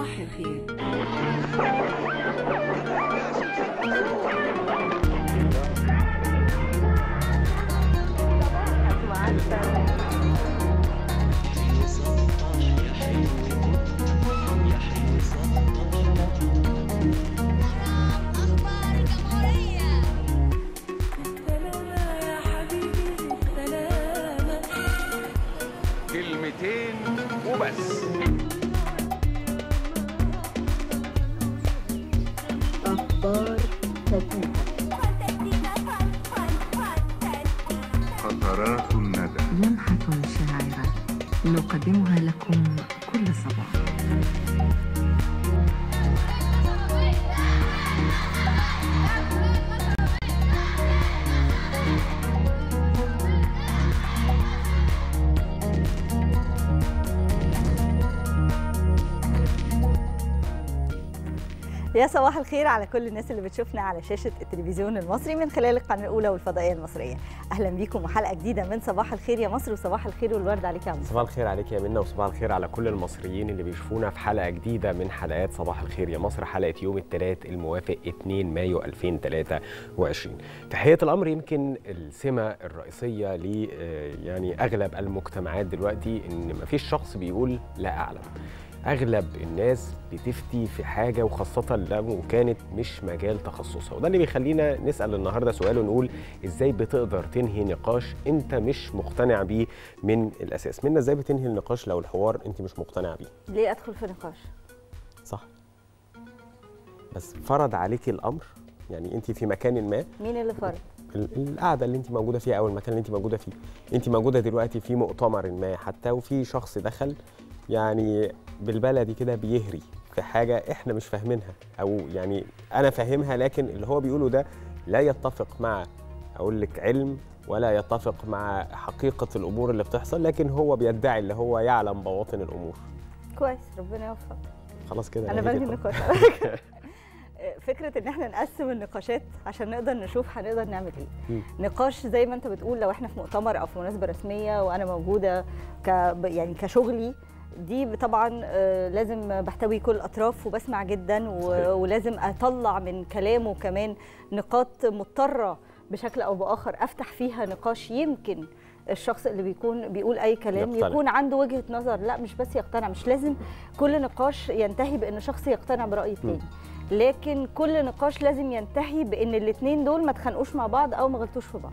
صباح الخير أخبار الجمهورية سلامة يا حبيبي سلامة كلمتين وبس قطرات الندى لمحة شاعرة نقدمها لكم كل صباح يا صباح الخير على كل الناس اللي بتشوفنا على شاشة التلفزيون المصري من خلال القناة الأولى والفضائية المصرية أهلا بيكم وحلقة جديدة من صباح الخير يا مصر وصباح الخير والورد عليك يا مصر صباح الخير عليك يا منى وصباح الخير على كل المصريين اللي بيشوفونا في حلقه جديده من حلقات صباح الخير يا مصر حلقه يوم الثلاث الموافق 2 مايو 2023 في حقيقه الامر يمكن السمه الرئيسيه ل آه، يعني اغلب المجتمعات دلوقتي ان مفيش شخص بيقول لا اعلم اغلب الناس بتفتي في حاجه وخاصه لو كانت مش مجال تخصصها وده اللي بيخلينا نسال النهارده سؤال ونقول ازاي بتقدر تنهي نقاش انت مش مقتنع بيه من الاساس منا ازاي بتنهي النقاش لو الحوار انت مش مقتنع بيه ليه أدخل في نقاش؟ صح بس فرض عليكي الامر يعني انت في مكان ما مين اللي فرض؟ ال- القعده اللي انت موجوده فيها او المكان اللي انت موجوده فيه انت موجوده دلوقتي في مؤتمر ما حتى وفي شخص دخل يعني بالبلدي كده بيهري في حاجه احنا مش فاهمينها او يعني انا فاهمها لكن اللي هو بيقوله ده لا يتفق مع اقول لك علم ولا يتفق مع حقيقه الامور اللي بتحصل لكن هو بيدعي اللي هو يعلم بواطن الامور كويس ربنا يوفق خلاص كده أنا نهيت بنهي الطرف. النقاش على فكرة. فكرة إن إحنا نقسم النقاشات عشان نقدر نشوف هنقدر نعمل إيه. مم. نقاش زي ما أنت بتقول لو إحنا في مؤتمر أو في مناسبة رسمية وأنا موجودة ك يعني كشغلي دي طبعا آه، لازم بحتوي كل الاطراف وبسمع جدا و- صحيح. ولازم اطلع من كلامه كمان نقاط مضطره بشكل او باخر افتح فيها نقاش يمكن الشخص اللي بيكون بيقول اي كلام يقتنع. يكون عنده وجهه نظر لا مش بس يقتنع مش لازم كل نقاش ينتهي بان شخص يقتنع براي التاني لكن كل نقاش لازم ينتهي بان الاثنين دول ما اتخانقوش مع بعض او ما غلطوش في بعض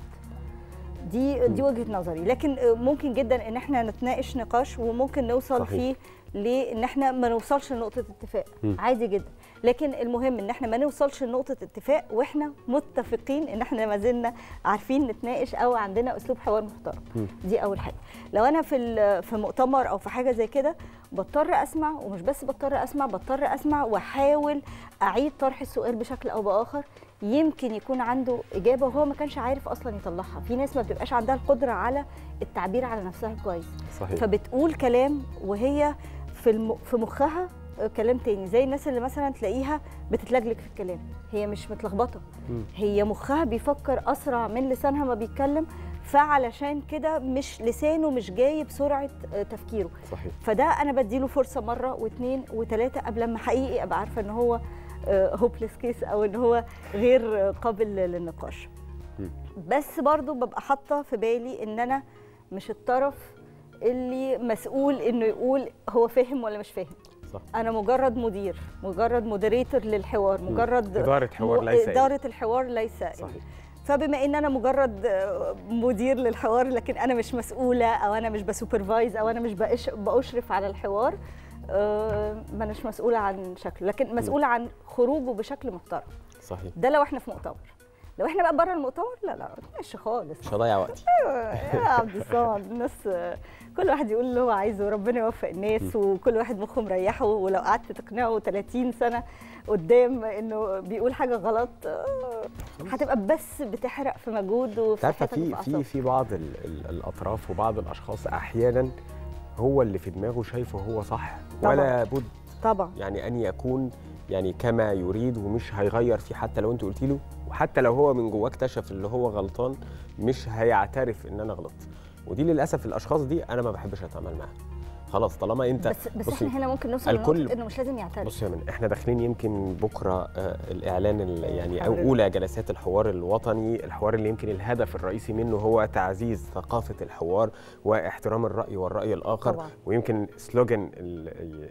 دي دي وجهه نظري لكن ممكن جدا ان احنا نتناقش نقاش وممكن نوصل صحيح. فيه لان احنا ما نوصلش لنقطه اتفاق مم. عادي جدا لكن المهم ان احنا ما نوصلش لنقطه اتفاق واحنا متفقين ان احنا ما زلنا عارفين نتناقش او عندنا اسلوب حوار محترم مم. دي اول حاجه لو انا في ال- في مؤتمر او في حاجه زي كده بضطر اسمع ومش بس بضطر اسمع بضطر اسمع واحاول اعيد طرح السؤال بشكل او باخر يمكن يكون عنده اجابه وهو ما كانش عارف اصلا يطلعها في ناس ما بتبقاش عندها القدره على التعبير على نفسها كويس صحيح فبتقول كلام وهي في الم... في مخها كلام تاني زي الناس اللي مثلا تلاقيها بتتلجلج في الكلام هي مش متلخبطه مم. هي مخها بيفكر اسرع من لسانها ما بيتكلم فعلشان كده مش لسانه مش جاي بسرعه آه، تفكيره صحيح فده انا بديله فرصه مره واثنين وثلاثه قبل ما حقيقي ابقى عارفه ان هو هوبليس كيس او ان هو غير آه، قابل للنقاش مم. بس برضو ببقى حاطه في بالي ان انا مش الطرف اللي مسؤول انه يقول هو فاهم ولا مش فاهم صح انا مجرد مدير مجرد مودريتور للحوار مجرد إدارة حوار م- ليس إلي. اداره الحوار ليس إلي. صحيح فبما ان انا مجرد آه، مدير للحوار لكن انا مش مسؤوله او انا مش بسوبرفايز او انا مش بأش- باشرف على الحوار آه، ما اناش مسؤوله عن شكله لكن مسؤوله عن خروجه بشكل محترم صحيح ده لو احنا في مؤتمر لو احنا بقى بره المؤتمر لا لا ماشي خالص مش هضيع وقتي يا عبد الصمد الناس كل واحد يقول اللي هو عايزه وربنا يوفق الناس وكل واحد مخه مريحه ولو قعدت تقنعه 30 سنه قدام انه بيقول حاجه غلط آه، هتبقى بس بتحرق في مجهود وفي عارفه صحتك في وفي في أعصابك. في بعض ال ال الاطراف وبعض الاشخاص احيانا هو اللي في دماغه شايفه هو صح طبعاً. ولا بد طبعا يعني ان يكون يعني كما يريد ومش هيغير فيه حتى لو انت قلت له وحتى لو هو من جواه اكتشف اللي هو غلطان مش هيعترف ان انا غلطت ودي للاسف الاشخاص دي انا ما بحبش اتعامل معاها خلاص طالما انت بس بس بصي، احنا هنا ممكن نوصل الكل- لنقطه انه مش لازم يعترف بص يا من احنا داخلين يمكن بكره آه، الاعلان ال- يعني او حضرتك. اولى جلسات الحوار الوطني الحوار اللي يمكن الهدف الرئيسي منه هو تعزيز ثقافه الحوار واحترام الراي والراي الاخر طبعاً. ويمكن سلوجن ال-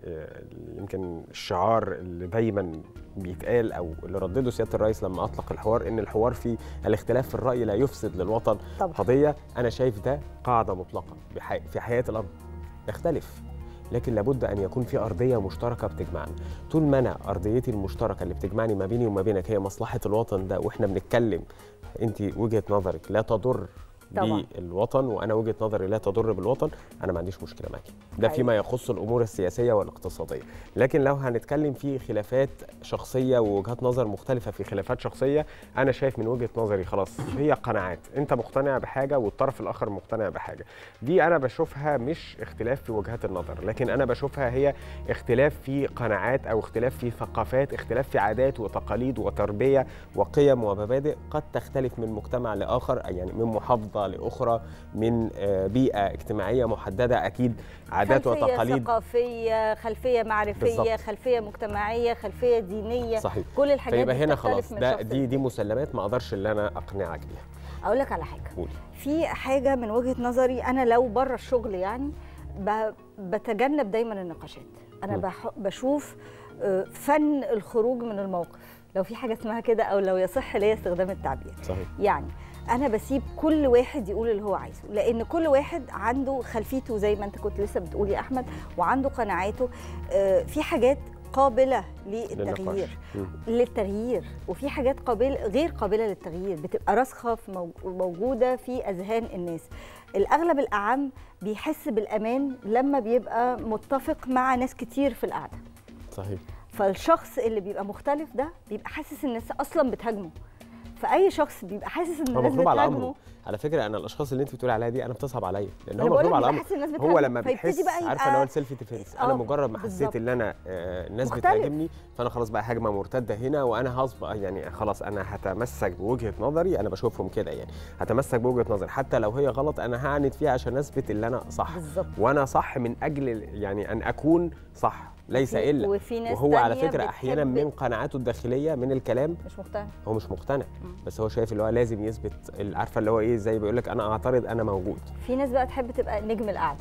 ال- يمكن الشعار اللي دايما بيتقال او اللي ردده سياده الرئيس لما اطلق الحوار ان الحوار في الاختلاف في الراي لا يفسد للوطن طبعا قضيه انا شايف ده قاعده مطلقه بح- في حياه الامر يختلف لكن لابد ان يكون في ارضيه مشتركه بتجمعنا طول ما انا ارضيتي المشتركه اللي بتجمعني ما بيني وما بينك هي مصلحه الوطن ده واحنا بنتكلم انت وجهه نظرك لا تضر طبعاً. بالوطن وانا وجهه نظري لا تضر بالوطن انا ما عنديش مشكله معاكي ده حقيقي. فيما يخص الامور السياسيه والاقتصاديه لكن لو هنتكلم في خلافات شخصيه ووجهات نظر مختلفه في خلافات شخصيه انا شايف من وجهه نظري خلاص هي قناعات انت مقتنع بحاجه والطرف الاخر مقتنع بحاجه دي انا بشوفها مش اختلاف في وجهات النظر لكن انا بشوفها هي اختلاف في قناعات او اختلاف في ثقافات اختلاف في عادات وتقاليد وتربيه وقيم ومبادئ قد تختلف من مجتمع لاخر يعني من محافظه لاخرى من آه، بيئه اجتماعيه محدده اكيد عادات خلفية وتقاليد ثقافيه خلفيه معرفيه بالظبط. خلفيه مجتمعيه خلفيه دينيه صحيح كل الحاجات فيبقى دي هنا بتختلف خلاص من ده شخص دي دي مسلمات ما اقدرش ان انا اقنعك بيها اقول لك على حاجه قولي. في حاجه من وجهه نظري انا لو بره الشغل يعني ب- بتجنب دايما النقاشات انا م. بح- بشوف آه، فن الخروج من الموقف لو في حاجه اسمها كده او لو يصح ليا استخدام التعبير صحيح يعني انا بسيب كل واحد يقول اللي هو عايزه لان كل واحد عنده خلفيته زي ما انت كنت لسه بتقول يا احمد وعنده قناعاته آه، في حاجات قابله للتغيير للنقاش مم. للتغيير وفي حاجات قابل غير قابله للتغيير بتبقى راسخه في موج- موجوده في اذهان الناس الاغلب الاعم بيحس بالامان لما بيبقى متفق مع ناس كتير في القعده صحيح فالشخص اللي بيبقى مختلف ده بيبقى حاسس ان الناس اصلا بتهاجمه فاي شخص بيبقى حاسس ان هو الناس مغلوب على امره بتهاجمه على فكره انا الاشخاص اللي انت بتقولي عليها دي انا بتصعب عليا لان أنا هو بقولك مغلوب على بيبقى امره حاسس الناس هو بتهاجمه، لما فيبتدي بيحس بقى عارفه اللي هو يبقى- السيلف ديفنس آه، انا مجرد ما بالظبط. حسيت ان انا آه، الناس مختلف. بتهاجمني فانا خلاص بقى هجمه مرتده هنا وانا هصبح يعني خلاص انا هتمسك بوجهه نظري انا بشوفهم كده يعني هتمسك بوجهه نظري حتى لو هي غلط انا هعند فيها عشان اثبت ان انا صح بالظبط وانا صح من اجل يعني ان اكون صح ليس وفي- الا وفي ناس وهو على تانية فكره احيانا بتحب- من قناعاته الداخليه من الكلام مش مقتنع هو مش مقتنع مم. بس هو شايف اللي هو لازم يثبت ال- عارفه اللي هو ايه زي بيقول لك انا اعترض انا موجود في ناس بقى تحب تبقى نجم القعده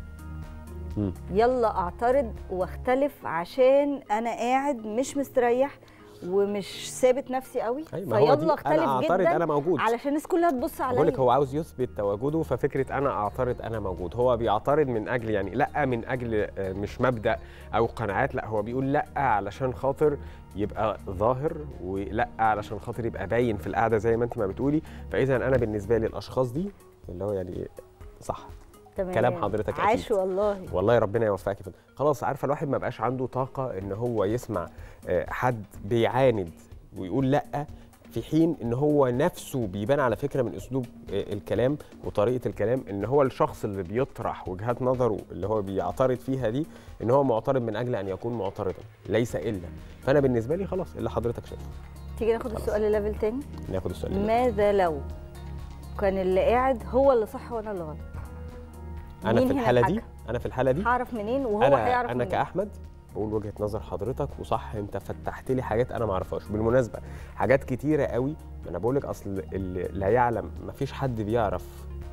مم. يلا اعترض واختلف عشان انا قاعد مش مستريح ومش ثابت نفسي قوي أيوة، ما هو دي فيلا اختلف انا اعترض جدا انا موجود علشان الناس كلها تبص بقول لك عليا هو عاوز يثبت تواجده ففكره انا اعترض انا موجود هو بيعترض من اجل يعني لا من اجل آه، مش مبدا او قناعات لا هو بيقول لا علشان خاطر يبقى ظاهر ولا علشان خاطر يبقى باين في القعده زي ما انت ما بتقولي فاذا انا بالنسبه لي الاشخاص دي اللي هو يعني صح تمام. كلام حضرتك أكيد. عاش والله والله ربنا يوفقك يا فندم. خلاص عارفه الواحد ما بقاش عنده طاقه ان هو يسمع آه، حد بيعاند ويقول لا في حين ان هو نفسه بيبان على فكره من اسلوب آه، الكلام وطريقه الكلام ان هو الشخص اللي بيطرح وجهات نظره اللي هو بيعترض فيها دي ان هو معترض من اجل ان يكون معترضا ليس الا فانا بالنسبه لي خلاص اللي حضرتك شايفه تيجي ناخد خلاص. السؤال ليفل تاني ناخد السؤال ده. ماذا لو كان اللي قاعد هو اللي صح وانا اللي غلط انا مين في هنا الحاله دي الحكم؟ انا في الحاله دي هعرف منين وهو انا هيعرف انا منين كاحمد بقول وجهه نظر حضرتك وصح انت فتحت لي حاجات انا ما اعرفهاش بالمناسبه حاجات كتيره قوي ما انا بقول لك اصل اللي لا يعلم ما فيش حد بيعرف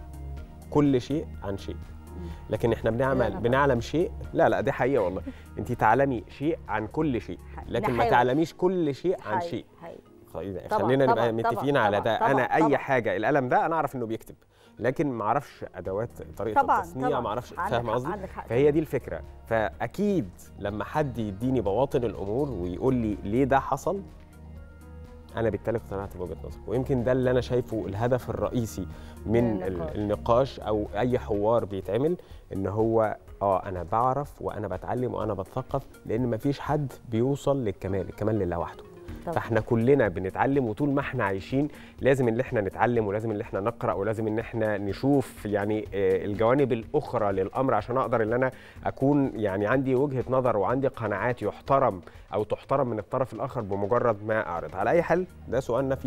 كل شيء عن شيء لكن احنا لا، بنعمل لا. بنعلم شيء لا لا دي حقيقه والله انت تعلمي شيء عن كل شيء لكن ما نحاول. تعلميش كل شيء عن حقيقي- شيء حقيقي. خلينا طبعاً، خلينا نبقى طبعاً، متفقين طبعاً، على ده طبعاً، انا اي طبعاً. حاجه القلم ده انا اعرف انه بيكتب لكن ما اعرفش ادوات طريقه طبعا التصنيع طبعا ما اعرفش عندك فاهم حق، قصدي عندك حق فهي دي الفكره فاكيد لما حد يديني بواطن الامور ويقول لي ليه ده حصل انا بالتالي اقتنعت بوجهه نظري ويمكن ده اللي انا شايفه الهدف الرئيسي من من ال- النقاش. النقاش او اي حوار بيتعمل ان هو اه انا بعرف وانا بتعلم وانا بتثقف لان مفيش حد بيوصل للكمال الكمال لله وحده طبعاً. فاحنا كلنا بنتعلم وطول ما احنا عايشين لازم ان احنا نتعلم ولازم ان احنا نقرا ولازم ان احنا نشوف يعني آه، الجوانب الاخرى للامر عشان اقدر ان انا اكون يعني عندي وجهه نظر وعندي قناعات يحترم او تحترم من الطرف الاخر بمجرد ما اعرض على اي حال ده سؤالنا في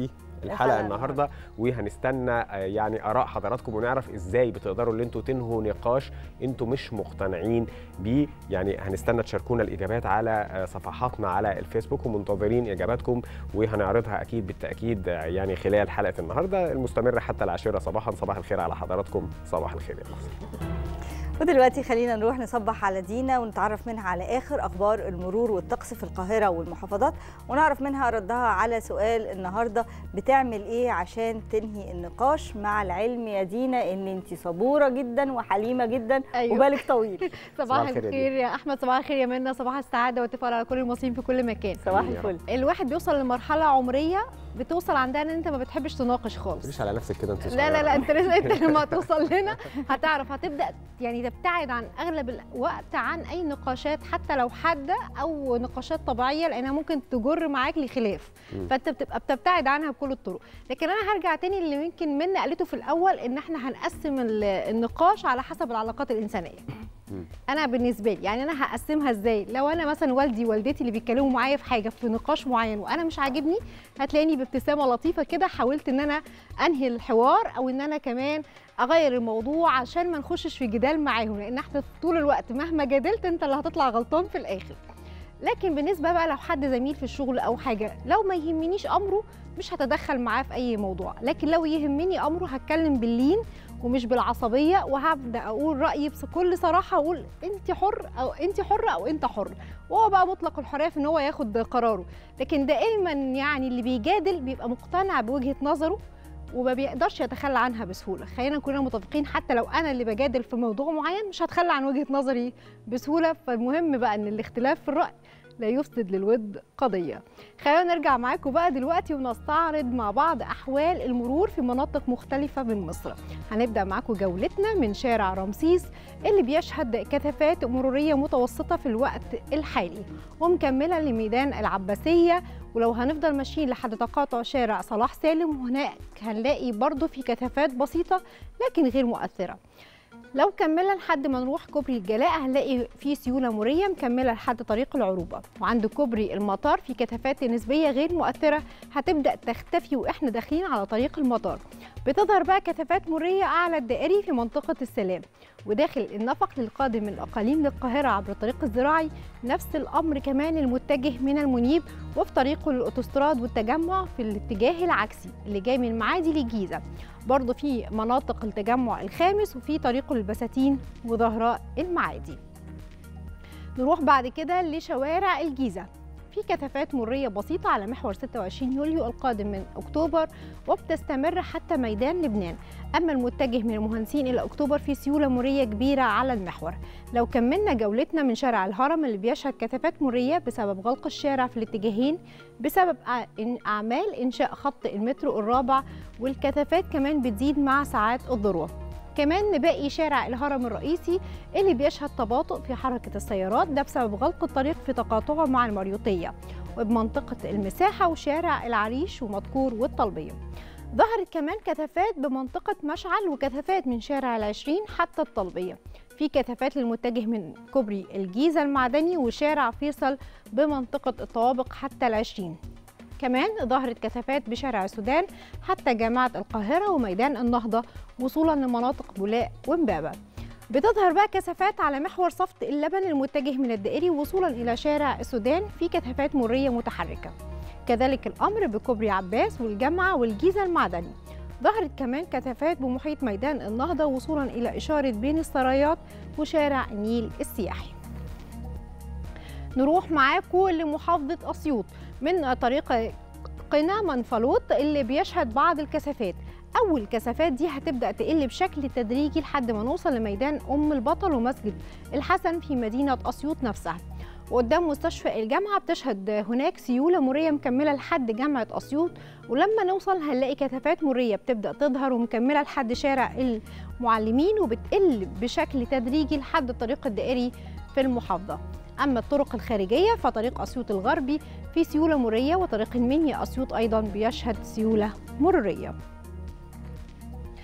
الحلقه الحلقة النهارده وهنستنى آه، يعني اراء حضراتكم ونعرف ازاي بتقدروا ان انتوا تنهوا نقاش انتوا مش مقتنعين بيه يعني هنستنى تشاركونا الاجابات على آه، صفحاتنا على الفيسبوك ومنتظرين اجاباتكم وهنعرضها اكيد بالتاكيد آه، يعني خلال حلقه النهارده المستمره حتى العاشره صباحا صباح الخير على حضراتكم صباح الخير يا مصر ودلوقتي خلينا نروح نصبح على دينا ونتعرف منها على اخر اخبار المرور والطقس في القاهره والمحافظات ونعرف منها ردها على سؤال النهارده بتعمل ايه عشان تنهي النقاش مع العلم يا دينا ان انت صبوره جدا وحليمه جدا أيوة. وبالك طويل صباح الخير يا الخير يا احمد صباح الخير يا منى صباح السعاده والتفاؤل على كل المصريين في كل مكان صباح يا الفل الواحد بيوصل لمرحله عمريه بتوصل عندها ان انت ما بتحبش تناقش خالص مش على نفسك كده انت لا لا لا انت لازم انت لما توصل لنا هتعرف هتبدا يعني تبتعد عن اغلب الوقت عن اي نقاشات حتى لو حاده او نقاشات طبيعيه لانها ممكن تجر معاك لخلاف مم. فانت بتبقى بتبتعد عنها بكل الطرق لكن انا هرجع تاني اللي يمكن منى قالته في الاول ان احنا هنقسم ال- النقاش على حسب العلاقات الانسانيه مم. انا بالنسبه لي يعني انا هقسمها ازاي لو انا مثلا والدي والدتي اللي بيتكلموا معايا في حاجه في نقاش معين وانا مش عاجبني هتلاقيني بابتسامه لطيفه كده حاولت ان انا انهي الحوار او ان انا كمان اغير الموضوع عشان ما نخشش في جدال معاهم لان احنا طول الوقت مهما جادلت انت اللي هتطلع غلطان في الاخر لكن بالنسبه بقى لو حد زميل في الشغل او حاجه لو ما يهمنيش امره مش هتدخل معاه في اي موضوع لكن لو يهمني امره هتكلم باللين ومش بالعصبيه وهبدا اقول رايي بكل صراحه واقول انت حر او انت حره او انت حر وهو بقى مطلق الحريه في ان هو ياخد قراره لكن دائما يعني اللي بيجادل بيبقى مقتنع بوجهه نظره وما بيقدرش يتخلى عنها بسهوله خلينا كلنا متفقين حتى لو انا اللي بجادل في موضوع معين مش هتخلى عن وجهه نظري بسهوله فالمهم بقى ان الاختلاف في الراي لا يفسد للود قضيه خلينا نرجع معاكم بقى دلوقتي ونستعرض مع بعض احوال المرور في مناطق مختلفه من مصر هنبدا معاكم جولتنا من شارع رمسيس اللي بيشهد كثافات مروريه متوسطه في الوقت الحالي ومكمله لميدان العباسيه ولو هنفضل ماشيين لحد تقاطع شارع صلاح سالم هناك هنلاقي برضو في كثافات بسيطه لكن غير مؤثره لو كملنا لحد ما نروح كوبري الجلاء هنلاقي في سيوله مريه مكمله لحد طريق العروبه وعند كوبري المطار في كثافات نسبيه غير مؤثره هتبدا تختفي واحنا داخلين على طريق المطار بتظهر بقى كثافات مريه اعلى الدائري في منطقه السلام وداخل النفق للقادم من الاقاليم للقاهره عبر الطريق الزراعي نفس الامر كمان المتجه من المنيب وفي طريقه للاوتوستراد والتجمع في الاتجاه العكسي اللي جاي من المعادي للجيزه برضه في مناطق التجمع الخامس وفي طريقه البساتين وظهراء المعادي نروح بعد كده لشوارع الجيزه في كثافات مريه بسيطه على محور 26 يوليو القادم من اكتوبر وبتستمر حتى ميدان لبنان اما المتجه من المهندسين الى اكتوبر في سيوله مريه كبيره على المحور لو كملنا جولتنا من شارع الهرم اللي بيشهد كثافات مريه بسبب غلق الشارع في الاتجاهين بسبب أع- إن- اعمال انشاء خط المترو الرابع والكثافات كمان بتزيد مع ساعات الذروه كمان نباقي شارع الهرم الرئيسي اللي بيشهد تباطؤ في حركة السيارات ده بسبب غلق الطريق في تقاطعه مع المريوطية وبمنطقة المساحة وشارع العريش ومدكور والطلبية ظهرت كمان كثافات بمنطقة مشعل وكثافات من شارع العشرين حتى الطلبية في كثافات للمتجه من كوبري الجيزة المعدني وشارع فيصل بمنطقة الطوابق حتى العشرين كمان ظهرت كثافات بشارع السودان حتى جامعة القاهرة وميدان النهضة وصولا لمناطق بولاق ومبابة بتظهر بقى كثافات على محور صفت اللبن المتجه من الدائري وصولا إلى شارع السودان في كثافات مرية متحركة كذلك الأمر بكوبري عباس والجامعة والجيزة المعدني ظهرت كمان كثافات بمحيط ميدان النهضة وصولا إلى إشارة بين السرايات وشارع النيل السياحي نروح معاكم لمحافظة أسيوط من طريق قنا منفلوط اللي بيشهد بعض الكثافات أول الكثافات دي هتبدأ تقل بشكل تدريجي لحد ما نوصل لميدان أم البطل ومسجد الحسن في مدينة أسيوط نفسها وقدام مستشفى الجامعة بتشهد هناك سيولة مرية مكملة لحد جامعة أسيوط ولما نوصل هنلاقي كثافات مرية بتبدأ تظهر ومكملة لحد شارع المعلمين وبتقل بشكل تدريجي لحد الطريق الدائري في المحافظة أما الطرق الخارجية فطريق أسيوط الغربي في سيولة مرية وطريق المنيا أسيوط أيضا بيشهد سيولة مرورية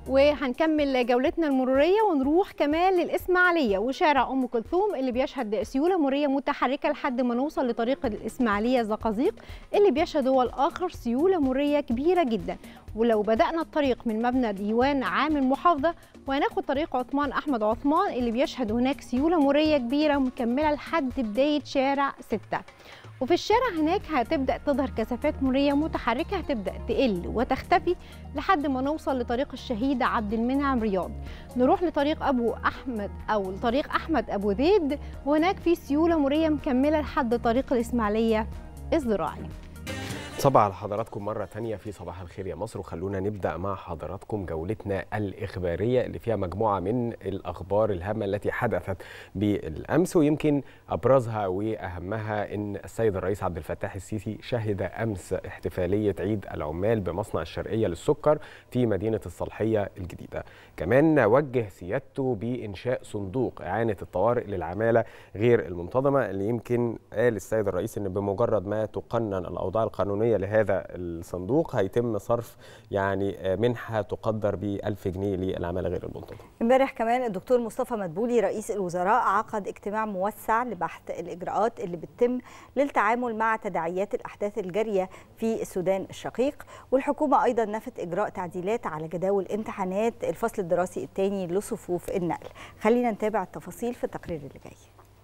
وهنكمل جولتنا المروريه ونروح كمان للاسماعيليه وشارع ام كلثوم اللي بيشهد سيوله مروريه متحركه لحد ما نوصل لطريق الاسماعيليه زقازيق اللي بيشهد هو الاخر سيوله مروريه كبيره جدا ولو بدانا الطريق من مبنى ديوان عام المحافظه وهناخد طريق عثمان احمد عثمان اللي بيشهد هناك سيوله مروريه كبيره مكمله لحد بدايه شارع 6 وفي الشارع هناك هتبدا تظهر كثافات مريه متحركه هتبدا تقل وتختفي لحد ما نوصل لطريق الشهيد عبد المنعم رياض نروح لطريق ابو احمد او لطريق احمد ابو زيد وهناك في سيوله مريه مكمله لحد طريق الاسماعيليه الزراعي صباح على حضراتكم مرة تانية في صباح الخير يا مصر وخلونا نبدأ مع حضراتكم جولتنا الإخبارية اللي فيها مجموعة من الأخبار الهامة التي حدثت بالأمس ويمكن أبرزها وأهمها أن السيد الرئيس عبد الفتاح السيسي شهد أمس احتفالية عيد العمال بمصنع الشرقية للسكر في مدينة الصالحية الجديدة كمان وجه سيادته بإنشاء صندوق إعانة الطوارئ للعمالة غير المنتظمة اللي يمكن قال السيد الرئيس أن بمجرد ما تقنن الأوضاع القانونية لهذا الصندوق هيتم صرف يعني منحة تقدر ب 1000 جنيه للعمالة غير المنتظمة امبارح كمان الدكتور مصطفى مدبولي رئيس الوزراء عقد اجتماع موسع لبحث الاجراءات اللي بتتم للتعامل مع تداعيات الاحداث الجاريه في السودان الشقيق والحكومه ايضا نفت اجراء تعديلات على جداول امتحانات الفصل الدراسي الثاني لصفوف النقل خلينا نتابع التفاصيل في التقرير اللي جاي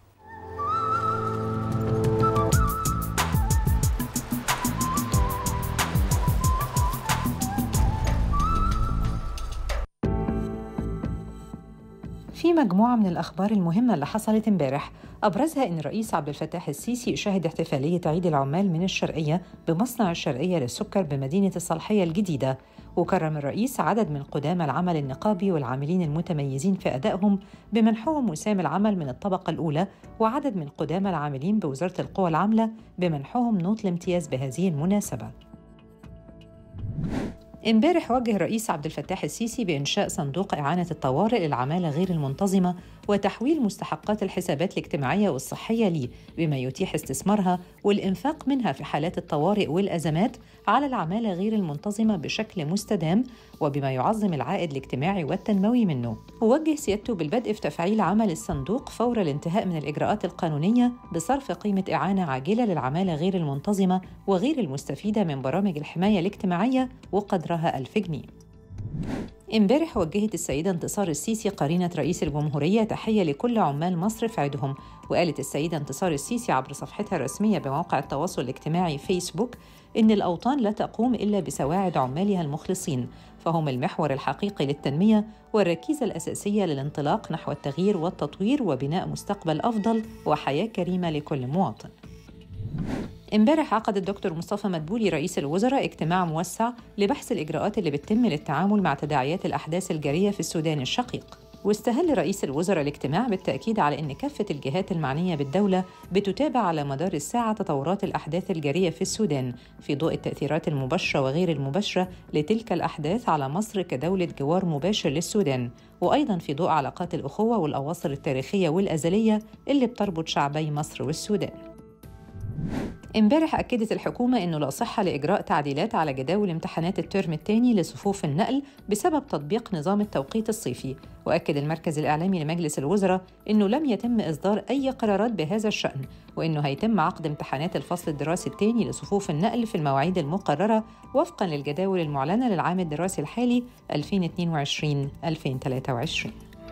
في مجموعة من الأخبار المهمة اللي حصلت امبارح أبرزها أن الرئيس عبد الفتاح السيسي شهد احتفالية عيد العمال من الشرقية بمصنع الشرقية للسكر بمدينة الصالحية الجديدة وكرم الرئيس عدد من قدامى العمل النقابي والعاملين المتميزين في أدائهم بمنحهم وسام العمل من الطبقة الأولى وعدد من قدامى العاملين بوزارة القوى العاملة بمنحهم نوط الامتياز بهذه المناسبة امبارح وجه الرئيس عبد الفتاح السيسي بإنشاء صندوق إعانة الطوارئ للعمالة غير المنتظمة وتحويل مستحقات الحسابات الاجتماعية والصحية ليه بما يتيح استثمارها والإنفاق منها في حالات الطوارئ والأزمات على العمالة غير المنتظمة بشكل مستدام وبما يعظم العائد الاجتماعي والتنموي منه ووجه سيادته بالبدء في تفعيل عمل الصندوق فور الانتهاء من الإجراءات القانونية بصرف قيمة إعانة عاجلة للعمالة غير المنتظمة وغير المستفيدة من برامج الحماية الاجتماعية وقدرها ألف جنيه امبارح وجهت السيدة انتصار السيسي قرينة رئيس الجمهورية تحية لكل عمال مصر في عيدهم وقالت السيدة انتصار السيسي عبر صفحتها الرسمية بموقع التواصل الاجتماعي فيسبوك إن الأوطان لا تقوم إلا بسواعد عمالها المخلصين فهم المحور الحقيقي للتنمية والركيزة الأساسية للانطلاق نحو التغيير والتطوير وبناء مستقبل أفضل وحياة كريمة لكل مواطن امبارح عقد الدكتور مصطفى مدبولي رئيس الوزراء اجتماع موسع لبحث الإجراءات اللي بتتم للتعامل مع تداعيات الأحداث الجارية في السودان الشقيق واستهل رئيس الوزراء الاجتماع بالتأكيد على أن كافة الجهات المعنية بالدولة بتتابع على مدار الساعة تطورات الأحداث الجارية في السودان في ضوء التأثيرات المباشرة وغير المباشرة لتلك الأحداث على مصر كدولة جوار مباشر للسودان وأيضا في ضوء علاقات الأخوة والأواصر التاريخية والأزلية اللي بتربط شعبي مصر والسودان امبارح أكدت الحكومة أنه لا صحة لإجراء تعديلات على جداول امتحانات الترم الثاني لصفوف النقل بسبب تطبيق نظام التوقيت الصيفي وأكد المركز الإعلامي لمجلس الوزراء أنه لم يتم إصدار أي قرارات بهذا الشأن وأنه هيتم عقد امتحانات الفصل الدراسي الثاني لصفوف النقل في المواعيد المقررة وفقا للجداول المعلنة للعام الدراسي الحالي 2022-2023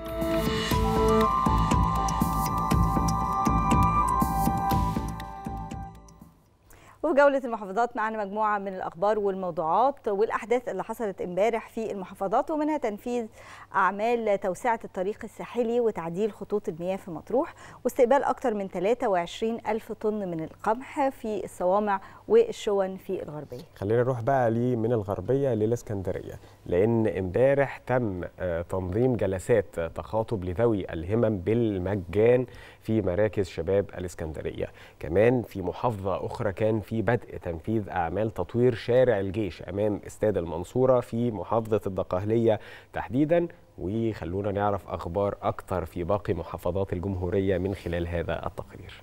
وفي جولة المحافظات معنا مجموعة من الأخبار والموضوعات والأحداث اللي حصلت امبارح في المحافظات ومنها تنفيذ أعمال توسعة الطريق الساحلي وتعديل خطوط المياه في مطروح واستقبال أكثر من 23 ألف طن من القمح في الصوامع والشون في الغربية خلينا نروح بقى ليه من الغربية للإسكندرية لأن امبارح تم تنظيم جلسات تخاطب لذوي الهمم بالمجان في مراكز شباب الإسكندرية كمان في محافظة أخرى كان في بدء تنفيذ أعمال تطوير شارع الجيش أمام استاد المنصورة في محافظة الدقهلية تحديدا وخلونا نعرف أخبار أكتر في باقي محافظات الجمهورية من خلال هذا التقرير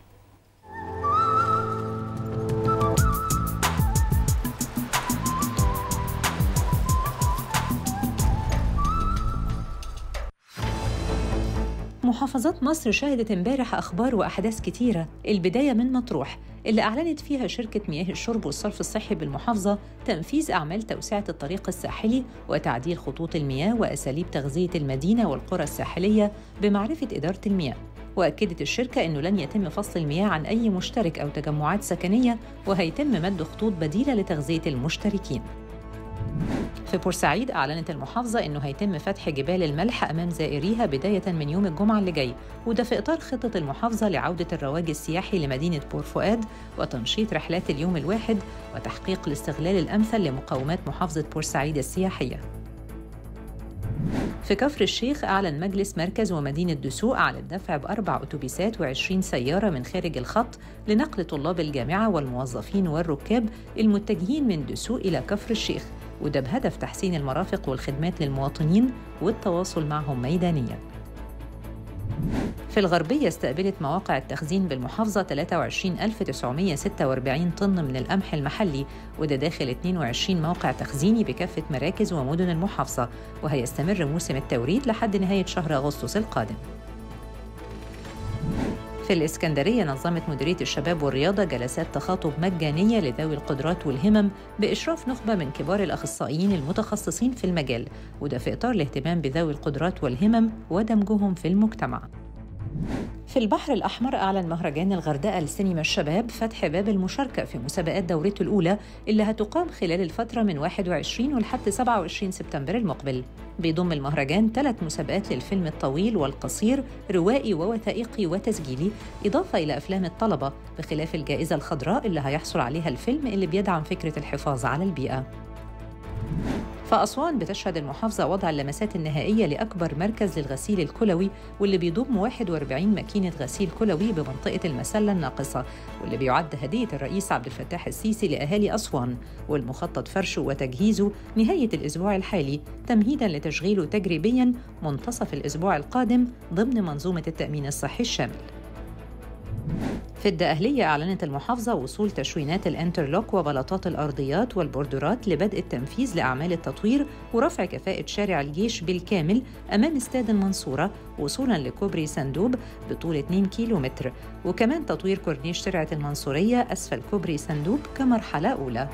محافظات مصر شهدت امبارح أخبار وأحداث كتيرة البداية من مطروح اللي أعلنت فيها شركة مياه الشرب والصرف الصحي بالمحافظة تنفيذ أعمال توسعة الطريق الساحلي وتعديل خطوط المياه وأساليب تغذية المدينة والقرى الساحلية بمعرفة إدارة المياه وأكدت الشركة أنه لن يتم فصل المياه عن أي مشترك أو تجمعات سكنية وهيتم مد خطوط بديلة لتغذية المشتركين في بورسعيد أعلنت المحافظة أنه هيتم فتح جبال الملح أمام زائريها بداية من يوم الجمعة اللي جاي وده في إطار خطة المحافظة لعودة الرواج السياحي لمدينة بور فؤاد وتنشيط رحلات اليوم الواحد وتحقيق الاستغلال الأمثل لمقومات محافظة بورسعيد السياحية في كفر الشيخ أعلن مجلس مركز ومدينة دسوق على الدفع بأربع أتوبيسات وعشرين سيارة من خارج الخط لنقل طلاب الجامعة والموظفين والركاب المتجهين من دسوق إلى كفر الشيخ وده بهدف تحسين المرافق والخدمات للمواطنين والتواصل معهم ميدانياً. في الغربية استقبلت مواقع التخزين بالمحافظة 23946 طن من القمح المحلي وده داخل 22 موقع تخزيني بكافة مراكز ومدن المحافظة وهيستمر موسم التوريد لحد نهاية شهر أغسطس القادم في الإسكندرية نظمت مديرية الشباب والرياضة جلسات تخاطب مجانية لذوي القدرات والهمم بإشراف نخبة من كبار الأخصائيين المتخصصين في المجال وده في إطار الاهتمام بذوي القدرات والهمم ودمجهم في المجتمع في البحر الأحمر أعلن مهرجان الغردقة لسينما الشباب فتح باب المشاركة في مسابقات دورته الأولى اللي هتقام خلال الفترة من 21 ولحد 27 سبتمبر المقبل بيضم المهرجان ثلاث مسابقات للفيلم الطويل والقصير روائي ووثائقي وتسجيلي إضافة إلى أفلام الطلبة بخلاف الجائزة الخضراء اللي هيحصل عليها الفيلم اللي بيدعم فكرة الحفاظ على البيئة فأسوان بتشهد المحافظة وضع اللمسات النهائية لأكبر مركز للغسيل الكلوي واللي بيضم 41 ماكينة غسيل كلوي بمنطقة المسلة الناقصة واللي بيعد هدية الرئيس عبد الفتاح السيسي لأهالي أسوان والمخطط فرشه وتجهيزه نهاية الأسبوع الحالي تمهيداً لتشغيله تجريبياً منتصف الأسبوع القادم ضمن منظومة التأمين الصحي الشامل في الدقهلية أعلنت المحافظة وصول تشوينات الانترلوك وبلاطات الأرضيات والبوردرات لبدء التنفيذ لأعمال التطوير ورفع كفاءة شارع الجيش بالكامل أمام استاد المنصورة وصولا لكوبري سندوب بطول 2 كيلو متر وكمان تطوير كورنيش ترعة المنصورية أسفل كوبري سندوب كمرحلة أولى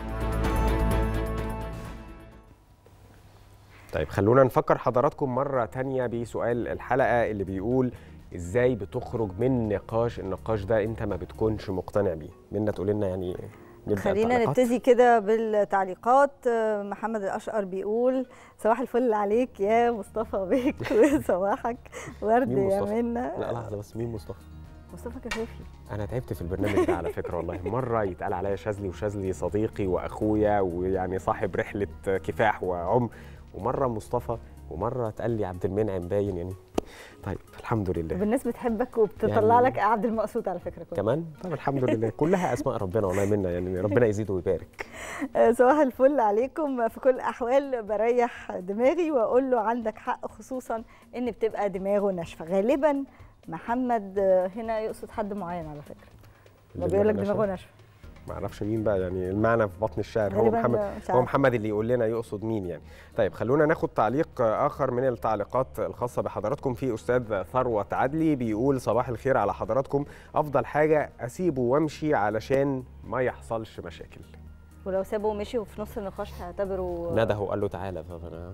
طيب خلونا نفكر حضراتكم مرة تانية بسؤال الحلقة اللي بيقول ازاي بتخرج من نقاش النقاش ده انت ما بتكونش مقتنع بيه منا تقول لنا يعني نبدأ خلينا التعليقات؟ نبتدي كده بالتعليقات آه، محمد الاشقر بيقول صباح الفل عليك يا مصطفى بيك وصباحك ورد مين يا مصطفى؟ منى لا لحظة بس مين مصطفى؟ مصطفى كفافي انا تعبت في البرنامج ده على فكره والله مره يتقال عليا شاذلي وشاذلي صديقي واخويا ويعني صاحب رحله كفاح وعم ومره مصطفى ومره اتقال لي عبد المنعم باين يعني طيب الحمد لله والناس بتحبك وبتطلع يعني- لك عبد المقصود على فكره كلها. كمان طب الحمد لله كلها اسماء ربنا والله منا يعني ربنا يزيد ويبارك آه، صباح الفل عليكم في كل الاحوال بريح دماغي واقول له عندك حق خصوصا ان بتبقى دماغه ناشفه غالبا محمد آه، هنا يقصد حد معين على فكره ما اللي بيقول لك ناشفة. دماغه ناشفه ما اعرفش مين بقى يعني المعنى في بطن الشعر هو غالباً محمد مش هو عارفة. محمد اللي يقول لنا يقصد مين يعني طيب خلونا ناخد تعليق اخر من التعليقات الخاصه بحضراتكم في استاذ ثروت عدلي بيقول صباح الخير على حضراتكم افضل حاجه اسيبه وامشي علشان ما يحصلش مشاكل ولو سابه ومشي وفي نص النقاش هعتبره نده وقال له تعالى فانا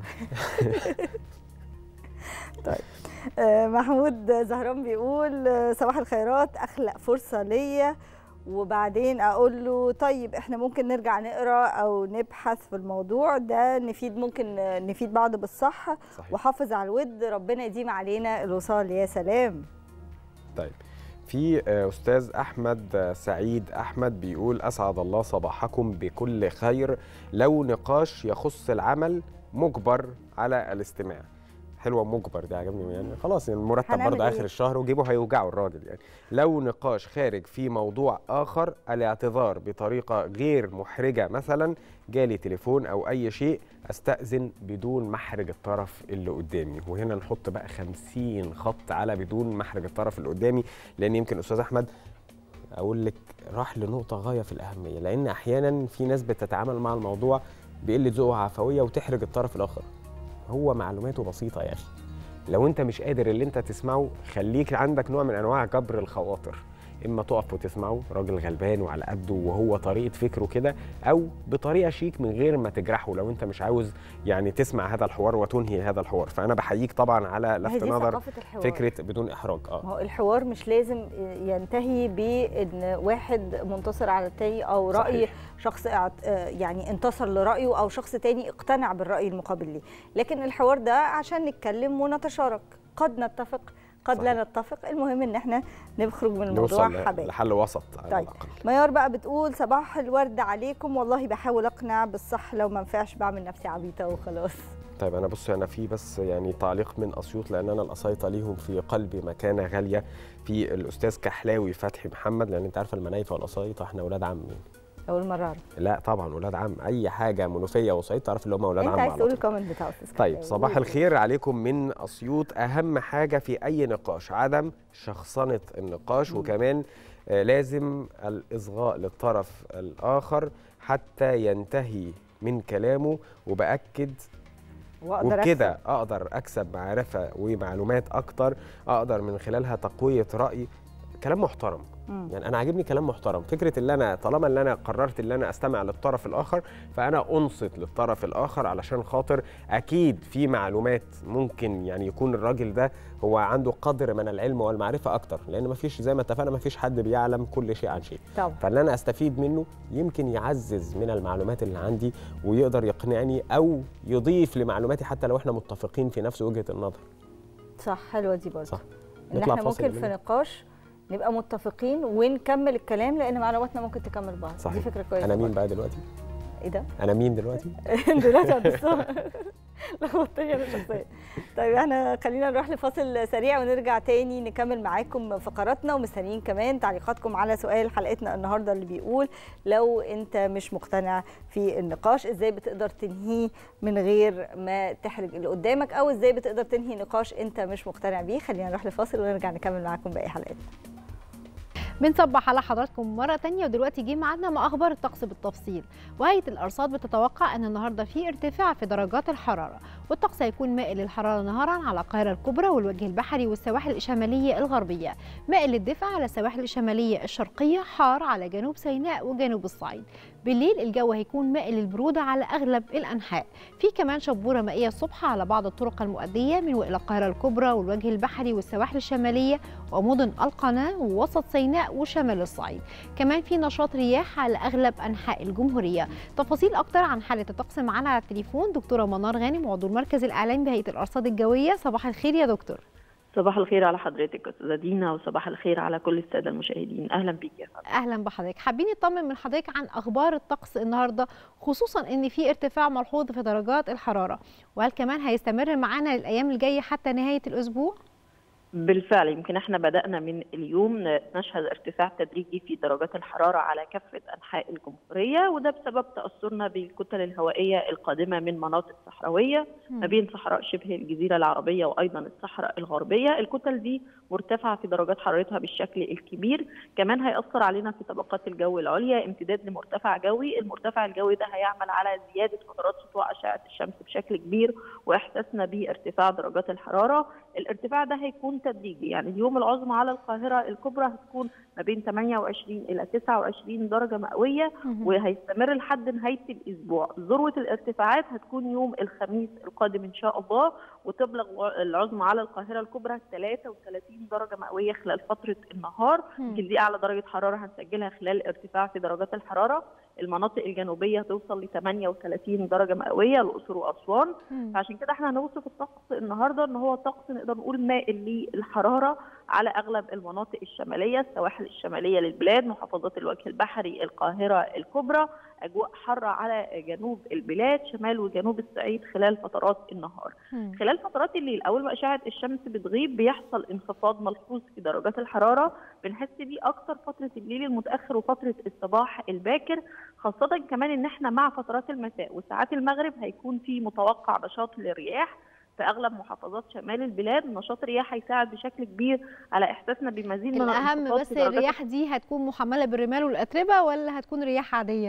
آه، محمود زهران بيقول آه، صباح الخيرات اخلق فرصه ليا وبعدين اقول له طيب احنا ممكن نرجع نقرا او نبحث في الموضوع ده نفيد ممكن آه، نفيد بعض بالصح صحيح وحافظ على الود ربنا يديم علينا الوصال يا سلام طيب في آه، استاذ احمد آه، سعيد احمد بيقول اسعد الله صباحكم بكل خير لو نقاش يخص العمل مجبر على الاستماع حلوه مجبر دي عجبني يعني خلاص يعني المرتب هنعمل برضه إيه؟ اخر الشهر وجيبه هيوجعه الراجل يعني لو نقاش خارج في موضوع اخر الاعتذار بطريقه غير محرجه مثلا جالي تليفون او اي شيء استاذن بدون محرج الطرف اللي قدامي وهنا نحط بقى 50 خط على بدون محرج الطرف اللي قدامي لان يمكن استاذ احمد اقول لك راح لنقطه غايه في الاهميه لان احيانا في ناس بتتعامل مع الموضوع بقله ذوق وعفويه وتحرج الطرف الاخر هو معلوماته بسيطه يا اخي لو انت مش قادر اللي انت تسمعه خليك عندك نوع من انواع جبر الخواطر اما تقف وتسمعه راجل غلبان وعلى قده وهو طريقه فكره كده او بطريقه شيك من غير ما تجرحه لو انت مش عاوز يعني تسمع هذا الحوار وتنهي هذا الحوار فانا بحييك طبعا على ما هي لفت دي نظر ثقافة الحوار. فكره بدون احراج ما اه هو الحوار مش لازم ينتهي بان واحد منتصر على التاني او راي صحيح. شخص اعت- آه يعني انتصر لرايه او شخص تاني اقتنع بالراي المقابل ليه لكن الحوار ده عشان نتكلم ونتشارك قد نتفق قد لا صحيح. نتفق المهم ان احنا نخرج من الموضوع نوصل ل- حبايب لحل وسط على طيب. الاقل ميار بقى بتقول صباح الورد عليكم والله بحاول اقنع بالصح لو ما نفعش بعمل نفسي عبيطه وخلاص طيب انا بص انا في بس يعني تعليق من اسيوط لان انا الاسيطه ليهم في قلبي مكانه غاليه في الاستاذ كحلاوي فتحي محمد لان انت عارفه المنايفه والاسيطه احنا اولاد عم اول مره اعرف لا طبعا اولاد عم اي حاجه منوفيه وصعيد تعرف اللي هم اولاد انت عم عايز على تقول طول. الكومنت بتاع استاذ طيب كحلاوي. صباح الخير عليكم من اسيوط اهم حاجه في اي نقاش عدم شخصنه النقاش وكمان آه، لازم الاصغاء للطرف الاخر حتى ينتهي من كلامه وباكد واقدر وبكده اقدر اكسب معرفه ومعلومات اكتر اقدر من خلالها تقويه رايي كلام محترم مم. يعني انا عاجبني كلام محترم فكره ان انا طالما ان انا قررت ان انا استمع للطرف الاخر فانا انصت للطرف الاخر علشان خاطر اكيد في معلومات ممكن يعني يكون الراجل ده هو عنده قدر من العلم والمعرفه اكتر لان مفيش زي ما اتفقنا مفيش حد بيعلم كل شيء عن شيء طبعا فان انا استفيد منه يمكن يعزز من المعلومات اللي عندي ويقدر يقنعني او يضيف لمعلوماتي حتى لو احنا متفقين في نفس وجهه النظر صح حلوه دي برضه صح. ان نطلع احنا فاصل ممكن في منها. نقاش نبقى متفقين ونكمل الكلام لان معلوماتنا ممكن تكمل بعض دي صحيح فكره كويسه انا مين برضه. بقى دلوقتي ايه ده انا مين دلوقتي دلوقتي هتصور لخبطتني انا شخصيا طيب احنا خلينا نروح لفاصل سريع ونرجع تاني نكمل معاكم فقراتنا ومستنيين كمان تعليقاتكم على سؤال حلقتنا النهارده اللي بيقول لو انت مش مقتنع في النقاش ازاي بتقدر تنهيه من غير ما تحرج اللي قدامك او ازاي بتقدر تنهي نقاش انت مش مقتنع بيه خلينا نروح لفاصل ونرجع نكمل معاكم باقي حلقتنا بنصبح على حضراتكم مرة تانية ودلوقتي جه ميعادنا مع أخبار الطقس بالتفصيل وهيئة الأرصاد بتتوقع أن النهاردة في ارتفاع في درجات الحرارة والطقس هيكون مائل للحرارة نهارا على القاهرة الكبرى والوجه البحري والسواحل الشمالية الغربية مائل للدفء على السواحل الشمالية الشرقية حار على جنوب سيناء وجنوب الصعيد بالليل الجو هيكون مائل للبرودة على أغلب الأنحاء في كمان شبورة مائية الصبح على بعض الطرق المؤدية من وإلى القاهرة الكبرى والوجه البحري والسواحل الشمالية ومدن القناة ووسط سيناء وشمال الصعيد كمان في نشاط رياح على أغلب أنحاء الجمهورية تفاصيل أكتر عن حالة الطقس معانا على التليفون دكتورة منار غانم عضو المركز الإعلامي بهيئة الأرصاد الجوية صباح الخير يا دكتور صباح الخير على حضرتك استاذه دينا وصباح الخير على كل الساده المشاهدين اهلا بيك يا فندم اهلا بحضرتك حابين نطمن من حضرتك عن اخبار الطقس النهارده خصوصا ان في ارتفاع ملحوظ في درجات الحراره وهل كمان هيستمر معانا للايام الجايه حتى نهايه الاسبوع بالفعل يمكن احنا بدانا من اليوم نشهد ارتفاع تدريجي في درجات الحراره على كافه انحاء الجمهوريه وده بسبب تاثرنا بالكتل الهوائيه القادمه من مناطق صحراويه ما بين صحراء شبه الجزيره العربيه وايضا الصحراء الغربيه الكتل دي مرتفعه في درجات حرارتها بالشكل الكبير كمان هياثر علينا في طبقات الجو العليا امتداد لمرتفع جوي المرتفع الجوي ده هيعمل على زياده فترات سطوع اشعه الشمس بشكل كبير واحساسنا بارتفاع درجات الحراره الارتفاع ده هيكون تدريجي يعني اليوم العظمى على القاهره الكبرى هتكون ما بين 28 الى 29 درجه مئويه وهيستمر لحد نهايه الاسبوع ذروه الارتفاعات هتكون يوم الخميس القادم ان شاء الله وتبلغ العظمى على القاهره الكبرى 33 درجه مئويه خلال فتره النهار يمكن دي اعلى درجه حراره هنسجلها خلال ارتفاع في درجات الحراره المناطق الجنوبيه توصل ل 38 درجه مئويه الاقصر واسوان فعشان كده احنا هنوصف الطقس النهارده ان هو طقس نقدر نقول مائل للحراره على اغلب المناطق الشماليه السواحل الشماليه للبلاد محافظات الوجه البحري القاهره الكبرى اجواء حاره على جنوب البلاد شمال وجنوب الصعيد خلال فترات النهار خلال فترات الليل اول ما اشعه الشمس بتغيب بيحصل انخفاض ملحوظ في درجات الحراره بنحس بيه اكتر فتره الليل المتاخر وفتره الصباح الباكر خاصه كمان ان احنا مع فترات المساء وساعات المغرب هيكون في متوقع نشاط للرياح في اغلب محافظات شمال البلاد نشاط الرياح هيساعد بشكل كبير على احساسنا بمزيد من الاهم الانخفاض بس في درجات الرياح دي هتكون محمله بالرمال والاتربه ولا هتكون رياح عاديه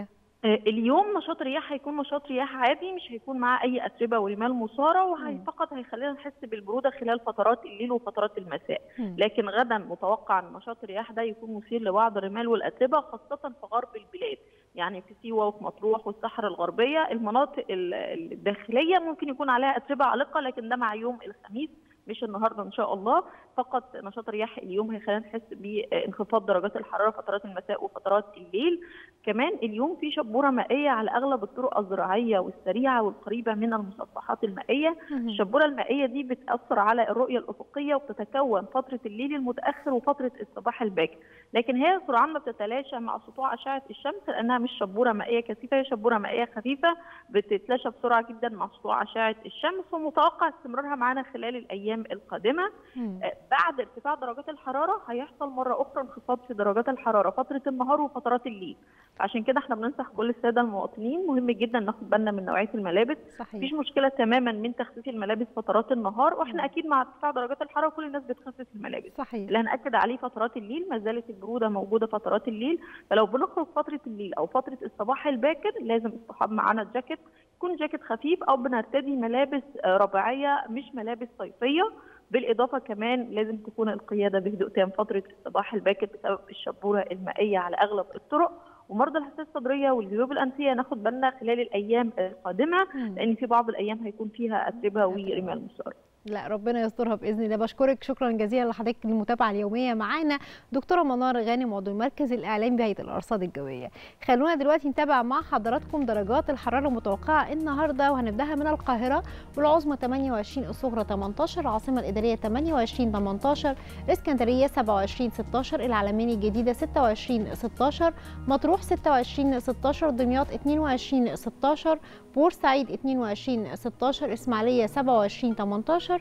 آه، اليوم نشاط الرياح هيكون نشاط رياح عادي مش هيكون معاه اي اتربه ورمال مثاره وهي مم. فقط هيخلينا نحس بالبروده خلال فترات الليل وفترات المساء مم. لكن غدا متوقع ان نشاط الرياح ده يكون مثير لبعض الرمال والاتربه خاصه في غرب البلاد يعني في سيوه وفي مطروح والصحراء الغربيه المناطق ال- الداخليه ممكن يكون عليها اتربه عالقه لكن ده مع يوم الخميس مش النهارده ان شاء الله فقط نشاط الرياح اليوم هيخلينا نحس بانخفاض درجات الحراره فترات المساء وفترات الليل كمان اليوم في شبوره مائيه على اغلب الطرق الزراعيه والسريعه والقريبه من المسطحات المائيه مم. الشبوره المائيه دي بتاثر على الرؤيه الافقيه وبتتكون فتره الليل المتاخر وفتره الصباح الباكر لكن هي سرعان ما بتتلاشى مع سطوع اشعه الشمس لانها مش شبوره مائيه كثيفه هي شبوره مائيه خفيفه بتتلاشى بسرعه جدا مع سطوع اشعه الشمس ومتوقع استمرارها معانا خلال الايام القادمه مم. آه، بعد ارتفاع درجات الحراره هيحصل مره اخرى انخفاض في درجات الحراره فتره النهار وفترات الليل عشان كده احنا بننصح كل الساده المواطنين مهم جدا ناخد بالنا من نوعيه الملابس صحيح مفيش مشكله تماما من تخفيف الملابس فترات النهار واحنا اكيد مع ارتفاع درجات الحراره كل الناس بتخفف الملابس صحيح اللي هنأكد عليه فترات الليل ما زالت البروده موجوده فترات الليل فلو بنخرج فتره الليل او فتره الصباح الباكر لازم اصطحاب معانا جاكيت يكون جاكيت خفيف او بنرتدي ملابس آه، رباعيه مش ملابس صيفيه بالاضافه كمان لازم تكون القياده بهدوء تام فتره الصباح الباكر بسبب الشبوره المائيه على اغلب الطرق ومرضى الحساسيه الصدريه والجيوب الانفيه ناخد بالنا خلال الايام القادمه مم. لان في بعض الايام هيكون فيها اتربه ورمال مثاره لا ربنا يسترها باذن الله بشكرك شكرا جزيلا لحضرتك للمتابعه اليوميه معانا دكتوره منار غانم عضو المركز الاعلامي بهيئه الارصاد الجويه خلونا دلوقتي نتابع مع حضراتكم درجات الحراره المتوقعه النهارده وهنبداها من القاهره والعظمى 28 الصغرى 18 العاصمه الاداريه 28 18 اسكندريه 27 16 العلمين الجديده 26 16 مطروح 26 16 دمياط 22 16 بورسعيد 22 16 اسماعيليه 27 18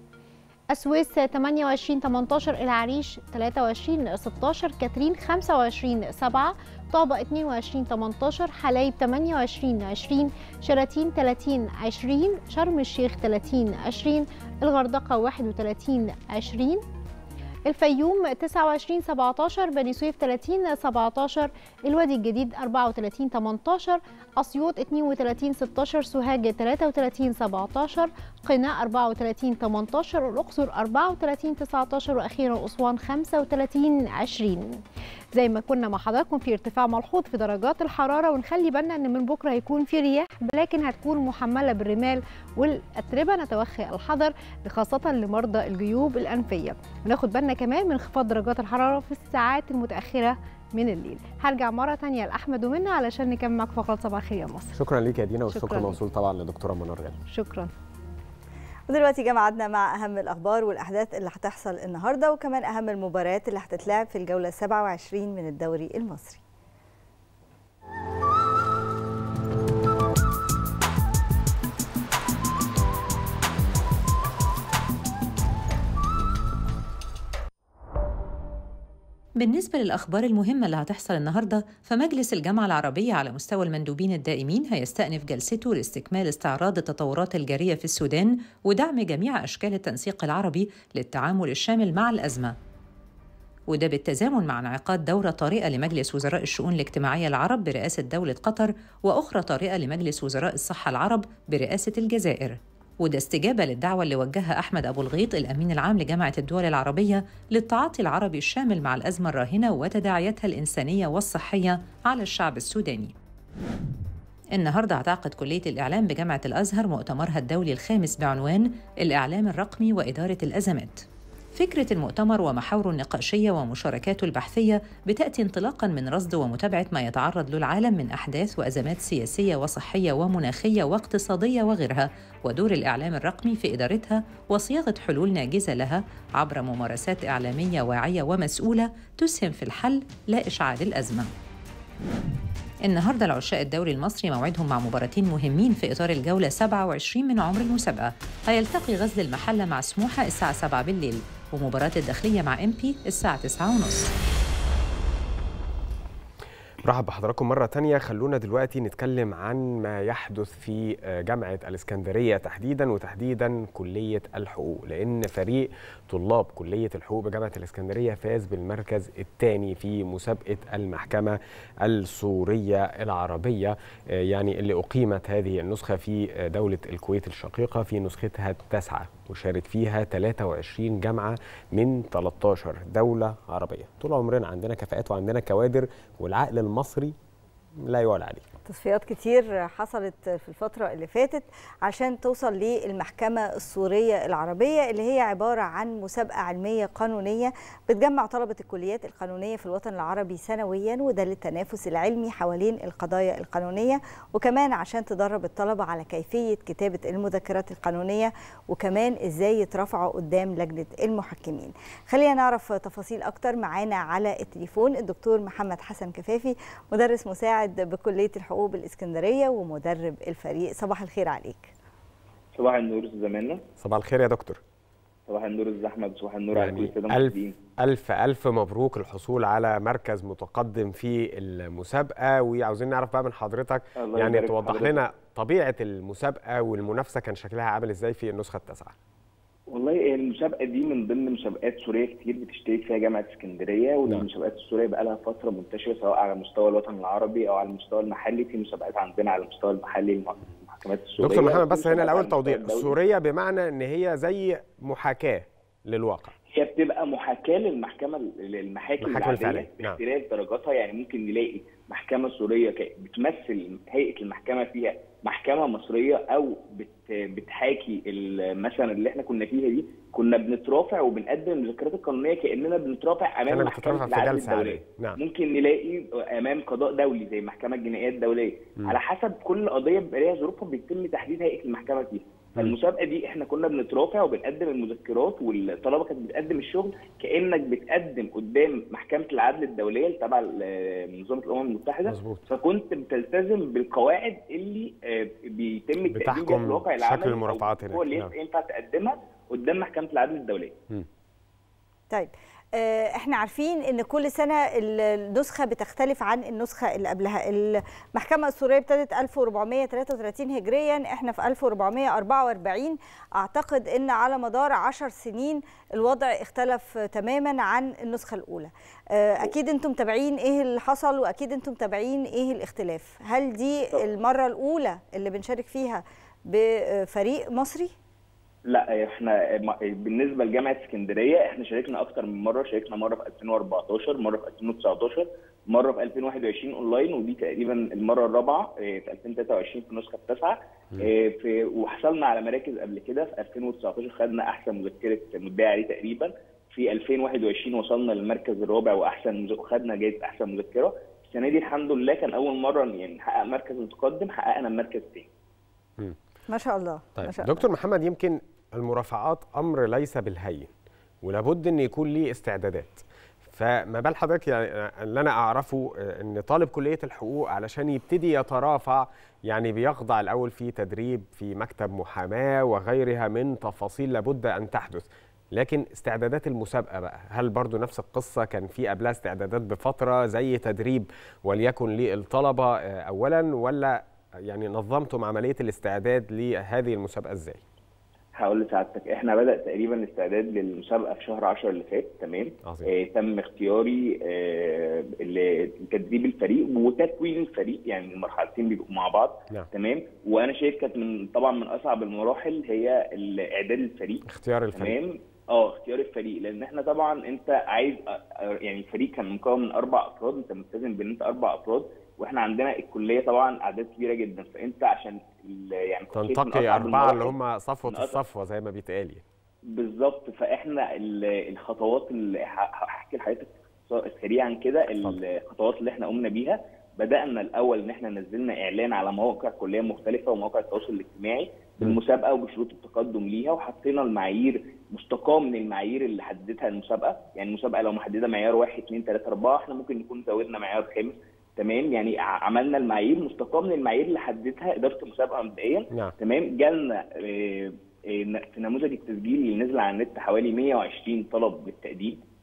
السويس 28 18 العريش 23 16 كاترين 25 7 طابة 22 18 حلايب 28 20 شلاتين 30 20 شرم الشيخ 30 20 الغردقة 31 20 الفيوم 29 17 بني سويف 30 17 الوادي الجديد 34 18 اسيوط 32 16 سوهاج 33 17 قنا 34 18 الاقصر 34 19 واخيرا اسوان 35 20 زي ما كنا مع حضراتكم في ارتفاع ملحوظ في درجات الحراره ونخلي بالنا ان من بكره هيكون في رياح لكن هتكون محمله بالرمال والاتربه نتوخي الحذر خاصه لمرضى الجيوب الانفيه وناخد بالنا كمان من انخفاض درجات الحراره في الساعات المتاخره من الليل هرجع مره تانية لاحمد ومنى علشان نكمل معاكم فقرات صباح الخير يا مصر شكرا ليك يا دينا والشكر شكراً ليك. موصول طبعا لدكتوره منار غانم شكرا ودلوقتي جه ميعادنا مع اهم الاخبار والاحداث اللي هتحصل النهارده وكمان اهم المباريات اللي هتتلعب في الجوله 27 من الدوري المصري بالنسبة للأخبار المهمة اللي هتحصل النهاردة فمجلس الجامعة العربية على مستوى المندوبين الدائمين هيستأنف جلسته لاستكمال استعراض التطورات الجارية في السودان ودعم جميع أشكال التنسيق العربي للتعامل الشامل مع الأزمة وده بالتزامن مع انعقاد دورة طارئة لمجلس وزراء الشؤون الاجتماعية العرب برئاسة دولة قطر وأخرى طارئة لمجلس وزراء الصحة العرب برئاسة الجزائر وده استجابة للدعوة اللي وجهها أحمد أبو الغيط الأمين العام لجامعة الدول العربية للتعاطي العربي الشامل مع الأزمة الراهنة وتداعياتها الإنسانية والصحية على الشعب السوداني النهاردة هتعقد كلية الإعلام بجامعة الأزهر مؤتمرها الدولي الخامس بعنوان الإعلام الرقمي وإدارة الأزمات فكرة المؤتمر ومحاوره النقاشية ومشاركاته البحثية بتأتي انطلاقا من رصد ومتابعة ما يتعرض له العالم من أحداث وأزمات سياسية وصحية ومناخية واقتصادية وغيرها ودور الإعلام الرقمي في إدارتها وصياغة حلول ناجزة لها عبر ممارسات إعلامية واعية ومسؤولة تسهم في الحل لا إشعال الأزمة النهارده العشاء الدوري المصري موعدهم مع مباراتين مهمين في اطار الجوله 27 من عمر المسابقه هيلتقي غزل المحله مع سموحه الساعه 7 بالليل ومباراه الداخليه مع ام بي الساعه 9:30 برحب بحضراتكم مرة تانية خلونا دلوقتي نتكلم عن ما يحدث في جامعة الإسكندرية تحديدا وتحديدا كلية الحقوق لأن فريق طلاب كلية الحقوق بجامعة الإسكندرية فاز بالمركز الثاني في مسابقة المحكمة السورية العربية يعني اللي أقيمت هذه النسخة في دولة الكويت الشقيقة في نسختها التاسعة وشارك فيها 23 جامعة من 13 دولة عربية طول عمرنا عندنا كفاءات وعندنا كوادر والعقل المصري لا يعلى عليه تصفيات كتير حصلت في الفترة اللي فاتت عشان توصل للمحكمة السورية العربية اللي هي عبارة عن مسابقة علمية قانونية بتجمع طلبة الكليات القانونية في الوطن العربي سنويا وده للتنافس العلمي حوالين القضايا القانونية وكمان عشان تدرب الطلبة على كيفية كتابة المذكرات القانونية وكمان ازاي يترفعوا قدام لجنة المحكمين خلينا نعرف تفاصيل أكتر معانا على التليفون الدكتور محمد حسن كفافي مدرس مساعد بكلية الحقوق بالإسكندرية ومدرب الفريق صباح الخير عليك صباح النور زماننا صباح الخير يا دكتور صباح النور استاذ احمد صباح النور على كل يعني الساده ألف المشاهدين ألف ألف مبروك الحصول على مركز متقدم في المسابقة وعاوزين نعرف بقى من حضرتك الله يعني يبارك في توضح حضرتك. لنا طبيعة المسابقة والمنافسة كان شكلها عامل ازاي في النسخة التاسعة والله هي المسابقه دي من ضمن مسابقات سوريه كتير بتشترك فيها جامعه اسكندريه ودي نعم. المسابقات السوريه بقى لها فتره منتشره سواء على مستوى الوطن العربي او على المستوى المحلي في مسابقات عندنا على المستوى المحلي المح- المحكمات السوريه دكتور محمد وفي بس هنا مسابقات الأول على المستوى توضيح الدولي. سورية بمعنى ان هي زي محاكاة للواقع هي بتبقى محاكاه للمحكمه للمحاكم المحاكم العاديه الفعلية، نعم. باختلاف درجاتها يعني ممكن نلاقي محكمه سوريه ك- بتمثل هيئه المحكمه فيها محكمه مصريه او بت بتحاكي ال- مثلا اللي احنا كنا فيها دي كنا بنترافع وبنقدم المذكرات القانونيه كاننا بنترافع امام كان محكمه بتترافع في العدل جلسة الدوليه عادية نعم ممكن نلاقي امام قضاء دولي زي المحكمه الجنائيه الدوليه مم. على حسب كل قضيه بيبقى ليها ظروفها بيتم تحديد هيئه المحكمه فيها فالمسابقه دي احنا كنا بنترافع وبنقدم المذكرات والطلبه كانت بتقدم الشغل كانك بتقدم قدام محكمه العدل الدوليه اللي تبع ال- منظمه الامم المتحده مظبوط فكنت بتلتزم بالقواعد اللي آه، بيتم التقديم بيها في بتحكم الواقع شكل العملي أو المرافعات هناك، هو اللي نعم. ينفع تقدمها قدام محكمه العدل الدوليه طيب آه، احنا عارفين ان كل سنه ال- النسخه بتختلف عن النسخه اللي قبلها المحكمه السوريه ابتدت 1433 هجريا احنا في 1444 اعتقد ان على مدار 10 سنين الوضع اختلف تماما عن النسخه الاولى آه، اكيد انتم متابعين ايه اللي حصل واكيد انتم متابعين ايه الاختلاف هل دي المره الاولى اللي بنشارك فيها بفريق مصري لا احنا م- بالنسبه لجامعه اسكندريه احنا شاركنا اكتر من مره شاركنا مره في 2014 مره في 2019 مره في 2021 اونلاين ودي تقريبا المره الرابعه اه، في 2023 في النسخه التاسعه اه، في وحصلنا على مراكز قبل كده في 2019 خدنا احسن مذكره مدعي عليه تقريبا في 2021 وصلنا للمركز الرابع واحسن مذ- خدنا جائزه احسن مذكره السنه دي الحمد لله كان اول مره يعني نحقق مركز متقدم حققنا المركز الثاني ما شاء الله طيب ما شاء الله دكتور محمد يمكن المرافعات امر ليس بالهين ولابد ان يكون ليه استعدادات فما بال حضرتك يعني اللي انا اعرفه آه، ان طالب كليه الحقوق علشان يبتدي يترافع يعني بيخضع الاول في تدريب في مكتب محاماه وغيرها من تفاصيل لابد ان تحدث لكن استعدادات المسابقه بقى هل برضو نفس القصه كان في قبلها استعدادات بفتره زي تدريب وليكن للطلبه آه، اولا ولا يعني نظمتم عمليه الاستعداد لهذه المسابقه ازاي هقول لسعادتك احنا بدا تقريبا الاستعداد للمسابقه في شهر 10 اللي فات تمام عظيم. آه تم اختياري آه لتدريب الفريق وتكوين الفريق يعني المرحلتين بيبقوا مع بعض نعم. تمام وانا شايف كانت من طبعا من اصعب المراحل هي ال- اعداد الفريق اختيار الفريق تمام اه اختيار الفريق لان احنا طبعا انت عايز آه، آه، يعني الفريق كان مكون من اربع افراد انت ملتزم بان انت اربع افراد واحنا عندنا الكليه طبعا اعداد كبيره جدا فانت عشان ال- يعني كنت شايف من تنتقي أصعب أربعة اللي المراحل. هم صفوة من أصعب- الصفوة زي ما بيتقال يعني. بالظبط فاحنا ال- الخطوات اللي ه- هحكي لحضرتك سريعا كده الخطوات اللي احنا قمنا بيها بدانا الاول ان احنا نزلنا اعلان على مواقع كليه مختلفه ومواقع التواصل الاجتماعي بالمسابقه وبشروط التقدم ليها وحطينا المعايير مستقاه من المعايير اللي حددتها المسابقه يعني المسابقه لو محدده معيار 1 2 3 4 احنا ممكن نكون زودنا معيار خامس تمام يعني ع- عملنا المعايير مستقاه من المعايير اللي حددتها اداره المسابقه مبدئيا نعم تمام جالنا آه، آه، في نموذج التسجيل اللي نزل على النت حوالي 120 طلب للتقديم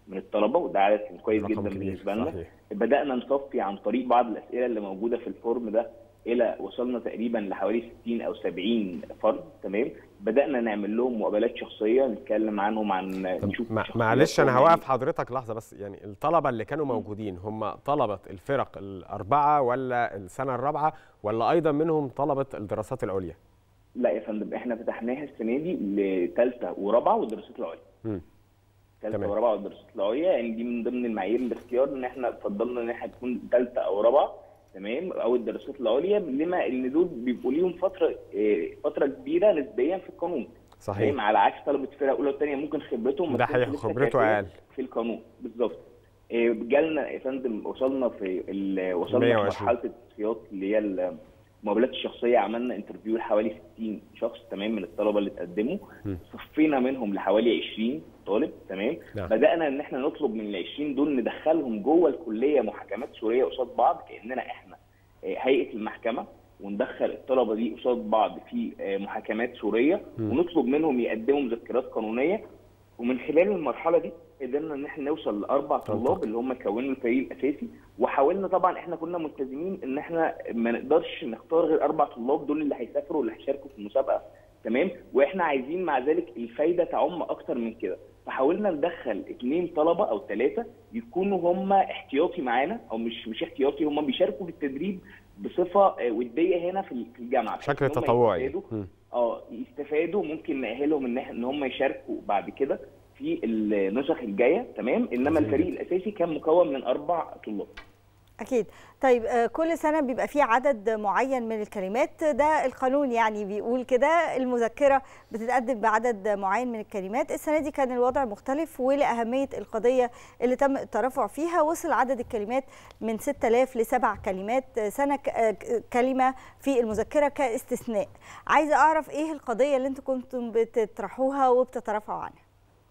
من الطلبه وده عدد كان كويس رقم جدا كبير، بالنسبه لنا صحيح. بدانا نصفي عن طريق بعض الاسئله اللي موجوده في الفورم ده الى وصلنا تقريبا لحوالي 60 او 70 فرد تمام بدانا نعمل لهم مقابلات شخصيه نتكلم عنهم عن طب نشوف مع- شخصياتهم معلش انا يعني. هوقف حضرتك لحظه بس يعني الطلبه اللي كانوا موجودين هم طلبه الفرق الاربعه ولا السنه الرابعه ولا ايضا منهم طلبه الدراسات العليا لا يا فندم احنا فتحناها السنه دي لثالثه ورابعه والدراسات العليا مم. ثالثه تمام. ورابعه والدراسات العليا يعني دي من ضمن المعايير الاختيار ان احنا فضلنا ان احنا تكون ثالثه او رابعه تمام او الدراسات العليا لما ان دول بيبقوا ليهم فتره اه، فتره كبيره نسبيا في القانون صحيح تمام على عكس طلبه الفرق الاولى والثانيه ممكن خبرتهم ما ده تكونش حقيقي لسه خبرته كافية أقل. في القانون بالظبط اه، جالنا يا فندم وصلنا في ال- وصلنا في 120. مرحله التصفيات اللي هي المقابلات الشخصيه عملنا انترفيو لحوالي 60 شخص تمام من الطلبه اللي اتقدموا مم. صفينا منهم لحوالي 20 طالب تمام نعم. بدانا ان احنا نطلب من ال 20 دول ندخلهم جوه الكليه محاكمات سوريه قصاد بعض كاننا احنا آه، هيئه المحكمه وندخل الطلبه دي قصاد بعض في آه، محاكمات سوريه مم. ونطلب منهم يقدموا مذكرات قانونيه ومن خلال المرحله دي قدرنا ان احنا نوصل لاربع طلاب اللي هم كونوا الفريق الاساسي وحاولنا طبعا احنا كنا ملتزمين ان احنا ما نقدرش نختار غير اربع طلاب دول اللي هيسافروا واللي هيشاركوا في المسابقه تمام واحنا عايزين مع ذلك الفايده تعم اكتر من كده فحاولنا ندخل اثنين طلبه او ثلاثه يكونوا هم احتياطي معانا او مش مش احتياطي هم بيشاركوا في التدريب بصفه آه، وديه هنا في في الجامعه بحيث بشكل إن هم تطوعي يستفادوا مم. اه اه يستفادوا ممكن نأهلهم ان إح- ان هم يشاركوا بعد كده في النسخ الجايه تمام انما عظيم الفريق الاساسي كان مكون من اربع طلاب اكيد طيب آه، كل سنه بيبقى فيه عدد معين من الكلمات ده القانون يعني بيقول كده المذكره بتتقدم بعدد معين من الكلمات السنه دي كان الوضع مختلف ولاهميه القضيه اللي تم الترافع فيها وصل عدد الكلمات من 6000 ل 7 كلمات آه، سنه ك- آه، ك- كلمه في المذكره كاستثناء عايزه اعرف ايه القضيه اللي انتم كنتم بتطرحوها وبتترافعوا عنها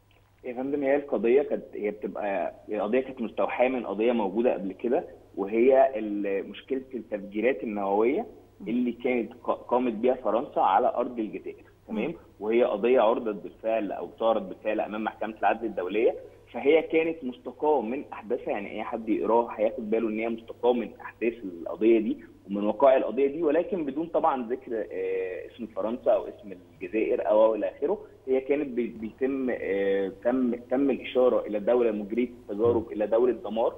يا فندم هي القضيه كانت هي بتبقى القضيه كانت مستوحاه من قضيه موجوده قبل كده وهي ال- مشكله التفجيرات النوويه اللي كانت ق- قامت بها فرنسا على ارض الجزائر تمام وهي قضيه عرضت بالفعل او صارت بالفعل امام محكمه العدل الدوليه فهي كانت مستقاه من احداثها يعني اي حد يقراها هياخد باله ان هي مستقاه من احداث القضيه دي ومن وقائع القضيه دي ولكن بدون طبعا ذكر آه، اسم فرنسا او اسم الجزائر او او الى اخره هي كانت بي- بيتم آه، تم تم الاشاره الى دوله مجريه التجارب الى دوله دمار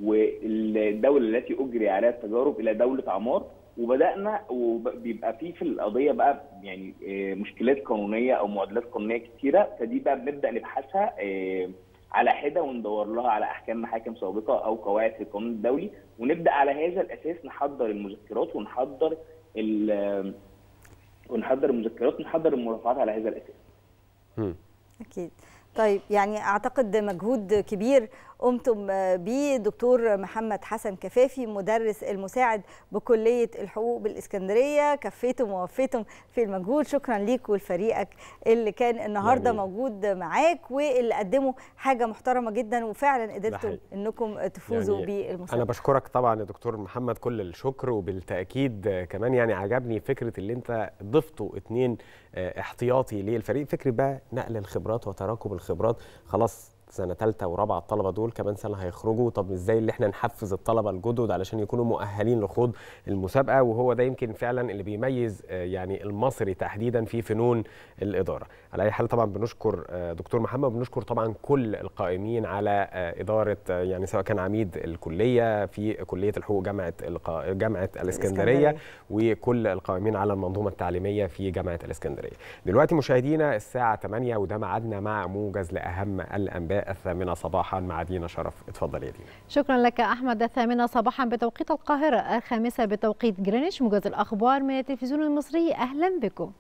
والدوله التي اجري عليها التجارب الى دوله عمار وبدانا وبيبقى في في القضيه بقى يعني آه، مشكلات قانونيه او معادلات قانونيه كتيره فدي بقى بنبدا نبحثها آه، على حده وندور لها على احكام محاكم سابقه او قواعد في القانون الدولي ونبدا على هذا الاساس نحضر المذكرات ونحضر ال- ونحضر المذكرات ونحضر المرافعات على هذا الاساس مم. أكيد طيب يعني أعتقد مجهود كبير قمتم بيه دكتور محمد حسن كفافي مدرس المساعد بكلية الحقوق بالإسكندرية كفيتم ووفيتم في المجهود شكرا ليك ولفريقك اللي كان النهاردة يعني- موجود معاك واللي قدموا حاجة محترمة جدا وفعلا قدرتوا حقيقي. انكم تفوزوا يعني بالمسابقة انا بشكرك طبعا يا دكتور محمد كل الشكر وبالتاكيد آه، كمان يعني عجبني فكره اللي انت ضفتوا اتنين آه، احتياطي للفريق فكره بقى نقل الخبرات وتراكم الخبرات خلاص سنه ثالثه ورابعه الطلبه دول كمان سنه هيخرجوا طب ازاي اللي احنا نحفز الطلبه الجدد علشان يكونوا مؤهلين لخوض المسابقه وهو ده يمكن فعلا اللي بيميز آه، يعني المصري تحديدا في فنون الاداره على اي حال طبعا بنشكر آه، دكتور محمد وبنشكر طبعا كل القائمين على آه، اداره آه، يعني سواء كان عميد الكليه في كليه الحقوق جامعه القا- جامعه الاسكندريه الإسكندرية. وكل القائمين على المنظومه التعليميه في جامعه الاسكندريه. دلوقتي مشاهدينا الساعه 8 وده ميعادنا مع موجز لاهم الانباء الثامنه صباحا مع دينا شرف اتفضل يا دينا. شكرا لك أحمد الثامنة صباحا بتوقيت القاهرة الخامسة بتوقيت جرينتش موجز الأخبار من التلفزيون المصري أهلا بكم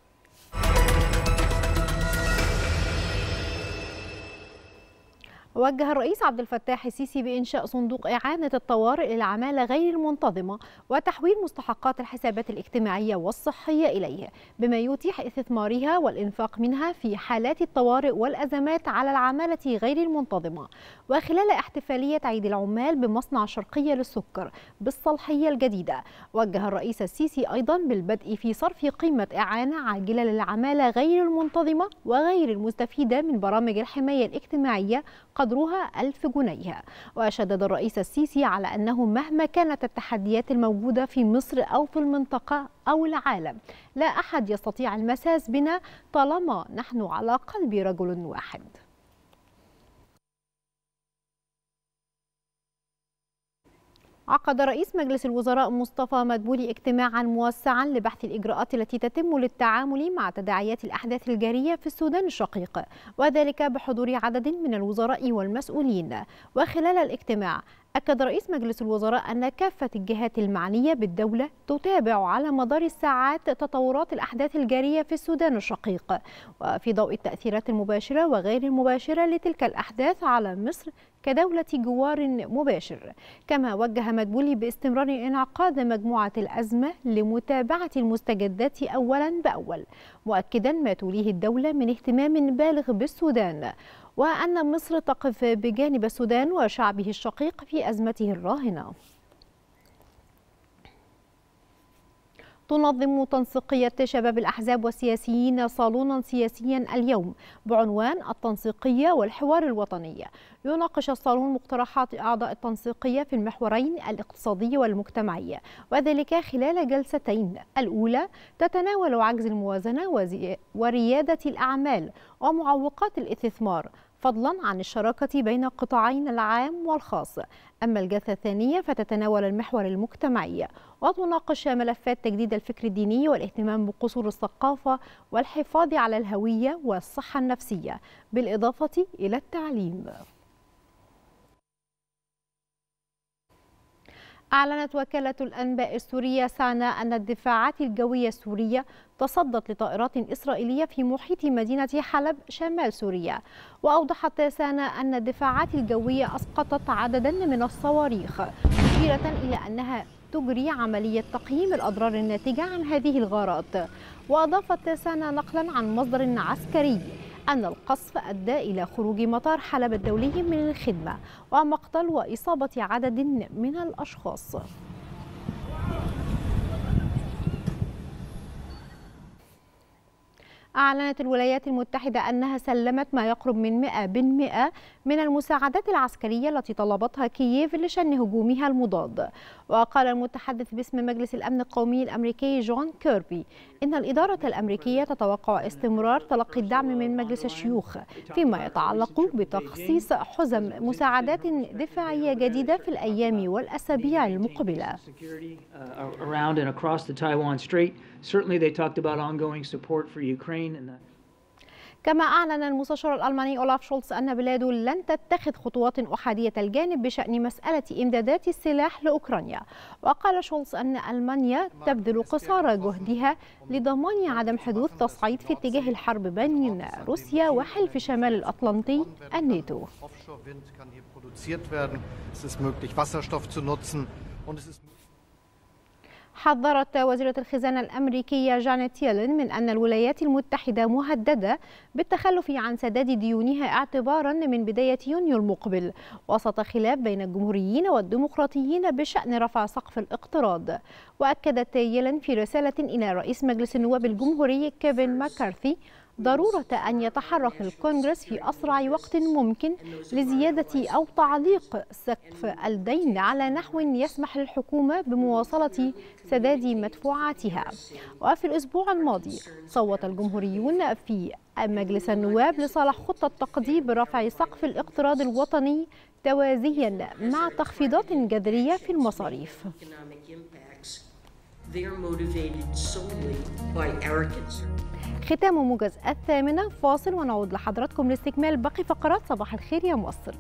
وجه الرئيس عبد الفتاح السيسي بإنشاء صندوق إعانة الطوارئ للعمالة غير المنتظمة وتحويل مستحقات الحسابات الاجتماعية والصحية إليه بما يتيح استثمارها والإنفاق منها في حالات الطوارئ والأزمات على العمالة غير المنتظمة وخلال احتفالية عيد العمال بمصنع شرقية للسكر بالصالحية الجديدة وجه الرئيس السيسي أيضا بالبدء في صرف قيمة إعانة عاجلة للعمالة غير المنتظمة وغير المستفيدة من برامج الحماية الاجتماعية قدرها ألف جنيه وشدد الرئيس السيسي على أنه مهما كانت التحديات الموجودة في مصر أو في المنطقة أو العالم لا أحد يستطيع المساس بنا طالما نحن على قلب رجل واحد عقد رئيس مجلس الوزراء مصطفى مدبولي اجتماعا موسعا لبحث الاجراءات التي تتم للتعامل مع تداعيات الاحداث الجاريه في السودان الشقيق وذلك بحضور عدد من الوزراء والمسؤولين وخلال الاجتماع أكد رئيس مجلس الوزراء أن كافة الجهات المعنية بالدولة تتابع على مدار الساعات تطورات الأحداث الجارية في السودان الشقيق وفي ضوء التأثيرات المباشرة وغير المباشرة لتلك الأحداث على مصر كدولة جوار مباشر كما وجه مدبولي باستمرار انعقاد مجموعة الأزمة لمتابعة المستجدات أولا بأول مؤكدا ما توليه الدولة من اهتمام بالغ بالسودان وأن مصر تقف بجانب السودان وشعبه الشقيق في أزمته الراهنة تنظم تنسيقية شباب الأحزاب والسياسيين صالونا سياسيا اليوم بعنوان التنسيقية والحوار الوطني يناقش الصالون مقترحات أعضاء التنسيقية في المحورين الاقتصادي والمجتمعي وذلك خلال جلستين الأولى تتناول عجز الموازنة وزي- وريادة الأعمال ومعوقات الاستثمار فضلا عن الشراكة بين قطاعين العام والخاص أما الجلسة الثانية فتتناول المحور المجتمعي وتناقش ملفات تجديد الفكر الديني والاهتمام بقصور الثقافة والحفاظ على الهوية والصحة النفسية بالإضافة إلى التعليم أعلنت وكالة الأنباء السورية سانا أن الدفاعات الجوية السورية تصدت لطائرات إسرائيلية في محيط مدينة حلب شمال سوريا وأوضحت سانا أن الدفاعات الجوية أسقطت عددا من الصواريخ مشيرة إلى أنها تجري عملية تقييم الأضرار الناتجة عن هذه الغارات وأضافت سانا نقلا عن مصدر عسكري أن القصف أدى إلى خروج مطار حلب الدولي من الخدمة ومقتل وإصابة عدد من الأشخاص أعلنت الولايات المتحدة أنها سلمت ما يقرب من 100% من المساعدات العسكرية التي طلبتها كييف لشن هجومها المضاد وقال المتحدث باسم مجلس الأمن القومي الأمريكي جون كيربي إن الإدارة الأمريكية تتوقع استمرار تلقي الدعم من مجلس الشيوخ فيما يتعلق بتخصيص حزم مساعدات دفاعية جديدة في الأيام والأسابيع المقبلة security uh, around and across the Taiwan Strait. Certainly, they talked about ongoing support for Ukraine and the كما أعلن المستشار الألماني أولاف شولتز أن بلاده لن تتخذ خطوات أحادية الجانب بشأن مسألة إمدادات السلاح لأوكرانيا وقال شولتز أن ألمانيا تبذل قصارى جهدها لضمان عدم حدوث تصعيد في اتجاه الحرب بين روسيا وحلف شمال الأطلنطي الناتو Offshore-Wind kann hier produziert werden. Es ist möglich, Wasserstoff zu nutzen. Und es ist حذرت وزيرة الخزانة الأمريكية جانيت يلين من أن الولايات المتحدة مهددة بالتخلف عن سداد ديونها اعتبارا من بداية يونيو المقبل وسط خلاف بين الجمهوريين والديمقراطيين بشأن رفع سقف الاقتراض وأكدت يلين في رسالة إلى رئيس مجلس النواب الجمهوري كيفن ماكارثي ضرورة أن يتحرك الكونغرس في أسرع وقت ممكن لزيادة أو تعليق سقف الدين على نحو يسمح للحكومة بمواصلة سداد مدفوعاتها وفي الأسبوع الماضي صوت الجمهوريون في مجلس النواب لصالح خطة تقديم رفع سقف الاقتراض الوطني توازيا مع تخفيضات جذرية في المصاريف economic impacts, they're motivated solely by arrogance. ختام موجز الثامنة فاصل ونعود لحضراتكم لاستكمال باقي فقرات صباح الخير يا مصر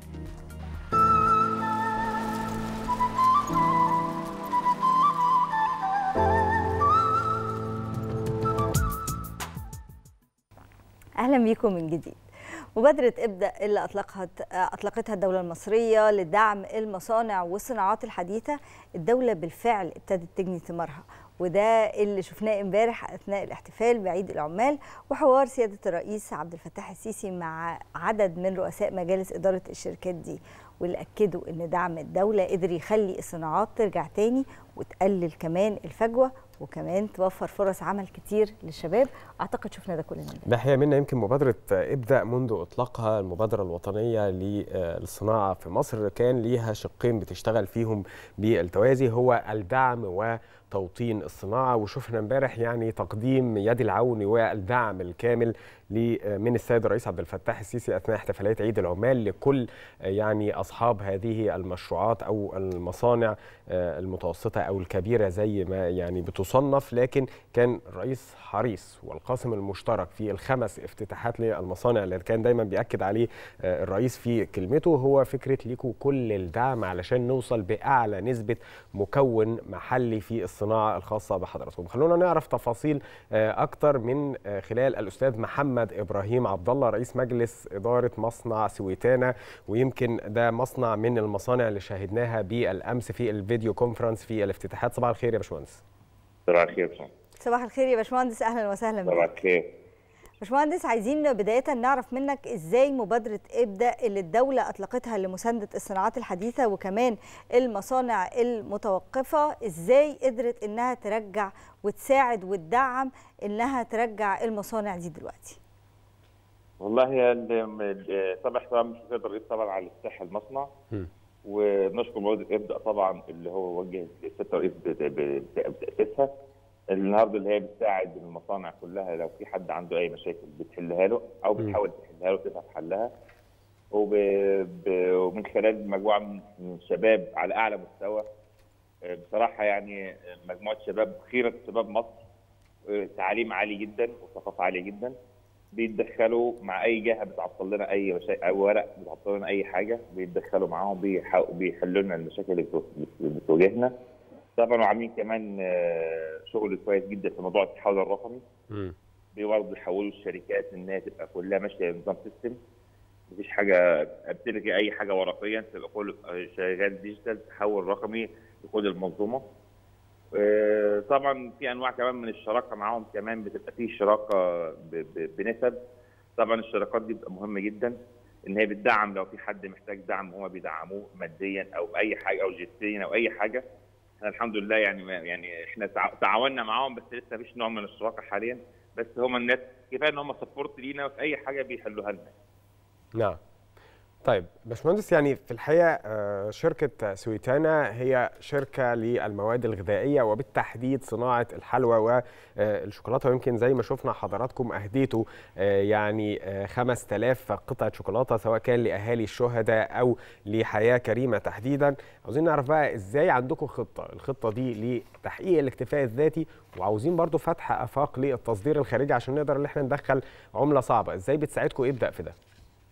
اهلا بيكم من جديد مبادرة ابدأ اللي أطلقها أطلقتها الدولة المصرية لدعم المصانع والصناعات الحديثة الدولة بالفعل ابتدت تجني ثمارها وده اللي شفناه امبارح أثناء الاحتفال بعيد العمال وحوار سيادة الرئيس عبد الفتاح السيسي مع عدد من رؤساء مجالس إدارة الشركات دي واللي أكدوا إن دعم الدولة قدر يخلي الصناعات ترجع تاني وتقلل كمان الفجوه وكمان توفر فرص عمل كتير للشباب اعتقد شفنا ده كلنا ده حقيقة منا يمكن مبادرة ابدأ منذ إطلاقها المبادرة الوطنية للصناعة في مصر كان ليها شقين بتشتغل فيهم بالتوازي هو الدعم وتوطين الصناعة وشفنا امبارح يعني تقديم يد العون والدعم الكامل ل- من السيد الرئيس عبد الفتاح السيسي أثناء احتفالات عيد العمال لكل يعني أصحاب هذه المشروعات أو المصانع آه، المتوسطة أو الكبيرة زي ما يعني بتصنف لكن كان الرئيس حريص والقاسم المشترك في الخمس افتتاحات للمصانع اللي كان دايما بيأكد عليه آه، الرئيس في كلمته هو فكرة ليكوا كل الدعم علشان نوصل بأعلى نسبة مكون محلي في الصناعة الخاصة بحضراتكم خلونا نعرف تفاصيل آه، أكتر من آه، خلال الأستاذ محمد إبراهيم عبد الله رئيس مجلس إدارة مصنع سويتانا ويمكن ده مصنع من المصانع اللي شاهدناها بالأمس في الفيديو كونفرنس في الافتتاحات صباح الخير يا باشمهندس صباح الخير يا فندم. صباح الخير يا باشمهندس اهلا وسهلا صباح بك الخير باشمهندس عايزين بدايه نعرف منك ازاي مبادره ابدا اللي الدوله اطلقتها لمسانده الصناعات الحديثه وكمان المصانع المتوقفه ازاي قدرت انها ترجع وتساعد وتدعم انها ترجع المصانع دي دلوقتي والله هي ال- ال- طبعا طبعا مش هقدر الرئيس طبعا على افتتاح المصنع ونشكر مبادره ابدا طبعا اللي هو وجه السيد الرئيس ب- ب- بتاسيسها النهارده اللي هي بتساعد المصانع كلها لو في حد عنده اي مشاكل بتحلها له او بتحاول تحلها له وتسعى في حلها وب... ب... ومن خلال مجموعه من من الشباب على اعلى مستوى آه، بصراحه يعني آه، مجموعه شباب خيره شباب مصر آه، تعليم عالي جدا وثقافه عاليه جدا بيتدخلوا مع اي جهه بتعطل لنا اي مشاكل او ورق بتعطل لنا اي حاجه بيتدخلوا معاهم بيحا- بيحلوا لنا المشاكل اللي بتو- بتواجهنا طبعا وعاملين كمان آه، شغل كويس جدا في موضوع التحول الرقمي برضه بيحولوا الشركات انها تبقى كلها ماشيه بنظام سيستم مفيش حاجه بتلغي اي حاجه ورقيا تبقى كله شغال ديجيتال تحول رقمي لكل المنظومه آه، طبعا في انواع كمان من الشراكه معاهم كمان بتبقى في شراكه ب- ب- بنسب طبعا الشراكات دي بتبقى مهمه جدا ان هي بتدعم لو في حد محتاج دعم هم بيدعموه ماديا او باي حاجه او جسديا او اي حاجه احنا الحمد لله يعني ما- يعني احنا تع- تعاوننا معاهم بس لسه مفيش نوع من الشراكه حاليا بس هم الناس كفايه ان هم سبورت لينا في اي حاجه بيحلوها لنا نعم طيب باشمهندس يعني في الحقيقه آه، شركه سويتانا هي شركه للمواد الغذائيه وبالتحديد صناعه الحلوى والشوكولاته ويمكن زي ما شفنا حضراتكم اهديتوا آه، يعني آه، 5000 قطعه شوكولاته سواء كان لاهالي الشهداء او لحياه كريمه تحديدا عاوزين نعرف بقى ازاي عندكم خطه الخطه دي لتحقيق الاكتفاء الذاتي وعاوزين برضو فتح افاق للتصدير الخارجي عشان نقدر ان احنا ندخل عمله صعبه ازاي بتساعدكم ابدا في ده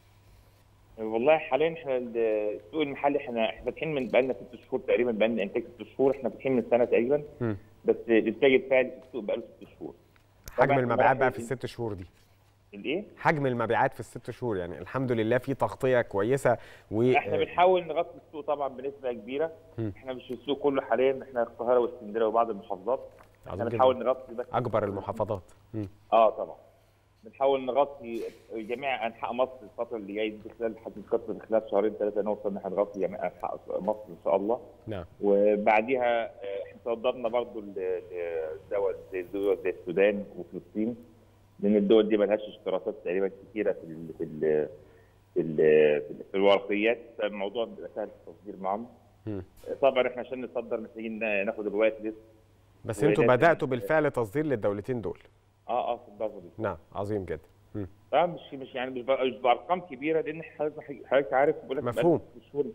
والله حاليا احنا السوق المحلي احنا احنا فاتحين من بقالنا ست شهور تقريبا بقالنا انتاج ست شهور احنا فاتحين من سنه تقريبا مم. بس الانتاج الفعلي في السوق بقاله ست شهور حجم طبعاً المبيعات بقى مراحل في الست شهور دي الايه؟ حجم المبيعات في الست شهور يعني الحمد لله في تغطيه كويسه و احنا بنحاول نغطي السوق طبعا بنسبه كبيره مم. احنا مش في السوق كله حاليا احنا القاهره واسكندريه وبعض المحافظات احنا عظيم بنحاول جداً. نغطي بس اكبر المحافظات مم. اه طبعا بنحاول نغطي جميع انحاء مصر الفتره اللي جايه دي خلال حد القطر في خلال شهرين ثلاثه نوصل ان احنا نغطي جميع انحاء مصر ان شاء الله نعم وبعديها آه، احنا صدرنا برضو ل- لدول زي دول زي السودان وفلسطين لان الدول دي ملهاش اشتراطات تقريبا كتيره في ال في ال في, ال في الورقيات فالموضوع بيبقى سهل في التصدير معاهم مم. طبعا احنا عشان نصدر محتاجين ناخد الوايت ليست بس انتوا ولازم- بداتوا بالفعل تصدير للدولتين دول اه اه في الضربه دي نعم عظيم جدا مم. طبعا مش مش يعني مش بأ- مش بارقام كبيره لان حضرتك حضرتك عارف بقول لك مفهوم. بقالنا ست شهور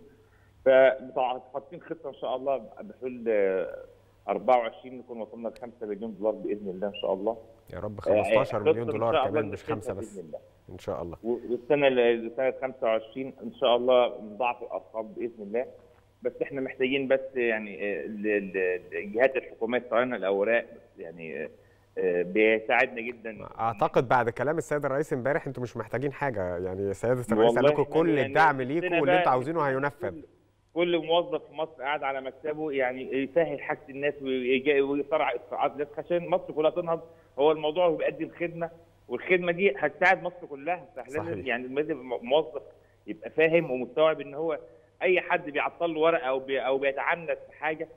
فحاطين خطه ان شاء الله بحلول آه، 24 نكون وصلنا ل 5 مليون دولار باذن الله ان شاء الله يا رب آه، 15 خطة مليون إن دولار شاء الله كمان مش ننفذها خمسة بس بإذن الله. ان شاء الله و- والسنه ال- سنه 25 ان شاء الله نضاعف الارقام باذن الله بس احنا محتاجين بس يعني آه، ال- ال- الجهات الحكوميه تطلع لنا الاوراق بس يعني آه، آه، بيساعدنا جدا اعتقد بعد كلام السيد الرئيس امبارح انتوا مش محتاجين حاجه يعني سياده الرئيس قال والله لكم إحنا كل يعني الدعم عندنا ليكم واللي بقى انتوا عاوزينه هينفذ كل موظف في مصر قاعد على مكتبه يعني يسهل حاجه الناس ويجا- ويطلع اقتراعات الناس عشان مصر كلها تنهض هو الموضوع هو بيقدم خدمه والخدمه دي هتساعد مصر كلها فاحنا صحيح. يعني لازم موظف يبقى فاهم ومستوعب ان هو اي حد بيعطل له ورقه او بي او بيتعنت في حاجه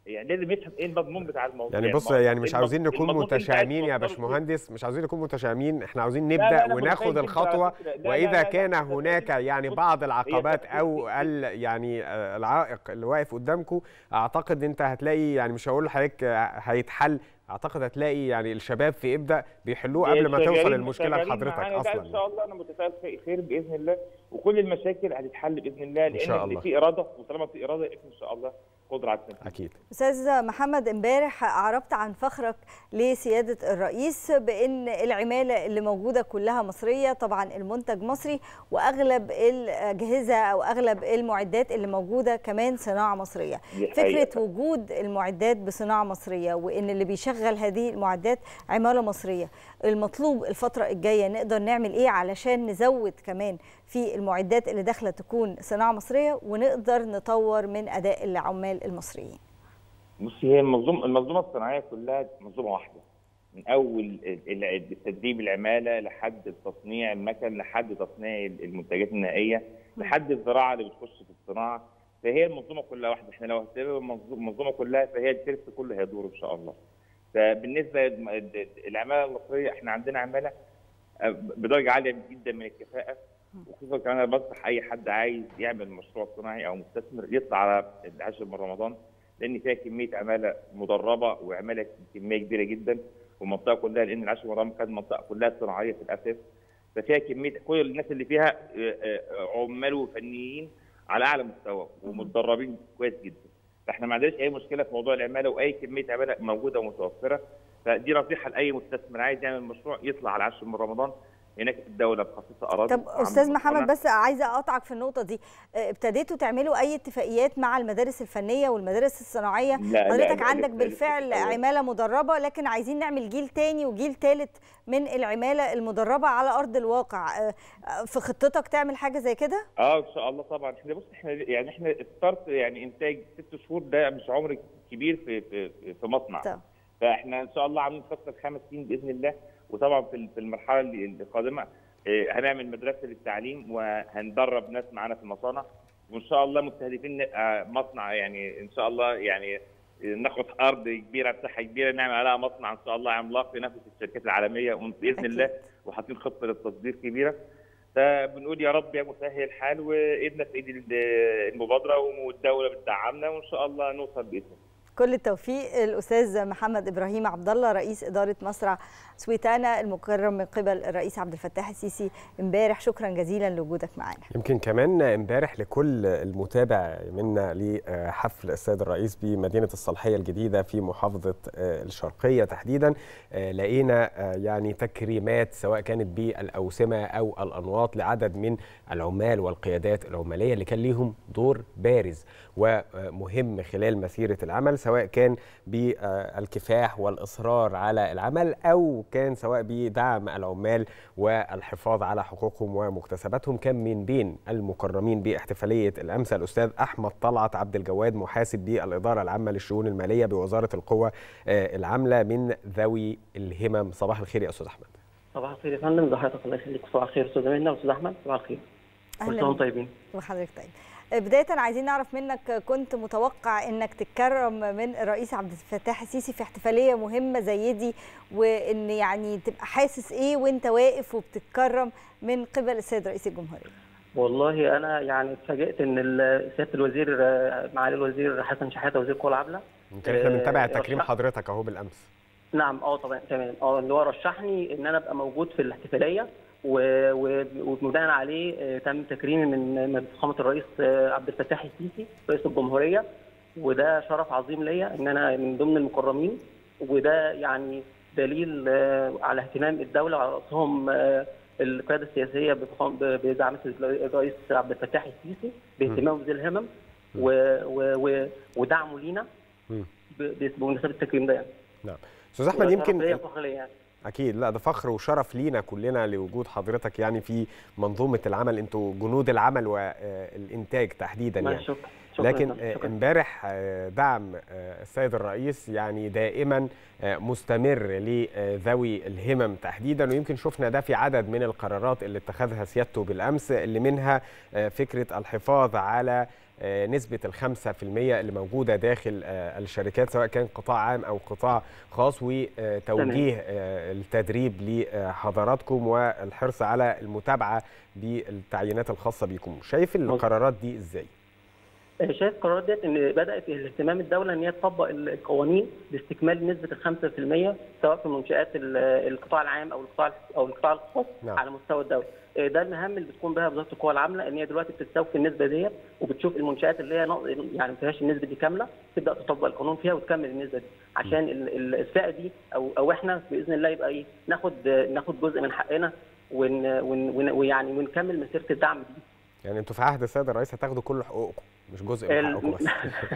يعني لازم يفهم ايه المضمون بتاع الموضوع يعني بص الموضوع- يعني مش عاوزين المضمون- نكون المضمون اللي انت عايز متشائمين يا توصله فيه. باشمهندس مش عاوزين نكون متشائمين احنا عاوزين لا، نبدا لا، وناخد متخيل الخطوه جدا على فكرة. لا، واذا لا، لا، كان لا، هناك يعني بص، بعض هي العقبات في- او ال يعني آه، العائق اللي واقف قدامكم اعتقد انت هتلاقي يعني مش هقول لحضرتك آه، هيتحل اعتقد هتلاقي يعني الشباب في ابدا بيحلوه قبل ما توصل شغالين- المشكله شغالين لحضرتك معانا. لا، اصلا ان شاء الله انا متفائل في خير باذن الله وكل المشاكل هتتحل باذن الله لان شاء الله. اللي في اراده وطالما في اراده يبقى ان شاء الله قدره على التنفيذ اكيد استاذ محمد امبارح اعربت عن فخرك لسياده الرئيس بان العماله اللي موجوده كلها مصريه طبعا المنتج مصري واغلب الاجهزه او اغلب المعدات اللي موجوده كمان صناعه مصريه دي حقيقة. فكره وجود المعدات بصناعه مصريه وان اللي بيشغل هذه المعدات عماله مصريه المطلوب الفتره الجايه نقدر نعمل ايه علشان نزود كمان في المعدات اللي داخله تكون صناعه مصريه ونقدر نطور من اداء العمال المصريين بصي هي المنظومه المنظومه الصناعيه كلها منظومه واحده من اول ال- ال- تدريب العماله لحد تصنيع المكن لحد تصنيع المنتجات النهائيه لحد الزراعه اللي بتخش في الصناعه فهي المنظومه كلها واحده احنا لو هنسيب المنظومه كلها فهي الترس كله هيدور ان شاء الله فبالنسبه للعماله المصريه احنا عندنا عماله بدرجه عاليه جدا من الكفاءه وخصوصا كمان انا بنصح اي حد عايز يعمل مشروع صناعي او مستثمر يطلع على العاشر من رمضان لان فيها كميه عماله مدربه وعماله كميه كبيره جدا والمنطقه كلها لان العاشر من رمضان كانت منطقه كلها صناعيه في الاساس ففيها كميه كل الناس اللي فيها آه، آه، عمال وفنيين على اعلى مستوى ومتدربين كويس جدا فاحنا ما عندناش اي مشكله في موضوع العماله واي كميه عماله موجوده ومتوفره فدي نصيحه لاي مستثمر عايز يعمل مشروع يطلع على العاشر من رمضان هناك الدوله مخصصه اراضي طب وعاملة استاذ محمد مصانع. بس عايزه اقطعك في النقطه دي آه، ابتديتوا تعملوا اي اتفاقيات مع المدارس الفنيه والمدارس الصناعيه لا، لا، حضرتك لا، عندك لسه- بالفعل لسه. عماله مدربه لكن عايزين نعمل جيل تاني وجيل تالت من العماله المدربه على ارض الواقع آه، آه، في خطتك تعمل حاجه زي كده اه ان شاء الله طبعا احنا بص احنا يعني احنا ستارت يعني انتاج ست شهور ده مش عمر كبير في في في مصنع طب. فاحنا ان شاء الله عاملين خطه خمس سنين باذن الله وطبعا في في المرحله اللي- القادمه آه، هنعمل مدرسه للتعليم وهندرب ناس معانا في المصانع وان شاء الله مستهدفين نبقى مصنع يعني ان شاء الله يعني ناخد ارض كبيره مساحه كبيره نعمل عليها مصنع ان شاء الله عملاق ينافس الشركات العالميه باذن أكيد. الله وحاطين خطه للتصدير كبيره فبنقول يا رب يا مسهل الحال وايدنا في ايد المبادره والدوله بتدعمنا وان شاء الله نوصل باذن الله كل التوفيق الاستاذ محمد ابراهيم عبد الله رئيس اداره مصرع سويتانا المكرم من قبل الرئيس عبد الفتاح السيسي امبارح شكرا جزيلا لوجودك معنا يمكن كمان امبارح لكل المتابع منا لحفل السيد الرئيس بمدينه الصالحيه الجديده في محافظه الشرقيه تحديدا لقينا يعني تكريمات سواء كانت بالاوسمه او الانواط لعدد من العمال والقيادات العماليه اللي كان ليهم دور بارز ومهم خلال مسيره العمل سواء كان بالكفاح والاصرار على العمل او كان سواء بدعم العمال والحفاظ على حقوقهم ومكتسباتهم كان من بين المكرمين باحتفاليه الامس الاستاذ احمد طلعت عبد الجواد محاسب بالاداره العامه للشؤون الماليه بوزاره القوى العامله من ذوي الهمم صباح الخير يا استاذ احمد صباح الخير يا فندم ازي حضرتك الله يخليك صباح الخير استاذ منى واستاذ احمد صباح الخير كل سنه وانتم طيبين وحضرتك طيب بداية عايزين نعرف منك كنت متوقع انك تتكرم من الرئيس عبد الفتاح السيسي في احتفالية مهمة زي دي وان يعني تبقى حاسس ايه وانت واقف وبتتكرم من قبل السيد رئيس الجمهورية والله انا يعني اتفاجئت ان سياده الوزير معالي الوزير حسن شحاته وزير القوى العامله يمكن احنا بنتابع تكريم حضرتك اهو بالامس نعم اه طبعا تمام اه اللي هو رشحني ان انا ابقى موجود في الاحتفاليه وبناء عليه تم تكريمي من فخامه الرئيس عبد الفتاح السيسي رئيس الجمهوريه وده شرف عظيم ليا ان انا من ضمن المكرمين وده يعني دليل على اهتمام الدوله وعلى راسهم القياده السياسيه بدعم الرئيس عبد الفتاح السيسي باهتمامه بذي الهمم ودعمه لينا بمناسبه التكريم ده يعني. نعم استاذ احمد يمكن يعني. اكيد لا ده فخر وشرف لينا كلنا لوجود حضرتك يعني في منظومه العمل انتوا جنود العمل والانتاج تحديدا يعني شكرا. شكرا لكن امبارح دعم السيد الرئيس يعني دائما مستمر لذوي الهمم تحديدا ويمكن شفنا ده في عدد من القرارات اللي اتخذها سيادته بالامس اللي منها فكره الحفاظ على آه، نسبه الخمسة في المية اللي موجوده داخل آه، الشركات سواء كان قطاع عام او قطاع خاص وتوجيه آه، التدريب لحضراتكم والحرص على المتابعه بالتعيينات الخاصه بيكم شايف القرارات دي ازاي شايف القرارات ديت ان بدات اهتمام الدوله ان هي تطبق القوانين لاستكمال نسبه ال 5% سواء في منشات ال- القطاع العام او القطاع او القطاع الخاص نعم. على مستوى الدوله. آه، ده المهام اللي بتكون بها وزاره القوى العامله ان هي دلوقتي بتستوفي النسبه ديت وبتشوف المنشات اللي هي ناقص- يعني ما فيهاش النسبه دي كامله تبدا تطبق القانون فيها وتكمل النسبه دي عشان ال- ال- الفئه دي او او احنا باذن الله يبقى ايه ناخد ناخد جزء من حقنا ون ون ون- ويعني ونكمل مسيره الدعم دي. يعني انتوا في عهد السيد الرئيس هتاخدوا كل حقوقكم مش جزء من ال- حقوقكم بس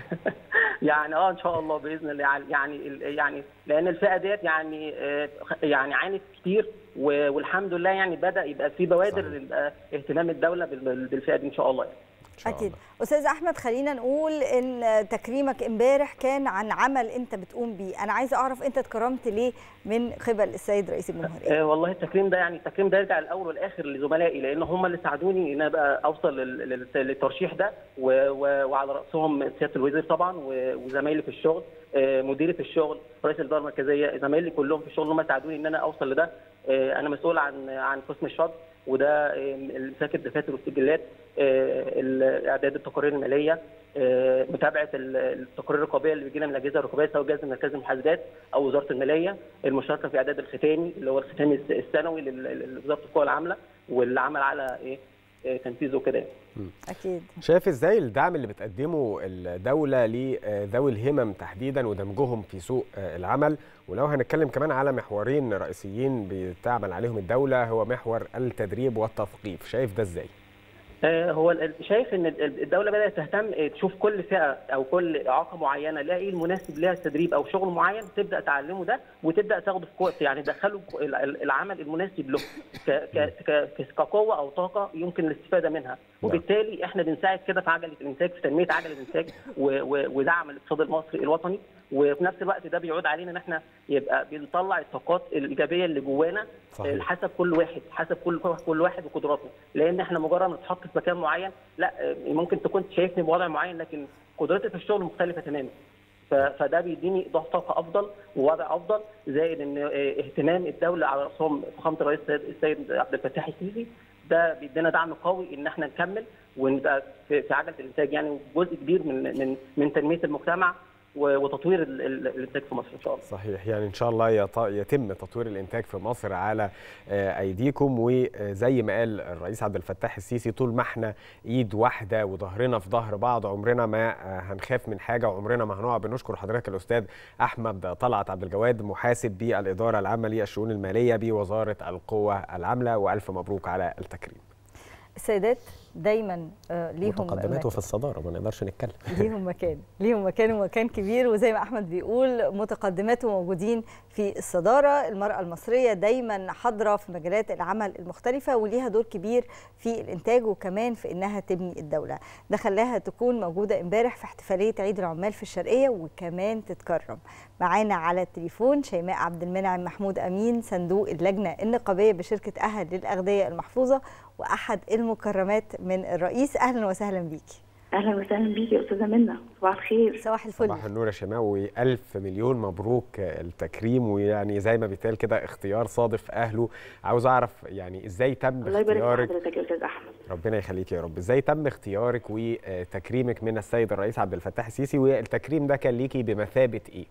يعني اه ان شاء الله باذن الله يعني يعني ال- يعني لان الفئه ديت يعني آه، يعني عانت كتير و- والحمد لله يعني بدا يبقى في بوادر لل- اهتمام الدوله بال- بالفئه دي ان شاء الله يعني. اكيد استاذ احمد خلينا نقول ان تكريمك امبارح كان عن عمل انت بتقوم بيه انا عايزه اعرف انت اتكرمت ليه من قبل السيد رئيس الجمهوريه آه، والله التكريم ده يعني التكريم ده يرجع الاول والاخر لزملائي لان هم اللي ساعدوني ان ابقى اوصل لل- لل- للترشيح ده و- و- وعلى راسهم سياده الوزير طبعا و- وزمايلي في الشغل آه، مديري في الشغل رئيس الاداره المركزيه زمايلي كلهم في الشغل هم ساعدوني ان انا اوصل لده آه، انا مسؤول عن عن قسم الشط وده آه، مساك الدفاتر والسجلات آه، ال- اعداد التقارير الماليه آه، متابعه ال- التقارير الرقابيه اللي بيجينا من الاجهزه الرقابيه سواء جهاز مركز المحاسبات او وزاره الماليه المشاركه في اعداد الختامي اللي هو الختامي الس- السنوي لل- لل- لوزاره القوى العامله والعمل على ايه آه، تنفيذه كده اكيد شايف ازاي الدعم اللي بتقدمه الدولة لذوي الهمم تحديدا ودمجهم في سوق العمل ولو هنتكلم كمان على محورين رئيسيين بتعمل عليهم الدولة هو محور التدريب والتثقيف شايف ده ازاي؟ آه، هو ال- شايف ان ال- الدوله بدات تهتم آه، تشوف كل فئه او كل اعاقه معينه لها ايه المناسب لها التدريب او شغل معين تبدا تعلمه ده وتبدا تاخده في كو- يعني تدخله ك- ال- ال- العمل المناسب له ك- ك- ك- ك- كقوه او طاقه يمكن الاستفاده منها وبالتالي احنا بنساعد كده في عجله الانتاج في تنميه عجله الانتاج و- و- ودعم الاقتصاد المصري الوطني وفي نفس الوقت ده بيعود علينا ان احنا يبقى بنطلع الطاقات الايجابيه اللي جوانا صحيح. آه، حسب كل واحد حسب كل كل واحد وقدراته لان احنا مجرد ما نتحط في مكان معين لا آه، ممكن تكون شايفني بوضع معين لكن قدرتي في الشغل مختلفه تماما ف- فده بيديني ضغط طاقه افضل ووضع افضل زائد ان آه، اهتمام الدوله على راسهم فخامه الرئيس السيد- السيد عبد الفتاح السيسي ده بيدينا دعم قوي ان احنا نكمل ونبقى في في عجله الانتاج يعني جزء كبير من من من تنميه المجتمع و- وتطوير ال- ال- الانتاج في مصر ان شاء الله صحيح يعني ان شاء الله يط- يتم تطوير الانتاج في مصر على آه، ايديكم وزي ما قال الرئيس عبد الفتاح السيسي طول ما احنا ايد واحده وظهرنا في ظهر بعض عمرنا ما آه، هنخاف من حاجه وعمرنا ما هنقع بنشكر حضرتك الاستاذ احمد طلعت عبد الجواد محاسب بالاداره العامه للشؤون الماليه بوزاره القوى العامله والف مبروك على التكريم السيدات دايما آه، ليهم متقدماته في الصداره ما نقدرش نتكلم ليهم مكان ليهم مكان ومكان كبير وزي ما احمد بيقول متقدمات وموجودين في الصداره المراه المصريه دايما حاضره في مجالات العمل المختلفه وليها دور كبير في الانتاج وكمان في انها تبني الدوله ده خلاها تكون موجوده امبارح في احتفاليه عيد العمال في الشرقيه وكمان تتكرم معانا على التليفون شيماء عبد المنعم محمود امين صندوق اللجنه النقابيه بشركه اهل للاغذيه المحفوظه واحد المكرمات من الرئيس اهلا وسهلا بيكي اهلا وسهلا بيكي يا استاذه منى صباح الخير صباح الفل صباح النور يا شيماء والف مليون مبروك التكريم ويعني زي ما بيتقال كده اختيار صادف اهله عاوز اعرف يعني ازاي تم الله يبارك في اختيارك حضرتك يا استاذ احمد ربنا يخليك يا رب ازاي تم اختيارك وتكريمك من السيد الرئيس عبد الفتاح السيسي والتكريم ده كان ليكي بمثابه ايه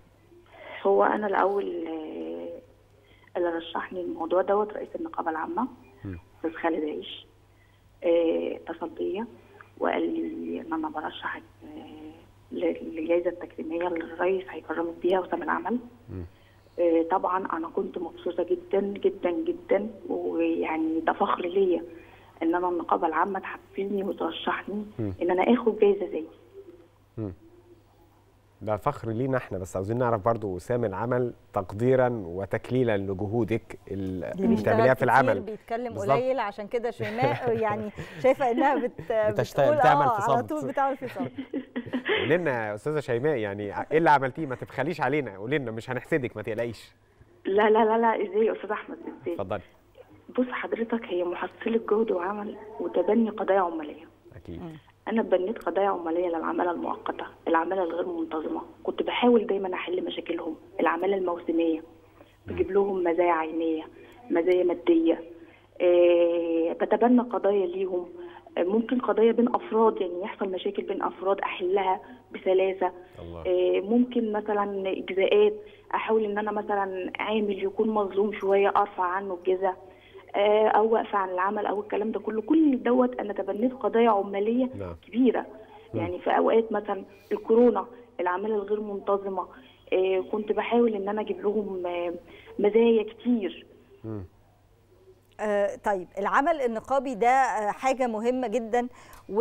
هو انا الاول آه، اللي رشحني الموضوع دوت رئيس النقابه العامه استاذ خالد عيش آه، اتصل بيا وقال لي ان انا برشح آه، ل- للجائزه التكريميه اللي الرئيس هيكرمك بيها وسام العمل آه، طبعا انا كنت مبسوطه جدا جدا جدا ويعني ده فخر ليا ان انا النقابه العامه تحفزني وترشحني مم. ان انا اخد جايزه زي دي مم. ده فخر لينا احنا بس عاوزين نعرف برضو وسام العمل تقديرا وتكليلا لجهودك ال- اللي اللي بيشتغل بتعمليها في كتير العمل بيتكلم بالظبط. قليل عشان كده شيماء يعني شايفه انها بت بتشتغل، بتقول بتعمل اه في على صمت. طول بتعمل في صمت قولي لنا يا استاذه شيماء يعني ايه اللي عملتيه ما تبخليش علينا قولي لنا مش هنحسدك ما تقلقيش لا لا لا لا ازاي يا استاذ احمد ازاي اتفضلي بص حضرتك هي محصله جهد وعمل وتبني قضايا عماليه اكيد انا بنيت قضايا عماليه للعماله المؤقته العماله الغير منتظمه كنت بحاول دايما احل مشاكلهم العماله الموسميه بجيب لهم مزايا عينيه مزايا ماديه آه، بتبنى قضايا ليهم آه، ممكن قضايا بين افراد يعني يحصل مشاكل بين افراد احلها بسلاسه آه، ممكن مثلا اجزاءات احاول ان انا مثلا عامل يكون مظلوم شويه ارفع عنه الجزاء آه، او واقفه عن العمل او الكلام ده كله كل دوت انا تبنيت قضايا عماليه نعم. كبيره يعني في اوقات مثلا الكورونا العماله الغير منتظمه آه، كنت بحاول ان انا اجيب لهم آه، مزايا كتير آه، طيب العمل النقابي ده آه، حاجة مهمة جدا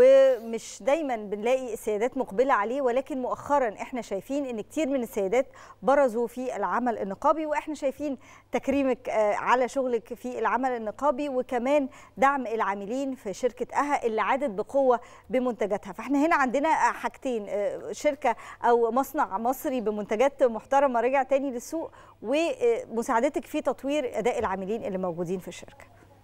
ومش دايما بنلاقي السيدات مقبلة عليه ولكن مؤخرا احنا شايفين ان كتير من السيدات برزوا في العمل النقابي واحنا شايفين تكريمك آه، على شغلك في العمل النقابي وكمان دعم العاملين في شركة أها اللي عادت بقوة بمنتجاتها فاحنا هنا عندنا آه، حاجتين آه، شركة أو مصنع مصري بمنتجات محترمة رجع تاني للسوق ومساعدتك في تطوير أداء العاملين اللي موجودين في الشركة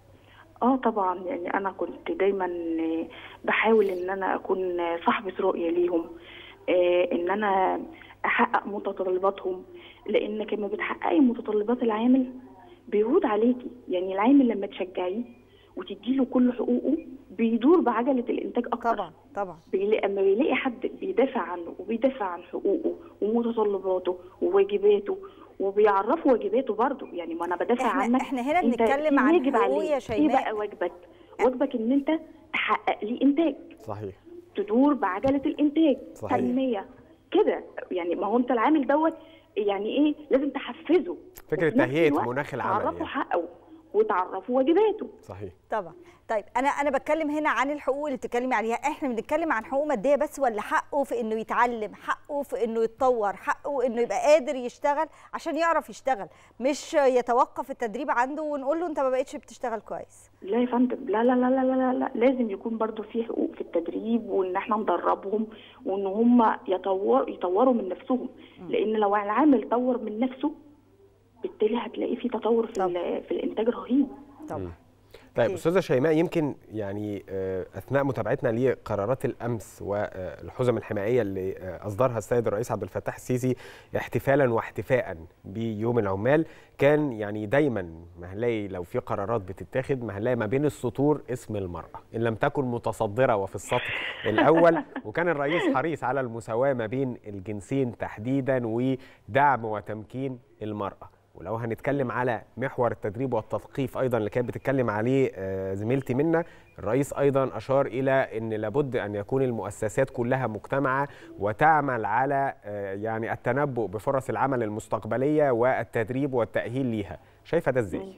اه طبعا يعني انا كنت دايما آه، بحاول ان انا اكون آه، صاحبة رؤية ليهم آه، ان انا احقق متطلباتهم لان لما بتحققي متطلبات العامل بيعود عليكي يعني العامل لما تشجعيه وتديله كل حقوقه بيدور بعجلة الانتاج اكتر طبعا طبعا بيلاقي اما بيلاقي حد بيدافع عنه وبيدافع عن حقوقه ومتطلباته وواجباته وبيعرفه واجباته برضه يعني ما انا بدافع إحنا- عنك إحنا هنا أنت بنتكلم في عن واجب حقوق عليك. يا ايه شيماء. بقى واجبك واجبك ان انت تحقق لي انتاج صحيح تدور بعجله الانتاج صحيح. تنميه كده يعني ما هو انت العامل دوت يعني ايه لازم تحفزه فكره وفي نفس تهيئه الوقت مناخ العمل تعرفه يعني. حقه وتعرفه واجباته صحيح طبعا طيب انا انا بتكلم هنا عن الحقوق اللي بتتكلمي عليها احنا بنتكلم عن حقوق ماديه بس ولا حقه في انه يتعلم حقه في انه يتطور حقه انه يبقى قادر يشتغل عشان يعرف يشتغل مش يتوقف التدريب عنده ونقول له انت ما بقتش بتشتغل كويس لا يا فندم لا لا لا لا لا, لا, لا. لازم يكون برضو في حقوق في التدريب وان احنا ندربهم وان هم يطور يطوروا من نفسهم لان لو العامل طور من نفسه بالتالي هتلاقي في تطور في, ال- في الانتاج رهيب طبعا طيب استاذه شيماء يمكن يعني آه، اثناء متابعتنا لقرارات الامس والحزم الحمائيه اللي آه، اصدرها السيد الرئيس عبد الفتاح السيسي احتفالا واحتفاء بيوم العمال كان يعني دايما ما هنلاقي لو في قرارات بتتاخد ما هنلاقي ما بين السطور اسم المراه ان لم تكن متصدره وفي السطر الاول وكان الرئيس حريص على المساواه ما بين الجنسين تحديدا ودعم وتمكين المراه ولو هنتكلم على محور التدريب والتثقيف ايضا اللي كانت بتتكلم عليه آه، زميلتي منا الرئيس ايضا اشار الى ان لابد ان يكون المؤسسات كلها مجتمعه وتعمل على آه، يعني التنبؤ بفرص العمل المستقبليه والتدريب والتاهيل ليها شايفه ده ازاي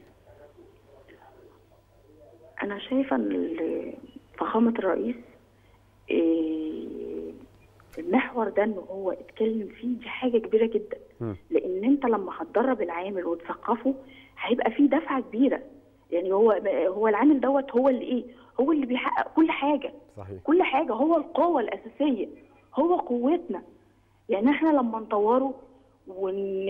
انا شايفه ان ال- فخامه الرئيس إيه، المحور ده ان هو اتكلم فيه دي حاجه كبيره جدا لان انت لما هتدرب العامل وتثقفه هيبقى فيه دفعه كبيره يعني هو هو العامل دوت هو اللي ايه هو اللي بيحقق كل حاجه صحيح كل حاجه هو القوه الاساسيه هو قوتنا يعني احنا لما نطوره ون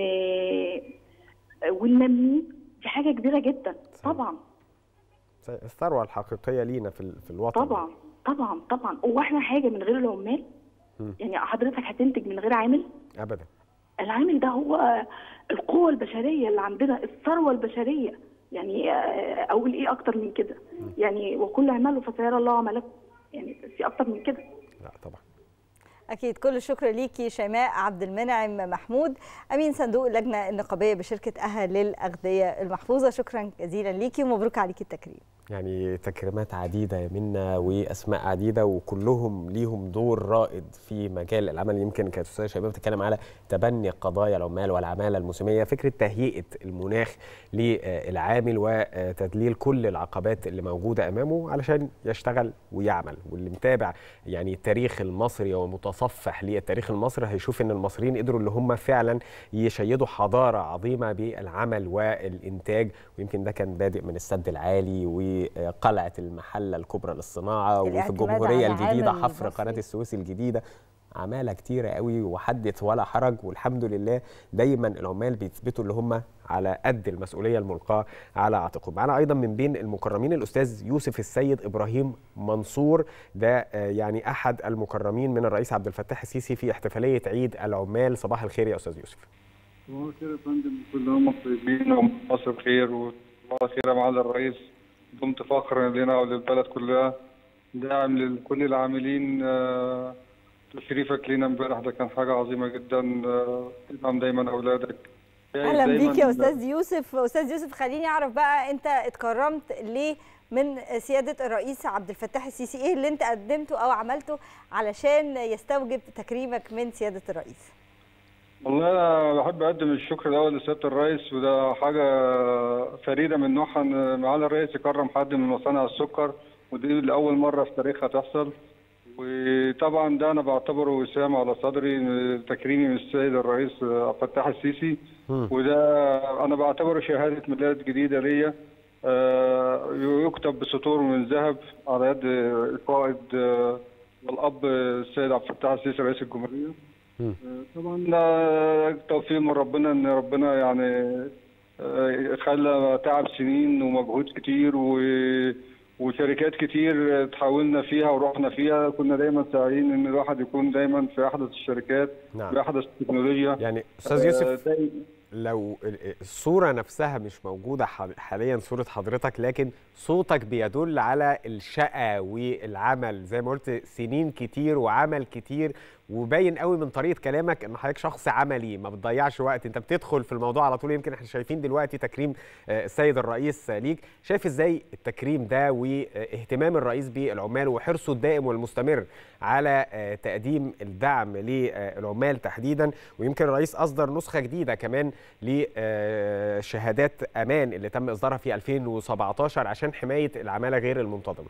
وننميه دي حاجه كبيره جدا طبعا الثروه الحقيقيه لينا في ال- في الوطن طبعا طبعا طبعا هو احنا حاجه من غير العمال مم. يعني حضرتك هتنتج من غير عامل ابدا العامل ده هو القوة البشرية اللي عندنا الثروة البشرية يعني آه، أقول إيه أكتر من كده يعني وكل اعملوا فسيرى الله عملكم يعني في أكتر من كده لا طبعا اكيد كل الشكر ليكي شيماء عبد المنعم محمود امين صندوق اللجنه النقابيه بشركه اها للاغذيه المحفوظه شكرا جزيلا ليكي ومبروك عليكي التكريم يعني تكريمات عديدة يا منا وأسماء عديدة وكلهم ليهم دور رائد في مجال العمل يمكن كانت أستاذة شباب بتتكلم على تبني قضايا العمال والعمالة الموسمية فكرة تهيئة المناخ للعامل وتدليل كل العقبات اللي موجودة أمامه علشان يشتغل ويعمل واللي متابع يعني التاريخ المصري ومتصفح للتاريخ المصري هيشوف ان المصريين قدروا اللي هم فعلا يشيدوا حضاره عظيمه بالعمل والانتاج ويمكن ده كان بادئ من السد العالي وقلعه المحله الكبرى للصناعه وفي الاعتماد الجمهوريه على الجديده عامل حفر مصري. قناه السويس الجديده عماله كتيره قوي وحدث ولا حرج والحمد لله دايما العمال بيثبتوا اللي هم على قد المسؤوليه الملقاه على عاتقهم معانا ايضا من بين المكرمين الاستاذ يوسف السيد ابراهيم منصور ده آه، يعني احد المكرمين من الرئيس عبد الفتاح السيسي في احتفاليه عيد العمال صباح الخير يا استاذ يوسف صباح الخير يا فندم كل عام وانتم طيبين ومصر بخير وصباح الخير يا معالي الرئيس دمت فخر لنا وللبلد كلها داعم لكل العاملين آه، تشريفك لينا امبارح ده كان حاجة عظيمة جدا آه، تدعم دايما أولادك اهلا دايماً- بيك يا استاذ يوسف استاذ يوسف خليني اعرف بقى انت اتكرمت ليه من سياده الرئيس عبد الفتاح السيسي ايه اللي انت قدمته او عملته علشان يستوجب تكريمك من سياده الرئيس والله أنا بحب أقدم الشكر الأول لسيادة الرئيس وده حاجة فريدة من نوعها إن معالي الرئيس يكرم حد من مصانع السكر ودي لأول مرة في تاريخها تحصل وطبعا ده أنا بعتبره وسام على صدري إن تكريمي من السيد الرئيس عبد الفتاح السيسي وده أنا بعتبره شهادة ميلاد جديدة ليا آه، يكتب بسطور من ذهب على يد القائد آه، والأب السيد عبد الفتاح السيسي رئيس الجمهورية طبعا ده توفيق من ربنا ان ربنا يعني آه، خلى تعب سنين ومجهود كتير و وشركات كتير تحاولنا فيها ورحنا فيها كنا دايما سعيين ان الواحد يكون دايما في احدث الشركات نعم. في احدث التكنولوجيا يعني استاذ يوسف آه، داي- لو ال- الصورة نفسها مش موجودة حال- حاليا صورة حضرتك لكن صوتك بيدل على الشقة والعمل زي ما قلت سنين كتير وعمل كتير وباين قوي من طريقة كلامك ان حضرتك شخص عملي ما بتضيعش وقت انت بتدخل في الموضوع على طول يمكن احنا شايفين دلوقتي تكريم آه، السيد الرئيس آه، ليك شايف ازاي التكريم ده واهتمام الرئيس بالعمال وحرصه الدائم والمستمر على آه، تقديم الدعم للعمال تحديدا ويمكن الرئيس اصدر نسخة جديدة كمان لشهادات امان اللي تم اصدارها في 2017 عشان حماية العمالة غير المنتظمة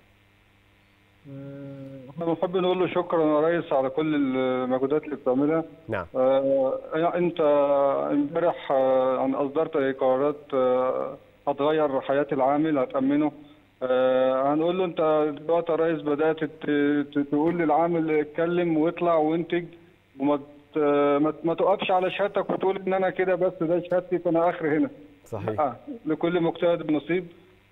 احنا بنحب نقول له شكرا يا ريس على كل المجهودات اللي بتعملها نعم آه يعني انت امبارح آه يعني اصدرت قرارات آه هتغير حياه العامل هتامنه آه هنقول له انت دلوقتي يا ريس بدات ت- ت- تقول للعامل اتكلم واطلع وانتج وما ت- ما ت- ما تقفش على شهادتك وتقول ان انا كده بس ده شهادتي فانا اخر هنا صحيح آه لكل مجتهد بنصيب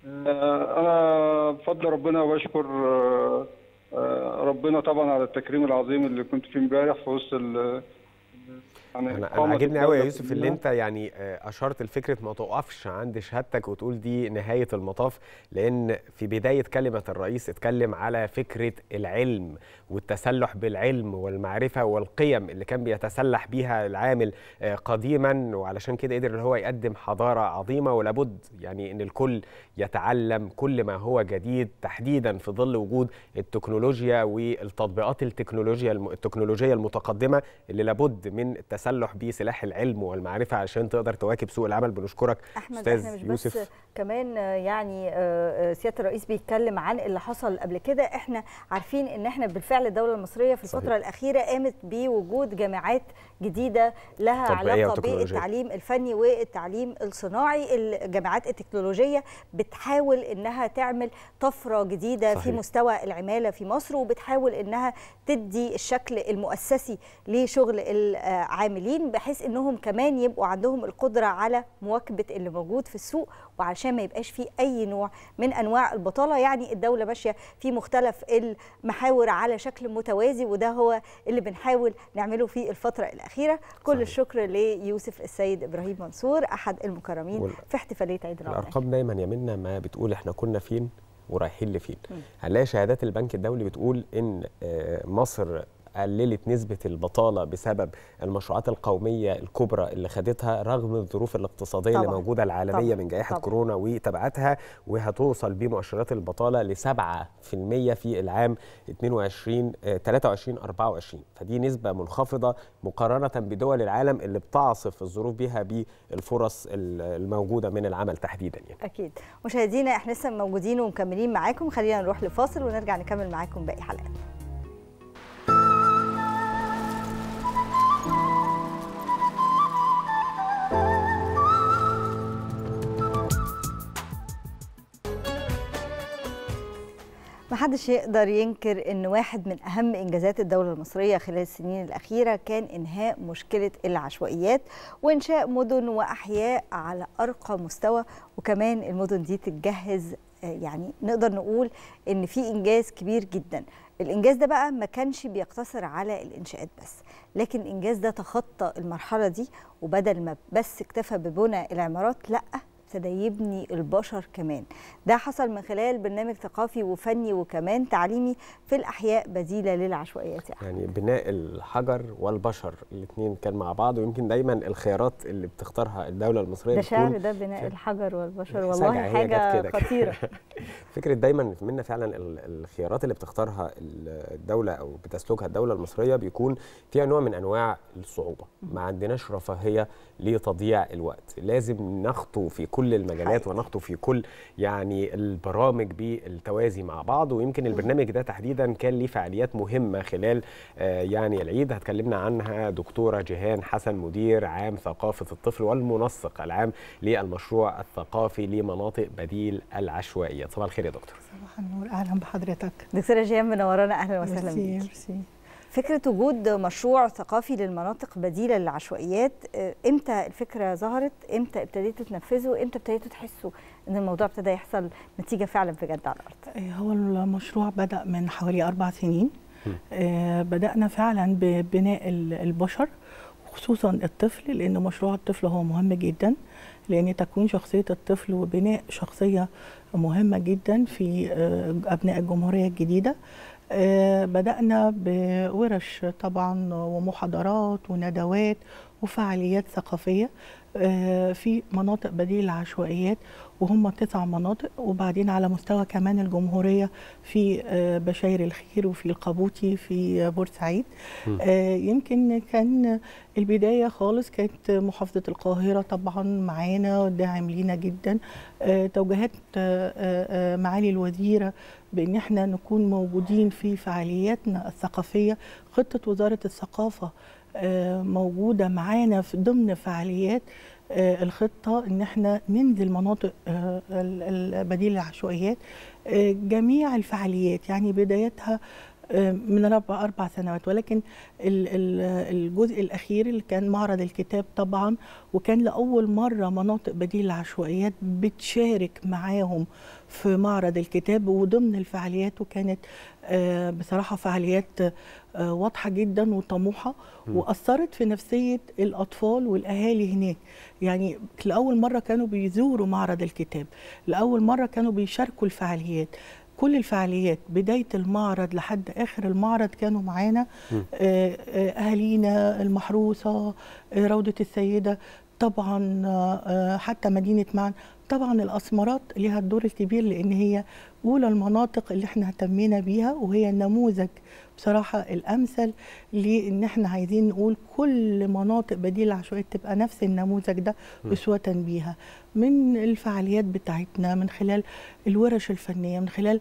آه انا بفضل ربنا وبشكر آه آه ربنا طبعا على التكريم العظيم اللي كنت فيه امبارح في وسط ال- يعني انا انا قامة عاجبني قوي يا الدولة يوسف اللي كلها. انت يعني آه، اشرت لفكره ما تقفش عند شهادتك وتقول دي نهايه المطاف لان في بدايه كلمه الرئيس اتكلم على فكره العلم والتسلح بالعلم والمعرفه والقيم اللي كان بيتسلح بيها العامل آه، قديما وعلشان كده قدر ان هو يقدم حضاره عظيمه ولابد يعني ان الكل يتعلم كل ما هو جديد تحديدا في ظل وجود التكنولوجيا والتطبيقات التكنولوجيا الم- التكنولوجيه المتقدمه اللي لابد من التسلح بسلاح العلم والمعرفه عشان تقدر تواكب سوق العمل بنشكرك احمد احنا مش بس يوسف كمان آه، يعني آه، آه، سياده الرئيس بيتكلم عن اللي حصل قبل كده احنا عارفين ان احنا بالفعل الدوله المصريه في صحيح. الفتره الاخيره قامت بوجود جامعات جديده لها تطبيقية علاقه وتكنولوجية. بالتعليم الفني والتعليم الصناعي الجامعات التكنولوجيه بتحاول انها تعمل طفره جديده في صحيح. مستوى العماله في مصر وبتحاول انها تدي الشكل المؤسسي لشغل العاملين بحيث انهم كمان يبقوا عندهم القدره على مواكبه اللي موجود في السوق وعشان ما يبقاش فيه اي نوع من انواع البطاله يعني الدوله ماشيه في مختلف المحاور على شكل متوازي وده هو اللي بنحاول نعمله في الفتره الاخيره كل صحيح. الشكر ليوسف السيد ابراهيم منصور احد المكرمين وال- في احتفاليه عيد العمال الارقام دايما يا منا ما بتقول احنا كنا فين ورايحين لفين هنلاقي شهادات البنك الدولي بتقول ان آه، مصر قللت نسبة البطالة بسبب المشروعات القومية الكبرى اللي خدتها رغم الظروف الاقتصادية اللي طبعاً. موجودة العالمية طبعاً. من جائحة طبعاً. كورونا وتبعاتها وهتوصل بمؤشرات البطالة ل 7% في العام 22 آه، 23 24 فدي نسبة منخفضة مقارنة بدول العالم اللي بتعصف الظروف بها بالفرص ال- الموجودة من العمل تحديدا يعني. اكيد مشاهدينا احنا لسه موجودين ومكملين معاكم خلينا نروح لفاصل ونرجع نكمل معاكم باقي حلقات محدش يقدر ينكر ان واحد من اهم انجازات الدوله المصريه خلال السنين الاخيره كان انهاء مشكله العشوائيات وانشاء مدن واحياء على ارقى مستوى وكمان المدن دي تتجهز آه، يعني نقدر نقول ان في انجاز كبير جدا الانجاز ده بقى ما كانش بيقتصر على الانشاءات بس لكن الانجاز ده تخطى المرحله دي وبدل ما بس اكتفى ببنى العمارات لا ابتدى يبني البشر كمان ده حصل من خلال برنامج ثقافي وفني وكمان تعليمي في الاحياء بديله للعشوائيات يعني. يعني بناء الحجر والبشر الاثنين كان مع بعض ويمكن دايما الخيارات اللي بتختارها الدوله المصريه ده بتكون شعر ده بناء الحجر والبشر والله سجع، هي جت حاجه كده. خطيره فكره دايما منا فعلا ال- الخيارات اللي بتختارها الدوله او بتسلكها الدوله المصريه بيكون فيها نوع من انواع الصعوبه ما عندناش رفاهيه لتضييع الوقت لازم نخطو في كل المجالات ونخطو في كل يعني البرامج بالتوازي مع بعض ويمكن البرنامج ده تحديدا كان ليه فعاليات مهمه خلال آه، يعني العيد هتكلمنا عنها دكتوره جيهان حسن مدير عام ثقافه الطفل والمنسق العام للمشروع الثقافي لمناطق بديل العشوائيات صباح الخير يا دكتور صباح النور اهلا بحضرتك دكتوره جيان منورانا اهلا وسهلا ميرسي بيكي ميرسي فكره وجود مشروع ثقافي للمناطق بديله للعشوائيات آه، امتى الفكره ظهرت امتى ابتديتوا تنفذوا امتى ابتديتوا تحسوا ان الموضوع ابتدى يحصل نتيجه فعلا بجد على الارض آه، هو المشروع بدأ من حوالي أربع سنين آه، بدأنا فعلا ببناء ال- البشر خصوصا الطفل لأن مشروع الطفل هو مهم جدا لأن تكوين شخصية الطفل وبناء شخصية مهمة جدا في آه، أبناء الجمهورية الجديدة آه، بدأنا بورش طبعا ومحاضرات وندوات وفعاليات ثقافية آه، في مناطق بديل العشوائيات وهم تسع مناطق وبعدين على مستوى كمان الجمهورية في آه، بشاير الخير وفي القبوتي في بورسعيد مم. آه، يمكن كان البداية خالص كانت محافظة القاهرة طبعا معانا داعم لينا جدا آه، توجيهات آه، آه، آه، معالي الوزيرة بأن احنا نكون موجودين في فعالياتنا الثقافية خطة وزارة الثقافة آه، موجودة معانا في ضمن فعاليات آه، الخطة ان احنا ننزل مناطق آه، ال- ال- بديل العشوائيات آه، جميع الفعاليات يعني بدايتها آه، من اربع اربع سنوات ولكن ال- ال- الجزء الاخير اللي كان معرض الكتاب طبعا وكان لاول مره مناطق بديل العشوائيات بتشارك معاهم في معرض الكتاب وضمن الفعاليات وكانت آه، بصراحه فعاليات آه، واضحه جدا وطموحه مم. واثرت في نفسيه الاطفال والاهالي هناك يعني لاول مره كانوا بيزوروا معرض الكتاب لاول مره كانوا بيشاركوا الفعاليات كل الفعاليات بدايه المعرض لحد اخر المعرض كانوا معانا مم. آه، آه، اهالينا المحروسه آه، روضه السيده طبعا آه، آه، حتى مدينه معن طبعا الاسمرات ليها الدور الكبير لان هي اولى المناطق اللي احنا اهتمينا بيها وهي النموذج بصراحه الامثل لان احنا عايزين نقول كل مناطق بديل العشوائيات تبقى نفس النموذج ده م. اسوه بيها من الفعاليات بتاعتنا من خلال الورش الفنيه من خلال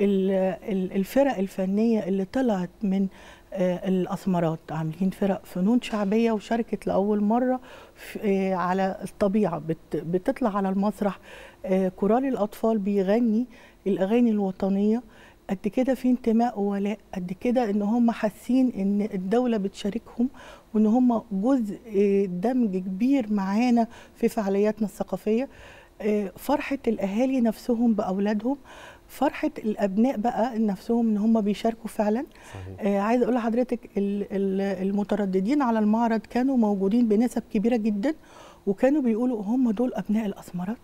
ال- ال- الفرق الفنيه اللي طلعت من آه، الاسمرات عاملين فرق فنون شعبيه وشاركت لاول مره في- آه، على الطبيعه بت- بتطلع على المسرح آه، كورال الاطفال بيغني الاغاني الوطنيه قد كده في انتماء وولاء قد كده ان هم حاسين ان الدوله بتشاركهم وان هم جزء آه، دمج كبير معانا في فعالياتنا الثقافيه آه، فرحه الاهالي نفسهم باولادهم فرحه الابناء بقى نفسهم ان هم بيشاركوا فعلا آه عايزه اقول لحضرتك ال- ال- المترددين على المعرض كانوا موجودين بنسب كبيره جدا وكانوا بيقولوا هم دول ابناء الاسمرات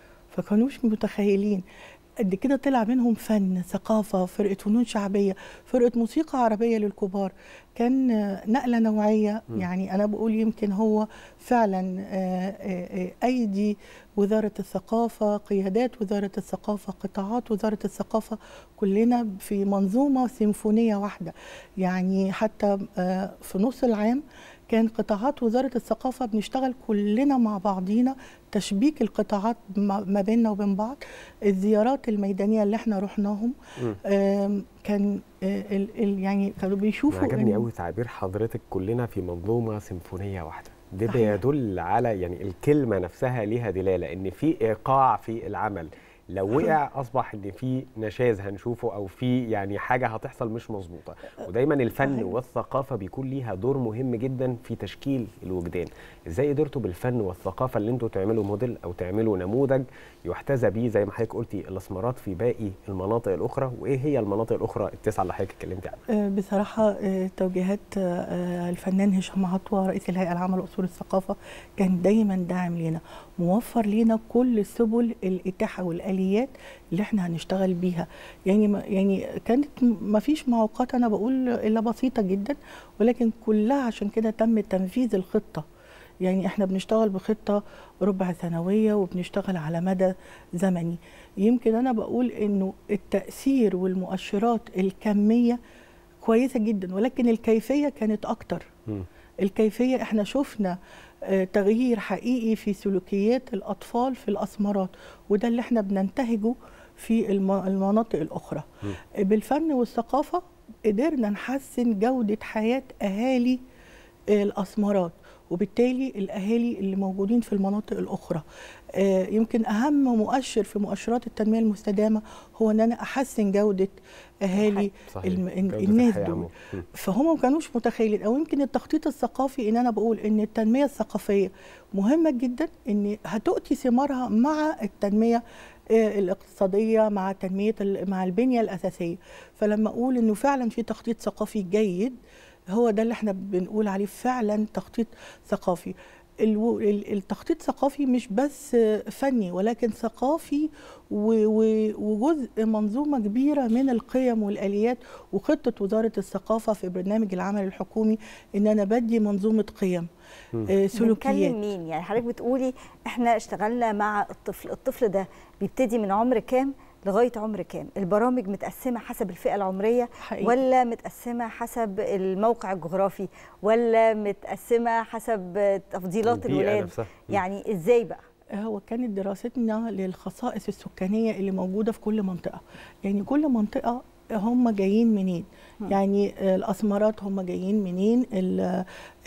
فكانوش متخيلين قد كده طلع منهم فن ثقافة فرقة فنون شعبية فرقة موسيقى عربية للكبار كان آه، نقلة نوعية مم. يعني أنا بقول يمكن هو فعلا آه، آه، آه، أيدي وزارة الثقافة قيادات وزارة الثقافة قطاعات وزارة الثقافة كلنا في منظومة سيمفونية واحدة يعني حتى آه، في نص العام كان قطاعات وزارة الثقافة بنشتغل كلنا مع بعضينا تشبيك القطاعات ما ما بيننا وبين بعض الزيارات الميدانية اللي احنا رحناهم مم. آم، كان آه، ال- ال- يعني كانوا بيشوفوا أنا عجبني إن- قوي تعبير حضرتك كلنا في منظومه سيمفونيه واحده ده صحيح. بيدل على يعني الكلمه نفسها ليها دلاله ان في ايقاع في العمل لو وقع اصبح ان في نشاز هنشوفه او في يعني حاجه هتحصل مش مظبوطه ودايما الفن صحيح. والثقافه بيكون ليها دور مهم جدا في تشكيل الوجدان ازاي قدرتوا بالفن والثقافه اللي انتوا تعملوا موديل او تعملوا نموذج يحتذى بيه زي ما حضرتك قلتي الاسمرات في باقي المناطق الاخرى وايه هي المناطق الاخرى التسعه اللي حضرتك اتكلمتي عنها آه، بصراحة آه، توجيهات آه، الفنان هشام عطوة رئيس الهيئة العامة لأصول الثقافة كان دايما داعم لينا موفر لينا كل سبل الإتاحة والآليات اللي احنا هنشتغل بيها يعني ما- يعني كانت ما فيش معوقات أنا بقول إلا بسيطة جدا ولكن كلها عشان كده تم تنفيذ الخطة يعني احنا بنشتغل بخطة ربع سنوية وبنشتغل على مدى زمني يمكن أنا بقول إنه التأثير والمؤشرات الكمية كويسة جدا ولكن الكيفية كانت أكتر الكيفية احنا شفنا آه، تغيير حقيقي في سلوكيات الأطفال في الأسمرات وده اللي احنا بننتهجه في الم- المناطق الأخرى بالفن والثقافة قدرنا نحسن جودة حياة أهالي آه، الأسمرات وبالتالي الأهالي اللي موجودين في المناطق الأخرى آه، يمكن أهم مؤشر في مؤشرات التنمية المستدامة هو أن أنا أحسن جودة أهالي صحيح. الم- جودة الناس الحياة دول عموماً. م. فهم ما كانوش متخيلين او يمكن التخطيط الثقافي ان انا بقول ان التنميه الثقافيه مهمه جدا ان هتؤتي ثمارها مع التنميه آه، الاقتصاديه مع تنميه ال- مع البنيه الاساسيه فلما اقول انه فعلا في تخطيط ثقافي جيد هو ده اللي احنا بنقول عليه فعلا تخطيط ثقافي الو- ال- التخطيط ثقافي مش بس آه، فني ولكن ثقافي و- و- وجزء منظومة كبيرة من القيم والآليات وخطة وزارة الثقافة في برنامج العمل الحكومي إن أنا بدي منظومة قيم آه، سلوكيات بنتكلم مين يعني حضرتك بتقولي احنا اشتغلنا مع الطفل الطفل ده بيبتدي من عمر كام لغايه عمر كام البرامج متقسمه حسب الفئه العمريه حقيقي. ولا متقسمه حسب الموقع الجغرافي ولا متقسمه حسب تفضيلات البيئة الولاد نفسها. م. يعني ازاي بقى هو كانت دراستنا للخصائص السكانية اللي موجودة في كل منطقة يعني كل منطقة هم جايين منين مم. يعني آه، الأسمرات هم جايين منين ال- آه،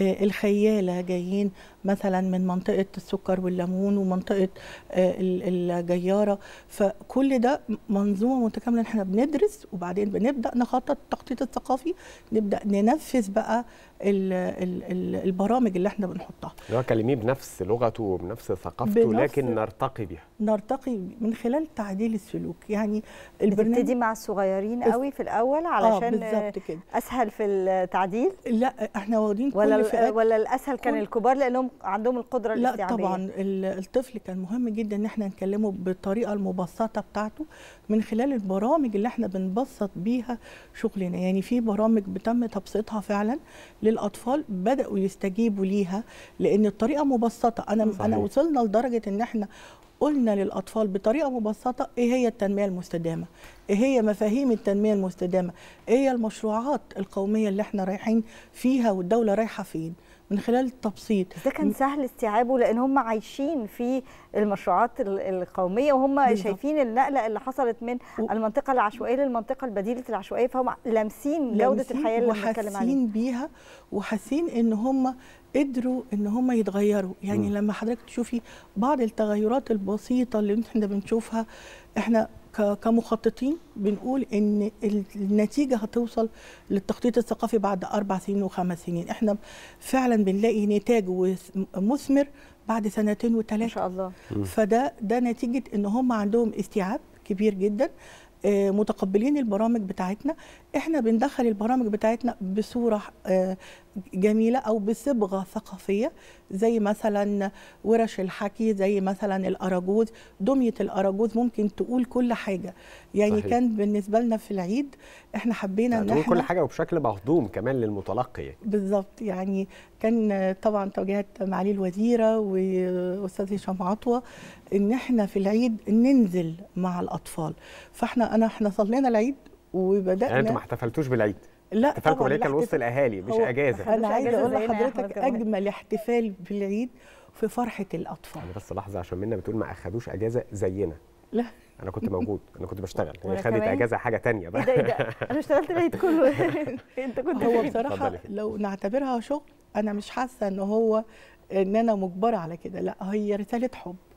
الخيالة جايين مثلا من منطقة السكر والليمون ومنطقة آه، ال- الجيارة فكل ده منظومة متكاملة احنا بندرس وبعدين بنبدأ نخطط التخطيط الثقافي نبدأ ننفذ بقى ال- ال- ال- البرامج اللي احنا بنحطها اللي هو كلميه بنفس لغته وبنفس ثقافته بنفس- لكن نرتقي بيها نرتقي من خلال تعديل السلوك يعني بتبتدي مع الصغيرين قوي في الاول علشان بالظبط كده. اسهل في التعديل لا احنا واخدين ولا كل ال- فئات ولا الاسهل كان كل- الكبار لانهم عندهم القدره لا الاستيعابيه طبعا ال- الطفل كان مهم جدا ان احنا نكلمه بالطريقه المبسطه بتاعته من خلال البرامج اللي احنا بنبسط بيها شغلنا يعني في برامج بتم تبسيطها فعلا للاطفال بداوا يستجيبوا ليها لان الطريقه مبسطه انا صحيح. انا وصلنا لدرجه ان احنا قلنا للاطفال بطريقه مبسطه ايه هي التنميه المستدامه ايه هي مفاهيم التنميه المستدامه ايه هي المشروعات القوميه اللي احنا رايحين فيها والدوله رايحه فين من خلال التبسيط ده كان سهل استيعابه لان هم عايشين في المشروعات ال- القوميه وهم بالظبط. شايفين النقله اللي حصلت من المنطقه العشوائيه للمنطقه البديله العشوائيه فهم لامسين جوده لامسين الحياه اللي بنتكلم عليها وحاسين بيها وحاسين ان هم قدروا ان هم يتغيروا يعني مم. لما حضرتك تشوفي بعض التغيرات البسيطه اللي احنا بنشوفها احنا ك- كمخططين بنقول ان ال- النتيجه هتوصل للتخطيط الثقافي بعد اربع سنين وخمس سنين احنا فعلا بنلاقي نتاج وس- مثمر بعد سنتين وثلاثه ما شاء الله فده ده نتيجه ان هم عندهم استيعاب كبير جدا آه، متقبلين البرامج بتاعتنا احنا بندخل البرامج بتاعتنا بصوره آه، جميله او بصبغه ثقافيه زي مثلا ورش الحكي زي مثلا الاراجوز دميه الاراجوز ممكن تقول كل حاجه يعني صحيح. صحيح. كان بالنسبه لنا في العيد احنا حبينا ان تقول احنا كل حاجه وبشكل مهضوم كمان للمتلقي يعني. بالظبط يعني كان طبعا توجيهات معالي الوزيره واستاذ هشام عطوه ان احنا في العيد ننزل مع الاطفال فاحنا انا احنا صلينا العيد وبدانا يعني انتوا ما احتفلتوش بالعيد لا احتفالكم طبعاً بالعيد كان وسط الاحتفال- الاهالي مش هو- اجازه انا عايزه اقول زينا إحنا لحضرتك كمان. اجمل احتفال بالعيد في فرحه الاطفال انا بس لحظه عشان منا بتقول ما اخدوش اجازه زينا لا انا كنت موجود انا كنت بشتغل هي وأنا خدت كمان. اجازه حاجه تانية بقى ايه ده ايه ده انا اشتغلت العيد كله انت كنت هو فين؟ بصراحه اتفضلي. لو نعتبرها شغل انا مش حاسه ان هو ان انا مجبره على كده لا هي رساله حب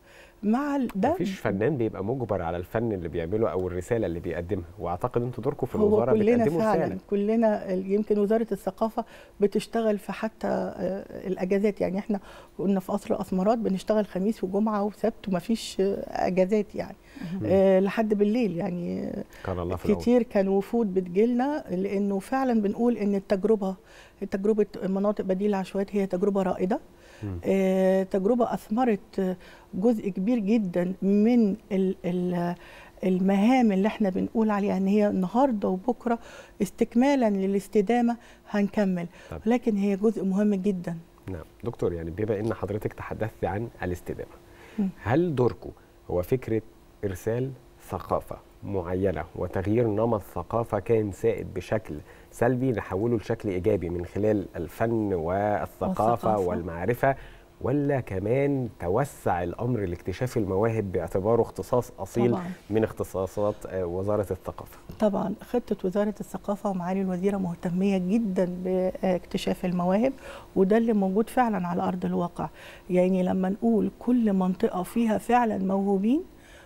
مع ال- ده مفيش فنان بيبقى مجبر على الفن اللي بيعمله او الرساله اللي بيقدمها واعتقد انتوا دوركم في هو الوزاره كلنا بتقدموا فعلا رساله كلنا يمكن وزاره الثقافه بتشتغل في حتى آه، الاجازات يعني احنا كنا في قصر الاسمرات بنشتغل خميس وجمعه وسبت ومفيش آه، اجازات يعني آه، لحد بالليل يعني آه، كان الله في العون كتير كان وفود بتجيلنا لانه فعلا بنقول ان التجربه تجربه مناطق بديل العشوائيات هي تجربه رائده مم. آه، تجربه اثمرت آه، جزء كبير جدا من ال ال المهام اللي احنا بنقول عليها ان هي النهارده وبكره استكمالا للاستدامه هنكمل طب. لكن هي جزء مهم جدا نعم دكتور يعني بما ان حضرتك تحدثت عن الاستدامه مم. هل دوركم هو فكره ارسال ثقافه معينه وتغيير نمط ثقافه كان سائد بشكل سلبي نحوله لشكل ايجابي من خلال الفن والثقافه والثقافة. والمعرفه ولا كمان توسع الامر لاكتشاف المواهب باعتباره اختصاص اصيل طبعاً. من اختصاصات آه، وزاره الثقافه طبعا خطة وزارة الثقافة ومعالي الوزيرة مهتمية جدا باكتشاف المواهب وده اللي موجود فعلا على أرض الواقع يعني لما نقول كل منطقة فيها فعلا موهوبين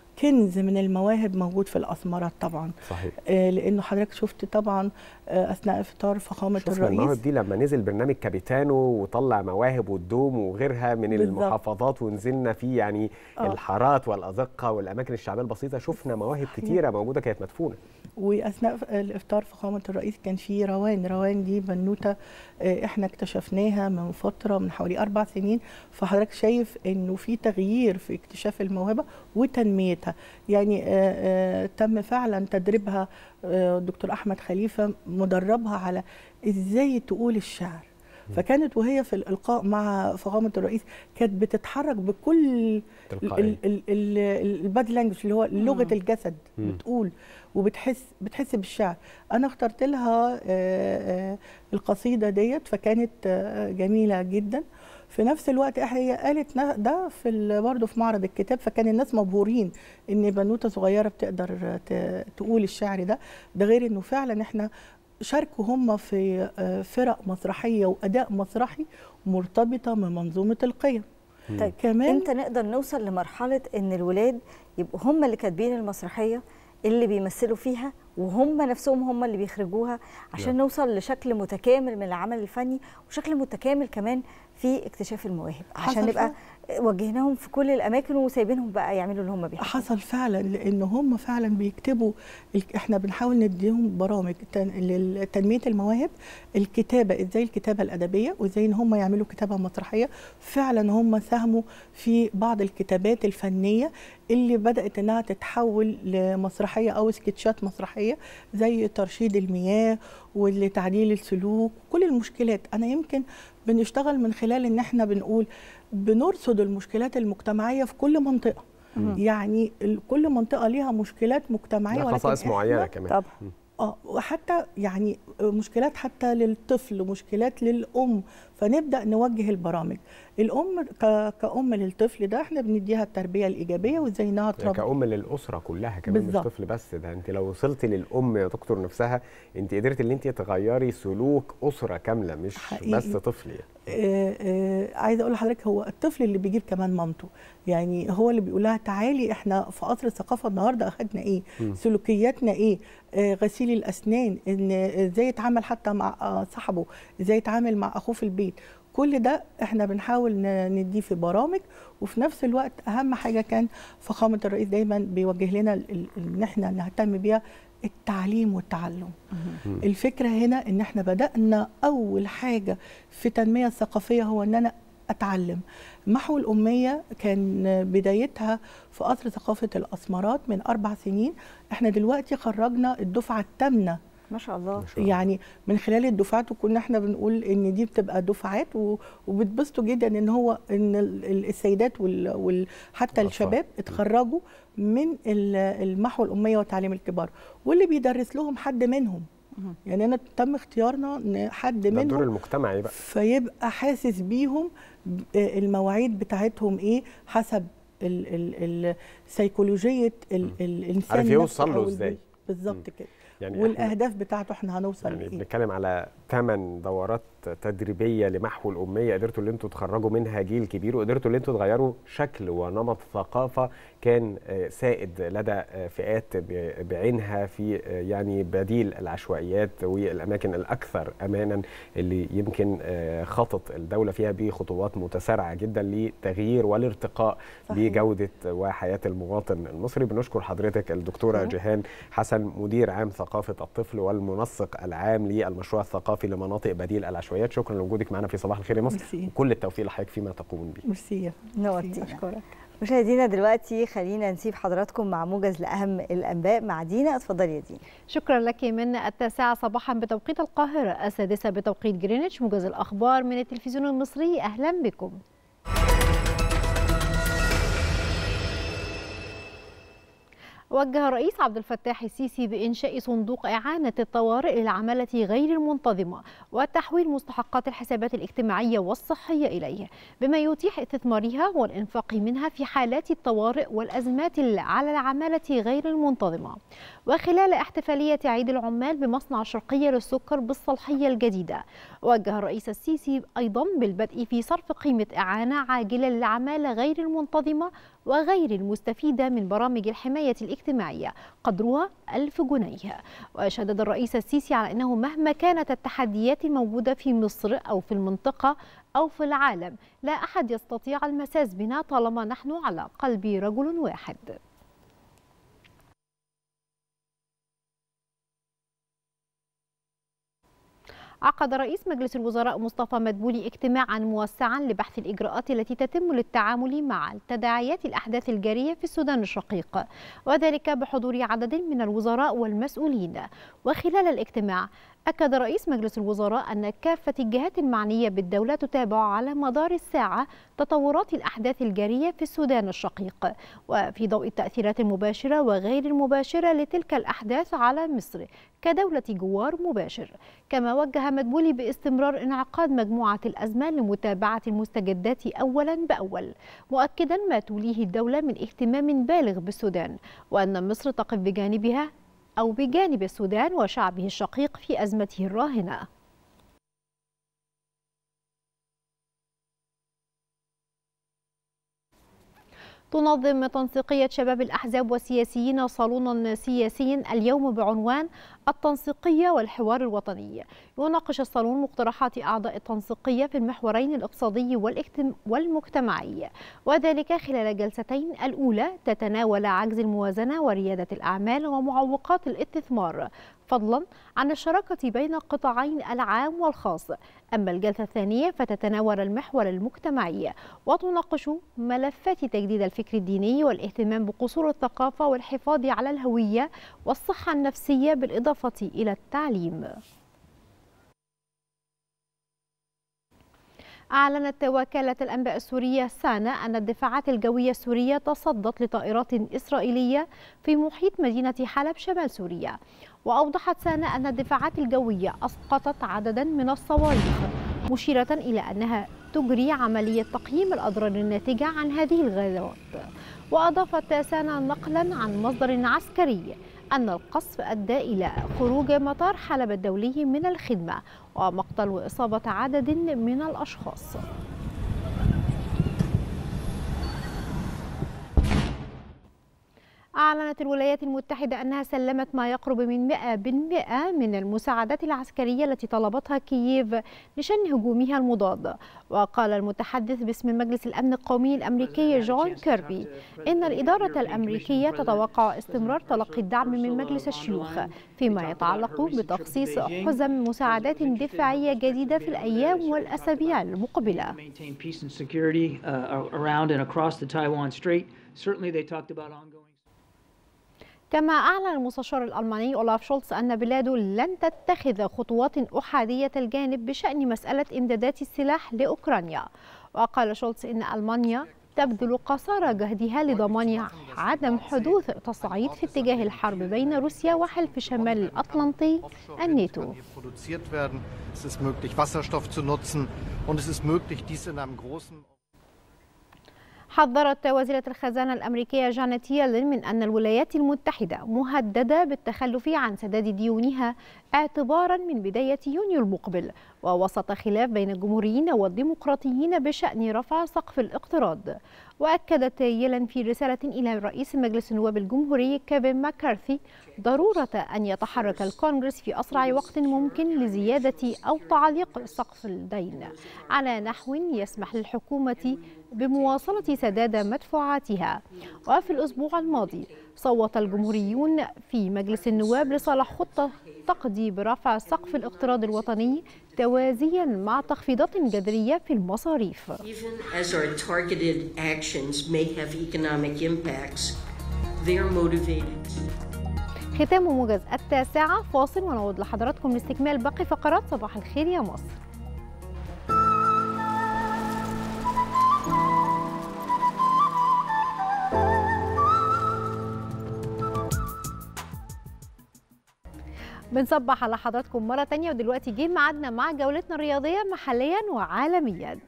كنز من المواهب موجود في الأسمرات طبعا صحيح آه، لأنه حضرتك شفت طبعا آه، أثناء إفطار فخامة شفنا الرئيس المواهب دي لما نزل برنامج كابيتانو وطلع مواهب والدوم وغيرها من بالظبط. المحافظات ونزلنا فيه يعني آه. الحارات والازقه والاماكن الشعبيه البسيطه شفنا مواهب كتيره موجوده كانت مدفونه واثناء الافطار فخامه الرئيس كان في روان روان دي بنوته آه، احنا اكتشفناها من فتره من حوالي اربع سنين فحضرتك شايف انه في تغيير في اكتشاف الموهبه وتنميتها يعني آه، آه، تم فعلا تدريبها آه، الدكتور احمد خليفه مدربها على ازاي تقول الشعر فكانت وهي في الالقاء مع فخامه الرئيس كانت بتتحرك بكل تلقائية. البادي لانجوج اللي هو لغه مم. الجسد مم. بتقول وبتحس بتحس بالشعر انا اخترت لها آه، آه، القصيده ديت فكانت آه، جميله جدا في نفس الوقت هي قالت نا- ده في ال- برضه في معرض الكتاب فكان الناس مبهورين ان بنوته صغيره بتقدر ت- تقول الشعر ده ده غير انه فعلا احنا شاركوا هم في آه، فرق مسرحيه واداء مسرحي مرتبطه من منظومه القيم طيب كمان امتى نقدر نوصل لمرحله ان الولاد يبقوا هم اللي كاتبين المسرحيه اللي بيمثلوا فيها وهم نفسهم هم اللي بيخرجوها عشان نعم. نوصل لشكل متكامل من العمل الفني وشكل متكامل كمان في اكتشاف المواهب عشان حصل نبقى وجهناهم في كل الاماكن وسايبينهم بقى يعملوا اللي هم بيحبوا حصل فعلا لان هم فعلا بيكتبوا ال- احنا بنحاول نديهم برامج تن- لتنميه المواهب الكتابه ازاي الكتابه الادبيه وازاي ان هم يعملوا كتابه مسرحيه فعلا هم ساهموا في بعض الكتابات الفنيه اللي بدات انها تتحول لمسرحيه او سكتشات مسرحيه زي ترشيد المياه ولتعديل السلوك كل المشكلات انا يمكن بنشتغل من خلال ان احنا بنقول بنرصد المشكلات المجتمعيه في كل منطقه مم. يعني ال- كل منطقه ليها مشكلات مجتمعيه لها ولكن خصائص إحنا- معينة كمان. طبعا. مم. اه وحتى يعني مشكلات حتى للطفل مشكلات للام فنبدا نوجه البرامج الام ك- كأم للطفل ده احنا بنديها التربيه الايجابيه وازاي انها يعني تربي كأم للأسرة كلها كمان بالظبط. مش طفل بس ده انت لو وصلتي للأم يا دكتور نفسها انت قدرتي ان انت تغيري سلوك أسرة كاملة مش حقيقي. بس طفل يعني آه، آه، عايزه اقول لحضرتك هو الطفل اللي بيجيب كمان مامته يعني هو اللي بيقول لها تعالي احنا في قصر الثقافه النهارده اخدنا ايه مم. سلوكياتنا ايه آه، غسيل الاسنان ان ازاي يتعامل حتى مع آه، صاحبه ازاي يتعامل مع اخوه في البيت كل ده احنا بنحاول ن- نديه في برامج وفي نفس الوقت اهم حاجه كان فخامه الرئيس دايما بيوجه لنا ال- ال- ان احنا نهتم بيها التعليم والتعلم مم. الفكره هنا ان احنا بدانا اول حاجه في التنميه الثقافيه هو ان انا اتعلم محو الاميه كان بدايتها في قصر ثقافه الاسمرات من اربع سنين احنا دلوقتي خرجنا الدفعه الثامنه ما شاء الله يعني من خلال الدفعات وكنا احنا بنقول ان دي بتبقى دفعات و- وبتبسطوا جدا ان هو ان ال- ال- السيدات وال وال حتى الشباب اتخرجوا من ال- المحو الاميه وتعليم الكبار واللي بيدرس لهم حد منهم يعني انا تم اختيارنا ان حد ده الدور منهم المجتمعي بقى فيبقى حاسس بيهم ب- المواعيد بتاعتهم ايه حسب ال- ال- ال- سيكولوجيه ال- الانسان عارف نفسه يوصل له أو ازاي. البيت. بالظبط كده يعني إحنا- والاهداف بتاعته احنا هنوصل يعني لايه بنتكلم على ثمان دورات تدريبيه لمحو الاميه قدرتوا ان انتوا تخرجوا منها جيل كبير وقدرتوا ان انتوا تغيروا شكل ونمط ثقافه كان آه، سائد لدى آه، فئات ب- بعينها في آه، يعني بديل العشوائيات والاماكن الاكثر امانا اللي يمكن آه، خطط الدوله فيها بخطوات متسارعه جدا لتغيير والارتقاء صحيح. بجوده وحياه المواطن المصري بنشكر حضرتك الدكتوره شكرا. جيهان حسن مدير عام ثقافه الطفل والمنسق العام للمشروع الثقافي لمناطق بديل العشوائيات شكرا لوجودك معنا في صباح الخير يا مصر ميرسي. وكل التوفيق لحضرتك فيما تقومون به ميرسي نورتينا اشكرك مشاهدينا دلوقتي خلينا نسيب حضراتكم مع موجز لاهم الانباء مع دينا اتفضلي يا دينا شكرا لك من التاسعة صباحا بتوقيت القاهرة السادسة بتوقيت جرينتش موجز الأخبار من التلفزيون المصري أهلا بكم وجه الرئيس عبد الفتاح السيسي بإنشاء صندوق إعانة الطوارئ للعمالة غير المنتظمة وتحويل مستحقات الحسابات الاجتماعية والصحية إليه بما يتيح استثمارها والإنفاق منها في حالات الطوارئ والأزمات على العمالة غير المنتظمة وخلال احتفالية عيد العمال بمصنع الشرقية للسكر بالصالحية الجديدة وجه الرئيس السيسي أيضا بالبدء في صرف قيمة إعانة عاجلة للعمالة غير المنتظمة وغير المستفيدة من برامج الحماية الاجتماعية قدرها ألف جنيه وشدد الرئيس السيسي على أنه مهما كانت التحديات الموجودة في مصر أو في المنطقة أو في العالم لا أحد يستطيع المساس بنا طالما نحن على قلب رجل واحد عقد رئيس مجلس الوزراء مصطفى مدبولي اجتماعا موسعا لبحث الاجراءات التي تتم للتعامل مع تداعيات الاحداث الجاريه في السودان الشقيق وذلك بحضور عدد من الوزراء والمسؤولين وخلال الاجتماع أكد رئيس مجلس الوزراء أن كافة الجهات المعنية بالدولة تتابع على مدار الساعة تطورات الأحداث الجارية في السودان الشقيق وفي ضوء التأثيرات المباشرة وغير المباشرة لتلك الأحداث على مصر كدولة جوار مباشر كما وجه مدبولي باستمرار انعقاد مجموعة الأزمان لمتابعة المستجدات أولا بأول مؤكدا ما توليه الدولة من اهتمام بالغ بالسودان وأن مصر تقف بجانبها أو بجانب السودان وشعبه الشقيق في أزمته الراهنة تنظم تنسيقية شباب الأحزاب والسياسيين صالونا سياسيا اليوم بعنوان التنسيقية والحوار الوطني يناقش الصالون مقترحات أعضاء التنسيقية في المحورين الاقتصادي والاجتم- والمجتمعي وذلك خلال جلستين الأولى تتناول عجز الموازنة وريادة الأعمال ومعوقات الاستثمار فضلا عن الشراكة بين القطاعين العام والخاص أما الجلسة الثانية فتتناول المحور المجتمعي وتناقش ملفات تجديد الفكر الديني والاهتمام بقصور الثقافة والحفاظ على الهوية والصحة النفسية بالإضافة إلى التعليم أعلنت وكالة الأنباء السورية سانا أن الدفاعات الجوية السورية تصدت لطائرات إسرائيلية في محيط مدينة حلب شمال سوريا وأوضحت سانا أن الدفاعات الجوية أسقطت عددا من الصواريخ مشيرة إلى أنها تجري عملية تقييم الأضرار الناتجة عن هذه الغزوات وأضافت سانا نقلا عن مصدر عسكري أن القصف أدى إلى خروج مطار حلب الدولي من الخدمة ومقتل وإصابة عدد من الأشخاص أعلنت الولايات المتحدة أنها سلمت ما يقرب من 100% من المساعدات العسكرية التي طلبتها كييف لشن هجومها المضاد وقال المتحدث باسم مجلس الأمن القومي الأمريكي جون كيربي إن الإدارة الأمريكية تتوقع استمرار تلقي الدعم من مجلس الشيوخ فيما يتعلق بتخصيص حزم مساعدات دفاعية جديدة في الأيام والأسابيع المقبلة maintain peace and security uh, around and across the Taiwan Strait. Certainly, they talked about ongoing. كما أعلن المستشار الألماني أولاف شولتز أن بلاده لن تتخذ خطوات أحادية الجانب بشأن مسألة إمدادات السلاح لأوكرانيا وقال شولتز إن ألمانيا تبذل قصارى جهدها لضمان عدم حدوث تصعيد في اتجاه الحرب بين روسيا وحلف شمال الأطلنطي الناتو hier produziert werden. Es ist möglich, Wasserstoff zu nutzen und es ist möglich, dies in einem großen حذرت وزيرة الخزانة الأمريكية جانيت يellen من أن الولايات المتحدة مهددة بالتخلف عن سداد ديونها اعتبارا من بداية يونيو المقبل ووسط خلاف بين الجمهوريين والديمقراطيين بشأن رفع سقف الاقتراض وأكدت يلن في رسالة إلى رئيس مجلس النواب الجمهوري كيفن ماكارثي ضرورة أن يتحرك الكونغرس في أسرع وقت ممكن لزيادة أو تعليق سقف الدين على نحو يسمح للحكومة بمواصلة سداد مدفوعاتها وفي الأسبوع الماضي صوت الجمهوريون في مجلس النواب لصالح خطة تقضي برفع سقف الاقتراض الوطني توازيا مع تخفيضات جذرية في المصاريف Even as our targeted actions may have economic impacts, they are motivated. ختام موجز التاسعة فاصل ونعود لحضراتكم لاستكمال باقي فقرات صباح الخير يا مصر بنصبح على حضراتكم مرة تانية ودلوقتي جه ميعادنا مع جولتنا الرياضية محليا وعالميا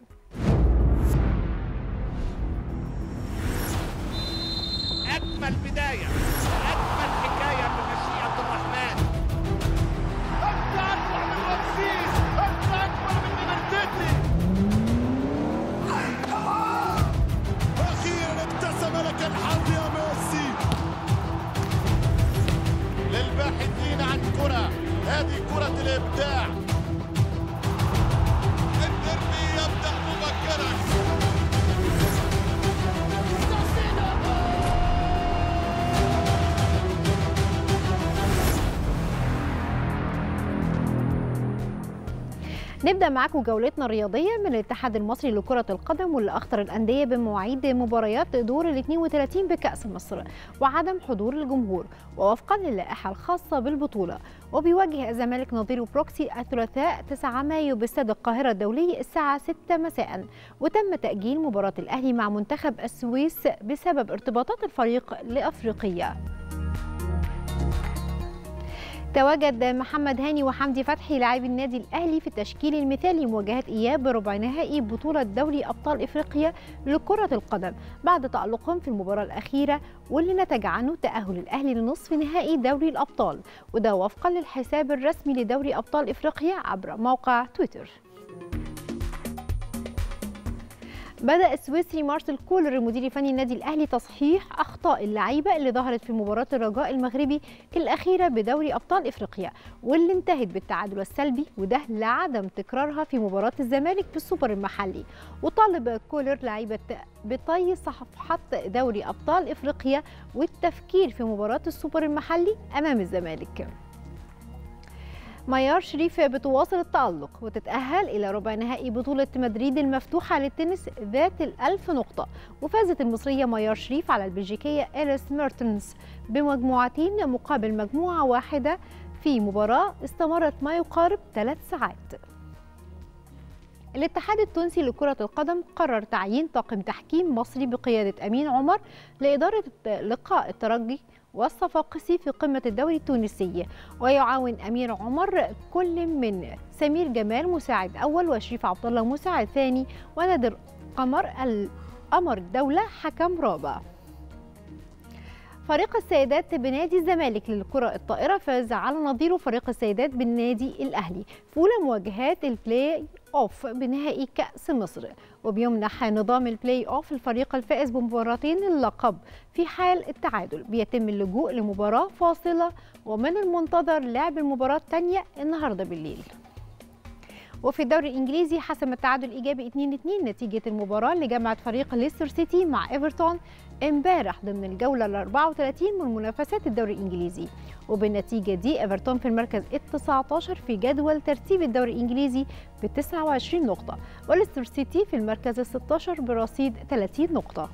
أجمل بداية أجمل حكاية بمشيئة الرحمن أنت أكبر من رمسيس أنت أكبر من ليبرتيتي أخيرا ابتسم لك الحظ يا ميسي للباحثين عن كرة هذه كرة الإبداع الدربي يبدأ مبكرا نبدأ معاكم جولتنا الرياضية من الاتحاد المصري لكرة القدم واللي أخطر الأندية بمواعيد مباريات دور ال 32 بكأس مصر وعدم حضور الجمهور ووفقا للائحة الخاصة بالبطولة وبيواجه الزمالك نظيره بروكسي الثلاثاء 9 مايو باستاد القاهرة الدولي الساعة 6 مساء وتم تأجيل مباراة الأهلي مع منتخب السويس بسبب ارتباطات الفريق لأفريقيا تواجد محمد هاني وحمدي فتحي لاعبي النادي الاهلي في التشكيل المثالي لمواجهه اياب بربع نهائي بطوله دوري ابطال افريقيا لكره القدم بعد تالقهم في المباراه الاخيره واللي نتج عنه تاهل الاهلي لنصف نهائي دوري الابطال وده وفقا للحساب الرسمي لدوري ابطال افريقيا عبر موقع تويتر بدأ السويسري مارسيل كولر المدير الفني النادي الأهلي تصحيح أخطاء اللعيبة اللي ظهرت في مباراة الرجاء المغربي الأخيرة بدوري أبطال إفريقيا واللي انتهت بالتعادل السلبي وده لعدم تكرارها في مباراة الزمالك في السوبر المحلي وطالب كولر لعيبة بطي صفحات دوري أبطال إفريقيا والتفكير في مباراة السوبر المحلي أمام الزمالك ميار شريف بتواصل التألق وتتأهل إلى ربع نهائي بطولة مدريد المفتوحة للتنس ذات الألف نقطة وفازت المصرية ميار شريف على البلجيكية إيريس ميرتنز بمجموعتين مقابل مجموعة واحدة في مباراة استمرت ما يقارب ثلاث ساعات الاتحاد التونسي لكرة القدم قرر تعيين طاقم تحكيم مصري بقيادة أمين عمر لإدارة لقاء الترجي والصفاقسي في قمة الدوري التونسي ويعاون أمير عمر كل من سمير جمال مساعد أول وشريف عبد الله مساعد ثاني ونادر قمر القمر الدولة حكم رابع فريق السيدات بنادي الزمالك للكرة الطائرة فاز على نظيره فريق السيدات بالنادي الأهلي في أولى مواجهات البلاي أوف بنهائي كأس مصر وبيمنح نظام البلاي أوف الفريق الفائز بمباراتين اللقب في حال التعادل بيتم اللجوء لمباراة فاصلة ومن المنتظر لعب المباراة الثانية النهاردة بالليل وفي الدوري الانجليزي حسم التعادل الايجابي 2-2 نتيجه المباراه اللي جمعت فريق ليستر سيتي مع ايفرتون امبارح ضمن الجوله ال 34 من منافسات الدوري الانجليزي وبالنتيجه دي ايفرتون في المركز ال 19 في جدول ترتيب الدوري الانجليزي ب 29 نقطه وليستر سيتي في المركز ال 16 برصيد 30 نقطه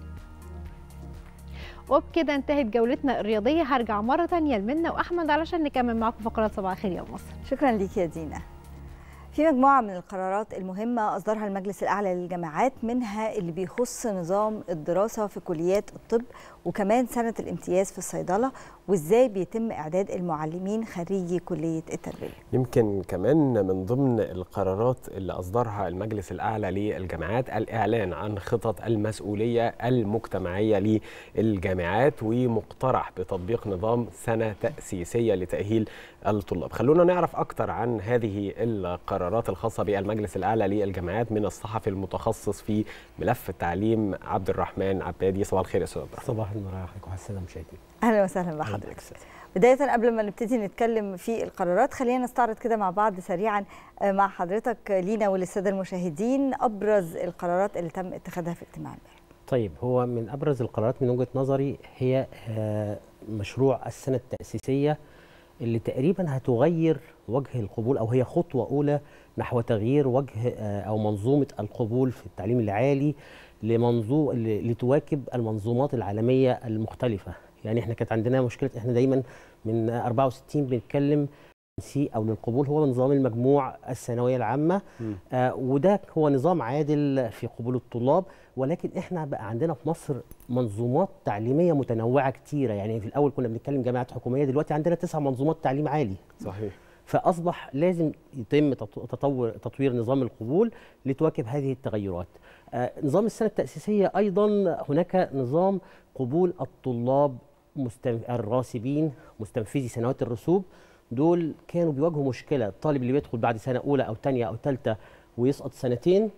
وبكده انتهت جولتنا الرياضيه هرجع مره ثانيه لمنى واحمد علشان نكمل معاكم فقرات صباح الخير يا مصر شكرا ليك يا دينا في مجموعة من القرارات المهمة أصدرها المجلس الأعلى للجامعات منها اللي بيخص نظام الدراسة في كليات الطب وكمان سنة الامتياز في الصيدلة وإزاي بيتم إعداد المعلمين خريجي كلية التربية يمكن كمان من ضمن القرارات اللي أصدرها المجلس الأعلى للجامعات الإعلان عن خطط المسؤولية المجتمعية للجامعات ومقترح بتطبيق نظام سنة تأسيسية لتأهيل الطلاب خلونا نعرف أكتر عن هذه القرارات القرارات الخاصه بالمجلس الاعلى للجامعات من الصحفي المتخصص في ملف التعليم عبد الرحمن عبادي صباح الخير يا استاذ عبد الرحمن صباح النور عليكم السلام مشاهدين اهلا وسهلا بحضرتك بداية قبل ما نبتدي نتكلم في القرارات خلينا نستعرض كده مع بعض سريعا آه، مع حضرتك لينا وللسادة المشاهدين أبرز القرارات اللي تم اتخاذها في اجتماع امبارح طيب هو من ابرز القرارات من وجهه نظري هي آه، مشروع السنه التاسيسيه اللي تقريبا هتغير وجه القبول او هي خطوه اولى نحو تغيير وجه آه، او منظومه القبول في التعليم العالي لمنظوم لتواكب المنظومات العالميه المختلفه يعني احنا كانت عندنا مشكله احنا دايما من 64 بنتكلم سي او للقبول هو نظام المجموع الثانويه العامه آه وده هو نظام عادل في قبول الطلاب ولكن احنا بقى عندنا في مصر منظومات تعليميه متنوعه كتيره يعني في الاول كنا بنتكلم جامعات حكوميه دلوقتي عندنا تسع منظومات تعليم عالي صحيح فاصبح لازم يتم تط- تطور تطوير نظام القبول لتواكب هذه التغيرات آه نظام السنه التاسيسيه ايضا هناك نظام قبول الطلاب مستن... الراسبين مستنفذي سنوات الرسوب دول كانوا بيواجهوا مشكله الطالب اللي بيدخل بعد سنه اولى او ثانيه او ثالثه ويسقط سنتين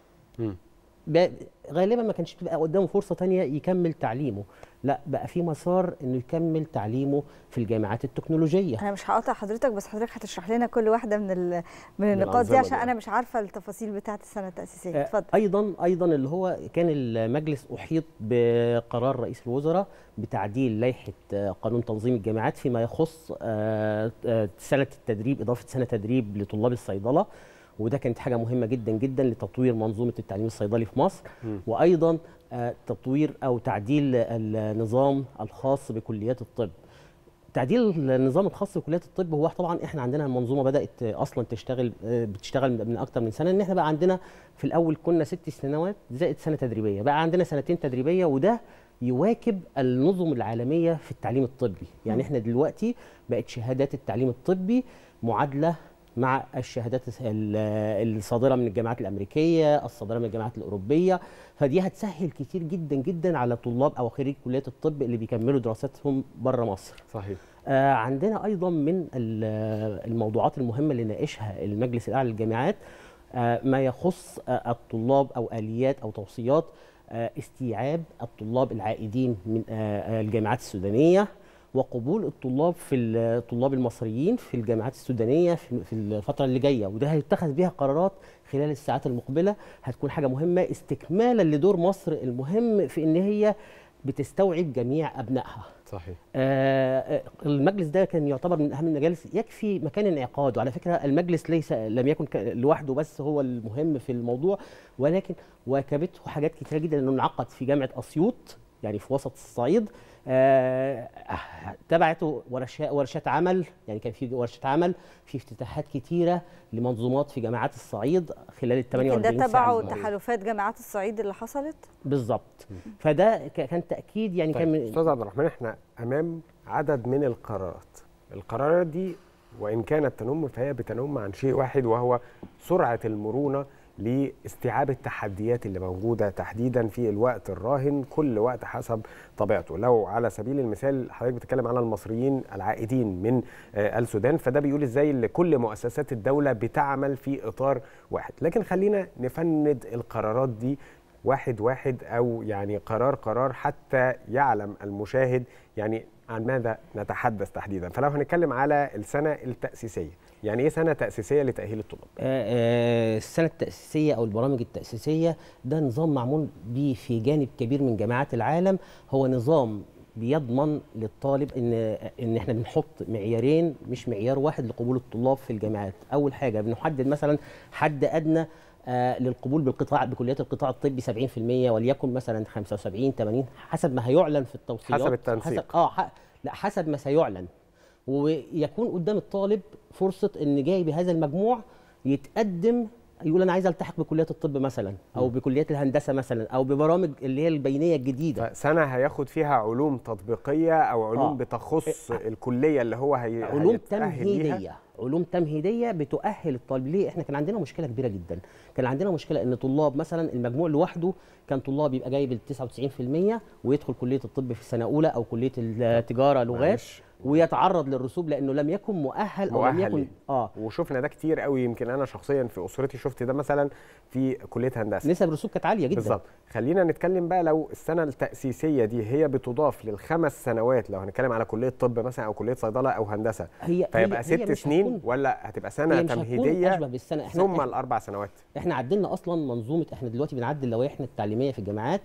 ب- غالبا ما كانش بيبقى قدامه فرصه تانية يكمل تعليمه لا بقى في مسار انه يكمل تعليمه في الجامعات التكنولوجيه أنا مش هقاطع حضرتك بس حضرتك هتشرح لنا كل واحدة من ال- من النقاط دي الأنظمة عشان دي. أنا مش عارفة التفاصيل بتاعة السنة التأسيسية آه، اتفضل ايضا ايضا اللي هو كان المجلس احيط بقرار رئيس الوزراء بتعديل لائحه آه، قانون تنظيم الجامعات فيما يخص آه، آه، سنه التدريب اضافه سنه تدريب لطلاب الصيدله وده كانت حاجه مهمه جدا جدا لتطوير منظومه التعليم الصيدلي في مصر مم. وايضا آه، تطوير او تعديل النظام الخاص بكليات الطب تعديل النظام الخاص بكليات الطب هو طبعا احنا عندنا المنظومه بدات اصلا تشتغل بتشتغل من اكتر من سنه ان احنا بقى عندنا في الاول كنا ست سنوات زائد سنه تدريبيه بقى عندنا سنتين تدريبيه وده يواكب النظم العالميه في التعليم الطبي يعني مم. احنا دلوقتي بقت شهادات التعليم الطبي معادله مع الشهادات ال- الصادره من الجامعات الامريكيه الصادره من الجامعات الاوروبيه فدي هتسهل كتير جدا جدا على طلاب او خريج كليات الطب اللي بيكملوا دراستهم بره مصر صحيح آه عندنا ايضا من ال- الموضوعات المهمه اللي ناقشها المجلس الاعلى للجامعات آه ما يخص آه الطلاب او اليات او توصيات آه استيعاب الطلاب العائدين من آه آه الجامعات السودانيه وقبول الطلاب في الطلاب المصريين في الجامعات السودانيه في في الفتره اللي جايه وده هيتخذ بيها قرارات خلال الساعات المقبله هتكون حاجه مهمه استكمالا لدور مصر المهم في ان هي بتستوعب جميع ابنائها صحيح آه، آه، المجلس ده كان يعتبر من اهم المجالس يكفي مكان انعقاده على فكره المجلس ليس لم يكن ك- لوحده بس هو المهم في الموضوع ولكن واكبته حاجات كتيره جدا انه انعقد في جامعه اسيوط يعني في وسط الصعيد آه، تبعته ورشات ورشات عمل يعني كان في ورشه عمل في افتتاحات كتيره لمنظومات في جامعات الصعيد خلال ال يمكن 48 ده ساعه تبعه الماضية. تحالفات جامعات الصعيد اللي حصلت بالظبط فده ك- كان تاكيد يعني كان طيب من استاذ عبد الرحمن احنا امام عدد من القرارات القرارات دي وان كانت تنم فهي بتنم عن شيء واحد وهو سرعه المرونه لاستيعاب التحديات اللي موجوده تحديدا في الوقت الراهن كل وقت حسب طبيعته لو على سبيل المثال حضرتك بتتكلم على المصريين العائدين من آه، السودان فده بيقول ازاي ان كل مؤسسات الدوله بتعمل في اطار واحد لكن خلينا نفند القرارات دي واحد واحد او يعني قرار قرار حتى يعلم المشاهد يعني عن ماذا نتحدث تحديدا فلو هنتكلم على السنه التاسيسيه يعني ايه سنه تاسيسيه لتاهيل الطلاب آه، آه، السنه التاسيسيه او البرامج التاسيسيه ده نظام معمول به في جانب كبير من جامعات العالم هو نظام بيضمن للطالب ان ان احنا بنحط معيارين مش معيار واحد لقبول الطلاب في الجامعات اول حاجه بنحدد مثلا حد ادنى آه للقبول بالقطاع بكليات القطاع الطبي 70% وليكن مثلا 75 80 حسب ما هيعلن في التوصيات حسب التنسيق. حسب اه ح- لا حسب ما سيعلن ويكون قدام الطالب فرصه ان جاي بهذا المجموع يتقدم يقول انا عايز التحق بكليات الطب مثلا او بكليات الهندسه مثلا او ببرامج اللي هي البينيه الجديده سنه هياخد فيها علوم تطبيقيه او علوم آه. بتخص الكليه اللي هو هي علوم هيتأهل ليها. تمهيديه علوم تمهيديه بتؤهل الطالب ليه احنا كان عندنا مشكله كبيره جدا كان عندنا مشكله ان طلاب مثلا المجموع لوحده كان طلاب يبقى جايب ال 99% ويدخل كليه الطب في السنه اولى او كليه التجاره لغات معلش. ويتعرض للرسوب لانه لم يكن مؤهل او لم مؤهل يكن ليه. اه وشفنا ده كتير قوي يمكن انا شخصيا في اسرتي شفت ده مثلا في كليه هندسه نسب الرسوب كانت عاليه جدا بالظبط خلينا نتكلم بقى لو السنه التاسيسيه دي هي بتضاف للخمس سنوات لو هنتكلم على كليه طب مثلا او كليه صيدله او هندسه هي فيبقى هي- ست هي مش سنين هتكون- ولا هتبقى سنه هي مش هتكون تمهيديه أشبه بالسنة. إحنا- ثم إحنا- الاربع سنوات احنا عدلنا اصلا منظومه احنا دلوقتي بنعدل لوائحنا التعليميه في الجامعات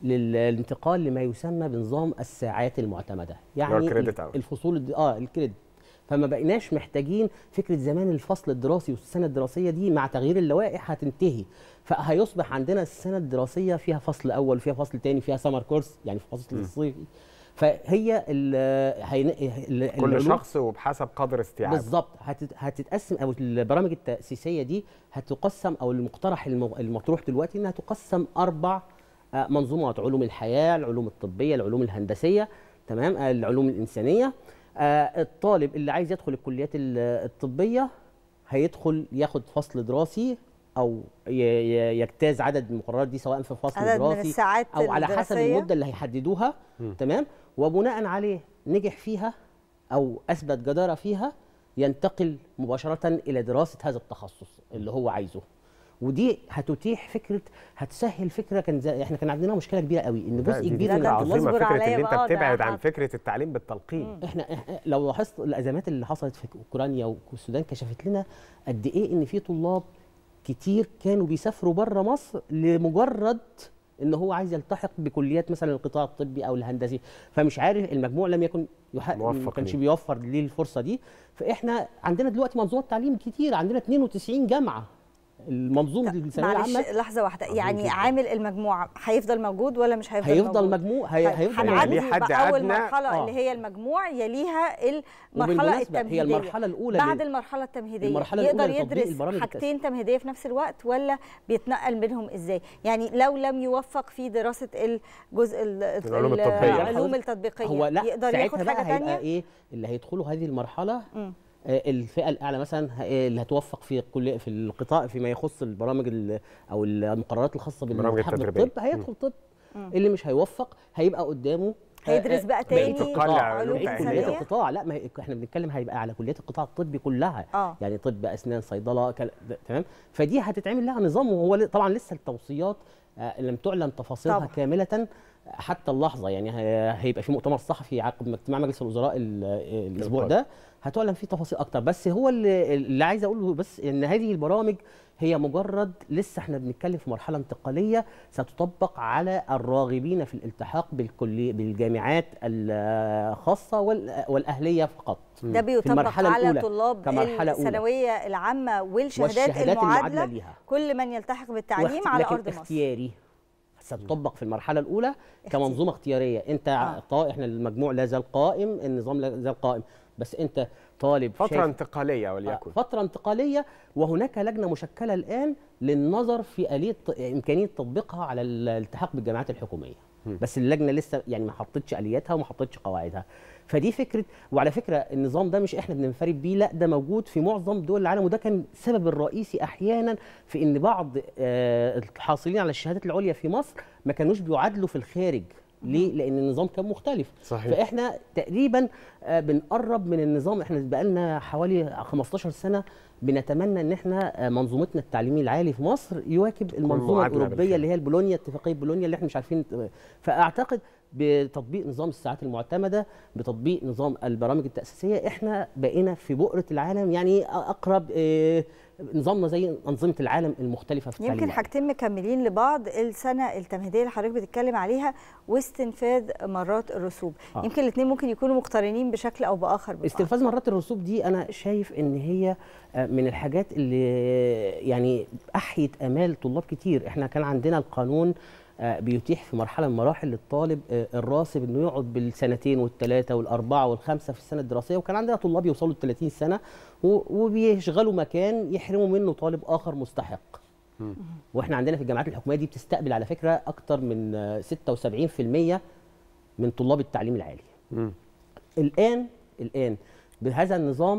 للانتقال لما يسمى بنظام الساعات المعتمده يعني اللي هو الcredit الف- hour. الفصول الد- اه الكريدت فما بقيناش محتاجين فكره زمان الفصل الدراسي والسنه الدراسيه دي مع تغيير اللوائح هتنتهي فهيصبح عندنا السنه الدراسيه فيها فصل اول فيها فصل تاني فيها سمر كورس يعني في فصل م. الصيفي فهي ال هين- ال- كل العلوم- شخص وبحسب قدر استيعابه بالظبط هتت- هتتقسم او البرامج التاسيسيه دي هتقسم او المقترح الم- المطروح دلوقتي انها تقسم اربع آه، منظومات علوم الحياه العلوم الطبيه العلوم الهندسيه تمام آه، العلوم الانسانيه آه، الطالب اللي عايز يدخل الكليات ال- الطبيه هيدخل ياخد فصل دراسي او ي- ي- يجتاز عدد المقررات دي سواء في فصل عدد من دراسي الساعات او على حسب الدراسية. المده اللي هيحددوها تمام وبناء عليه نجح فيها او اثبت جداره فيها ينتقل مباشره الى دراسه هذا التخصص اللي هو عايزه ودي هتتيح فكره هتسهل فكره كان زي احنا كان عندنا مشكله كبيره قوي ان لا، جزء دي كبير فكرة من عظيمه الطلاب- فكره ان انت بتبعد عن فكره التعليم بالتلقين احنا إح- لو لاحظت الازمات اللي حصلت في اوكرانيا والسودان كشفت لنا قد ايه ان في طلاب كتير كانوا بيسافروا بره مصر لمجرد ان هو عايز يلتحق بكليات مثلا القطاع الطبي او الهندسي فمش عارف المجموع لم يكن يحقق ما موفق كانش ليه. بيوفر ليه الفرصه دي فاحنا عندنا دلوقتي منظومه تعليم كتير عندنا 92 جامعه المنظومه الثانويه معلش العامه لحظه واحده عظيم يعني جداً. عامل المجموع هيفضل موجود ولا مش هيفضل هيفضل موجود؟ مجموع هي طيب، هيفضل هنعدي موجود. بقى اول مرحله آه. اللي هي المجموع يليها المرحله وبالمناسبة هي التمهيديه المرحلة الأولى بعد اللي- المرحله التمهيديه المرحلة يقدر الأولى لتطبيق يدرس البرامج حاجتين تمهيديه في نفس الوقت ولا بيتنقل بينهم ازاي يعني لو لم يوفق في دراسه الجزء ال- العلوم التطبيقية. العلوم التطبيقيه هو لا يقدر ياخد ساعتها بقى حاجه هيبقى ثانيه ايه اللي هيدخلوا هذه المرحله آه، الفئه الاعلى مثلا ه- إيه اللي هتوفق في كل في القطاع فيما يخص البرامج ال- او المقررات الخاصه البرامج بالالتحاق التدريبية. بالطب هيدخل طب مم. اللي مش هيوفق هيبقى قدامه هيدرس آه، بقى آه، تاني بقية القطاع علوم بقية كليات إنسانية؟ القطاع لا ما هي احنا بنتكلم هيبقى على كليات القطاع الطبي كلها آه. يعني طب اسنان صيدله كل... ده- تمام فدي هتتعمل لها نظام وهو ل- طبعا لسه التوصيات آه، لم تعلن تفاصيلها طبعا. كامله حتى اللحظه يعني هي- هيبقى في مؤتمر صحفي عقب اجتماع مجلس الوزراء ال- الاسبوع ده هتعلن فيه تفاصيل اكتر بس هو اللي, اللي عايز اقوله بس ان هذه البرامج هي مجرد لسه احنا بنتكلم في مرحله انتقاليه ستطبق على الراغبين في الالتحاق بالكليه بالجامعات الخاصه وال- والاهليه فقط ده في بيطبق المرحلة على الأولى طلاب كمرحلة أولى. الثانويه العامه والشهادات, والشهادات المعادله, المعادلة ليها. كل من يلتحق بالتعليم واخت- على لكن ارض مصر اختياري ستطبق في المرحله الاولى كمنظومه اختياريه انت آه. طا... احنا المجموع لا زال قائم النظام لا زال قائم بس انت طالب فتره شايف- انتقاليه وليكن فتره انتقاليه وهناك لجنه مشكله الان للنظر في اليه ت- امكانيه تطبيقها على الالتحاق بالجامعات الحكوميه بس اللجنه لسه يعني ما حطتش الياتها وما حطتش قواعدها فدي فكره وعلى فكره النظام ده مش احنا بننفرد بيه لا ده موجود في معظم دول العالم وده كان السبب الرئيسي احيانا في ان بعض آه، الحاصلين على الشهادات العليا في مصر ما كانوش بيعادلوا في الخارج ليه؟ لان النظام كان مختلف صحيح. فاحنا تقريبا آه، بنقرب من النظام احنا بقالنا حوالي 15 سنه بنتمنى ان احنا آه، منظومتنا التعليمي العالي في مصر يواكب المنظومه معادلة الاوروبيه بالفعل. اللي هي البولونيا اتفاقيه بولونيا اللي احنا مش عارفين فاعتقد بتطبيق نظام الساعات المعتمده بتطبيق نظام البرامج التاسيسيه احنا بقينا في بؤره العالم يعني اقرب آه، نظامنا زي انظمه العالم المختلفه في التعليم يمكن العالي. حاجتين مكملين لبعض السنه التمهيديه اللي حضرتك بتتكلم عليها واستنفاذ مرات الرسوب آه. يمكن الاثنين ممكن يكونوا مقترنين بشكل او باخر ببعض. استنفاذ مرات الرسوب دي انا شايف ان هي آه، من الحاجات اللي يعني احيت امال طلاب كتير احنا كان عندنا القانون آه، بيتيح في مرحله من المراحل للطالب آه، الراسب انه يقعد بالسنتين والثلاثه والاربعه والخمسه في السنه الدراسيه وكان عندنا طلاب يوصلوا ل 30 سنه و- وبيشغلوا مكان يحرموا منه طالب اخر مستحق واحنا عندنا في الجامعات الحكوميه دي بتستقبل على فكره اكتر من آه، 76% من طلاب التعليم العالي الان الان بهذا النظام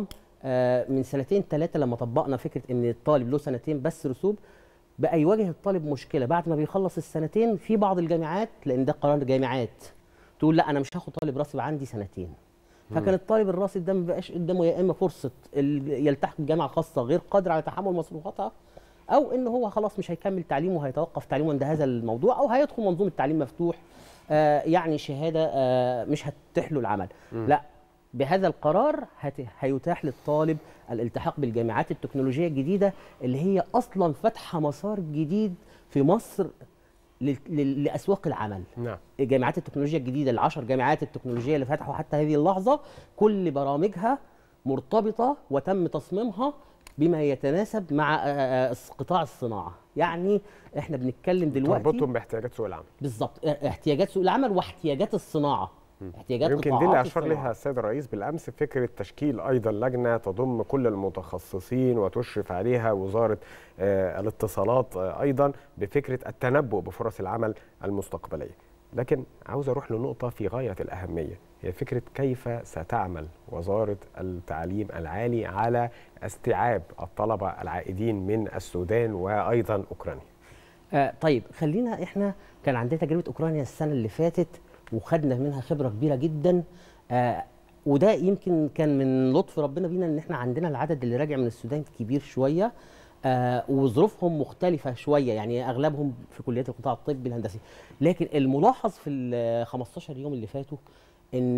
آه، من سنتين ثلاثه لما طبقنا فكره ان الطالب له سنتين بس رسوب بقى يواجه الطالب مشكله بعد ما بيخلص السنتين في بعض الجامعات لان ده قرار جامعات تقول لا انا مش هاخد طالب راسب عندي سنتين فكان الطالب الراسب ده ما بقاش قدامه يا اما فرصه ال- يلتحق بجامعه خاصه غير قادر على تحمل مصروفاتها او ان هو خلاص مش هيكمل تعليمه وهيتوقف تعليمه عند هذا الموضوع او هيدخل منظومه تعليم مفتوح آه يعني شهاده آه مش هتتيح له العمل مم. لا بهذا القرار هت- هيتاح للطالب الالتحاق بالجامعات التكنولوجيه الجديده اللي هي اصلا فاتحه مسار جديد في مصر لل- لل- لاسواق العمل نعم جامعات التكنولوجيا الجديده العشر جامعات التكنولوجيه اللي فتحوا حتى هذه اللحظه كل برامجها مرتبطه وتم تصميمها بما يتناسب مع آه، آه، قطاع الصناعه يعني احنا بنتكلم دلوقتي تربطهم باحتياجات سوق العمل بالظبط اه- احتياجات سوق العمل واحتياجات الصناعه احتياجات يمكن دي قطاعات اللي اشار الصناعة. لها السيد الرئيس بالامس فكره تشكيل ايضا لجنه تضم كل المتخصصين وتشرف عليها وزاره آه، الاتصالات آه، ايضا بفكره التنبؤ بفرص العمل المستقبليه لكن عاوز اروح لنقطه في غايه الاهميه هي فكره كيف ستعمل وزاره التعليم العالي على استيعاب الطلبه العائدين من السودان وايضا اوكرانيا آه طيب خلينا احنا كان عندنا تجربه اوكرانيا السنه اللي فاتت وخدنا منها خبره كبيره جدا آه وده يمكن كان من لطف ربنا بينا ان احنا عندنا العدد اللي راجع من السودان كبير شويه آه وظروفهم مختلفه شويه يعني اغلبهم في كليات القطاع الطبي الهندسي لكن الملاحظ في ال 15 يوم اللي فاتوا ان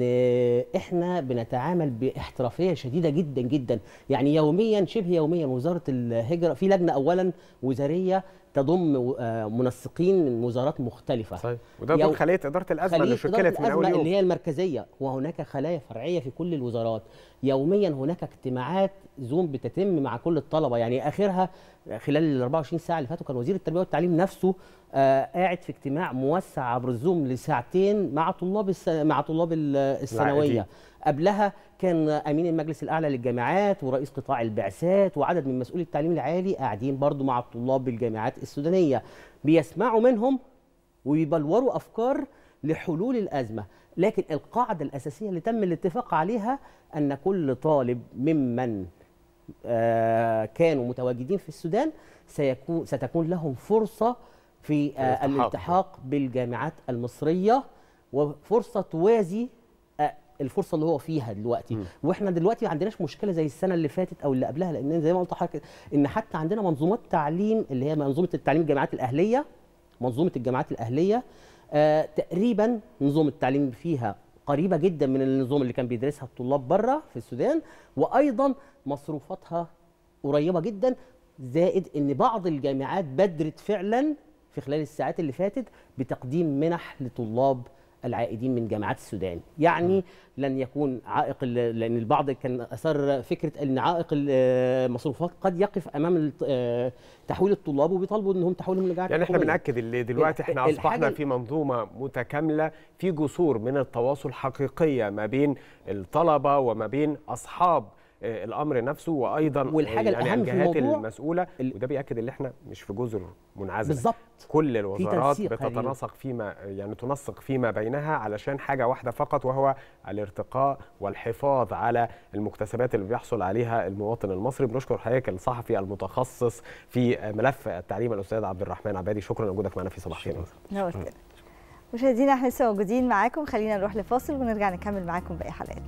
احنا بنتعامل باحترافيه شديده جدا جدا يعني يوميا شبه يوميا وزاره الهجره في لجنه اولا وزاريه تضم آه، منسقين من وزارات مختلفه صحيح وده ضمن خليه اداره الازمه اللي خلية إدارة شكلت من اول الأزمة يوم اللي هي المركزيه وهناك خلايا فرعيه في كل الوزارات يوميا هناك اجتماعات زوم بتتم مع كل الطلبه يعني اخرها خلال ال 24 ساعه اللي فاتوا كان وزير التربيه والتعليم نفسه آه قاعد في اجتماع موسع عبر الزوم لساعتين مع طلاب الس... مع طلاب ال- الثانويه العائدين. قبلها كان امين المجلس الاعلى للجامعات ورئيس قطاع البعثات وعدد من مسؤولي التعليم العالي قاعدين برضو مع الطلاب بالجامعات السودانيه بيسمعوا منهم ويبلوروا افكار لحلول الازمه لكن القاعده الاساسيه اللي تم الاتفاق عليها ان كل طالب ممن آه، كانوا متواجدين في السودان سيكون ستكون لهم فرصه في آه، الالتحاق. الالتحاق بالجامعات المصريه وفرصه توازي آه، الفرصه اللي هو فيها دلوقتي واحنا دلوقتي ما عندناش مشكله زي السنه اللي فاتت او اللي قبلها لان زي ما قلت لحضرتك ان حتى عندنا منظومات تعليم اللي هي منظومه التعليم الجامعات الاهليه منظومه الجامعات الاهليه آه تقريبا نظام التعليم فيها قريبه جدا من النظام اللي كان بيدرسها الطلاب بره في السودان وايضا مصروفاتها قريبه جدا زائد ان بعض الجامعات بدرت فعلا في خلال الساعات اللي فاتت بتقديم منح لطلاب العائدين من جامعات السودان يعني لن يكون عائق ال- لان البعض كان اثار فكره ان عائق المصروفات قد يقف امام الت- آه، تحويل الطلاب وبيطالبوا انهم تحويلهم لجامعات يعني احنا حكومية. بناكد اللي دلوقتي احنا الحاجة اصبحنا ال- في منظومه متكامله في جسور من التواصل حقيقيه ما بين الطلبه وما بين اصحاب آه، الامر نفسه وايضا والحاجة يعني الأهم في الجهات الموضوع المسؤوله وده بياكد ان احنا مش في جزر منعزله بالظبط. كل الوزارات تنسيق هذه. بتتناسق فيما يعني تنسق فيما بينها علشان حاجه واحده فقط وهو الارتقاء والحفاظ على المكتسبات اللي بيحصل عليها المواطن المصري بنشكر حضرتك الصحفي المتخصص في ملف التعليم الاستاذ عبد الرحمن عبادي شكرا لوجودك معنا في صباح خير نورتنا مشاهدينا احنا لسه موجودين معاكم خلينا نروح لفاصل ونرجع نكمل معاكم باقي حلقات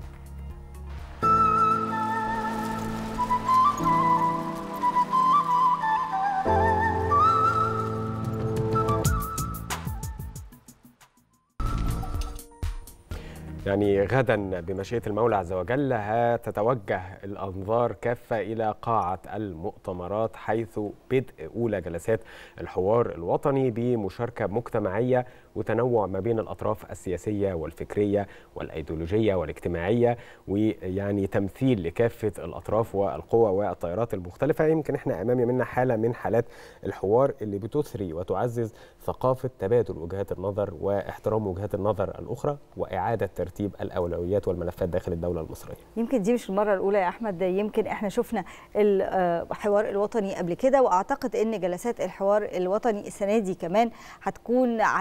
يعني غدا بمشيئة المولى عز وجل هتتوجه الأنظار كافة إلى قاعة المؤتمرات حيث بدء أولى جلسات الحوار الوطني بمشاركة مجتمعية وتنوع ما بين الأطراف السياسية والفكرية والأيديولوجية والاجتماعية ويعني تمثيل لكافة الأطراف والقوى والتيارات المختلفة يمكن احنا أمامي منا حالة من حالات الحوار اللي بتثري وتعزز ثقافة تبادل وجهات النظر واحترام وجهات النظر الأخرى وإعادة ترتيب الأولويات والملفات داخل الدولة المصرية يمكن دي مش المره الاولى يا احمد ده يمكن احنا شفنا الحوار الوطني قبل كده واعتقد ان جلسات الحوار الوطني السنه دي كمان هتكون على نفس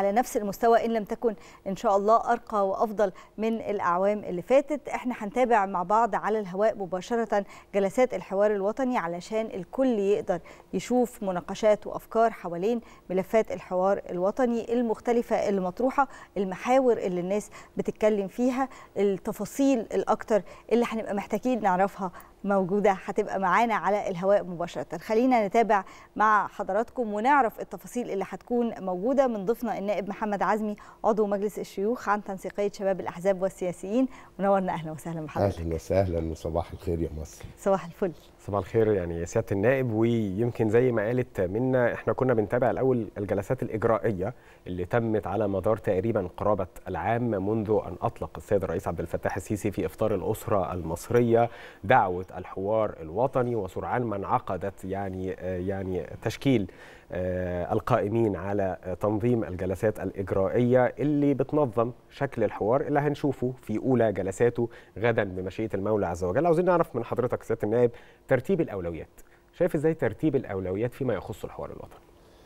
المستوى ان لم تكن ان شاء الله ارقى وافضل من الاعوام اللي فاتت احنا هنتابع مع بعض على الهواء مباشره جلسات الحوار الوطني علشان الكل يقدر يشوف مناقشات وافكار حوالين ملفات الحوار الوطني المختلفه اللي مطروحه المحاور اللي الناس بتتكلم فيها التفاصيل الاكتر اللي هنبقى محتاجين نعرفها موجوده هتبقى معانا على الهواء مباشره خلينا نتابع مع حضراتكم ونعرف التفاصيل اللي هتكون موجوده من ضيفنا النائب محمد عزمي عضو مجلس الشيوخ عن تنسيقيه شباب الاحزاب والسياسيين منورنا اهلا وسهلا بحضرتك اهلا وسهلا وصباح الخير يا مصر صباح الفل صباح الخير يعني سياده النائب ويمكن زي ما قالت منا احنا كنا بنتابع الاول الجلسات الاجرائيه اللي تمت على مدار تقريبا قرابه العام منذ ان اطلق السيد الرئيس عبد الفتاح السيسي في افطار الاسره المصريه دعوه الحوار الوطني وسرعان ما انعقدت يعني يعني تشكيل القائمين على تنظيم الجلسات الإجرائية اللي بتنظم شكل الحوار اللي هنشوفه في أولى جلساته غدا بمشيئة المولى عز وجل عاوزين نعرف من حضرتك سيادة النائب ترتيب الأولويات شايف إزاي ترتيب الأولويات فيما يخص الحوار الوطني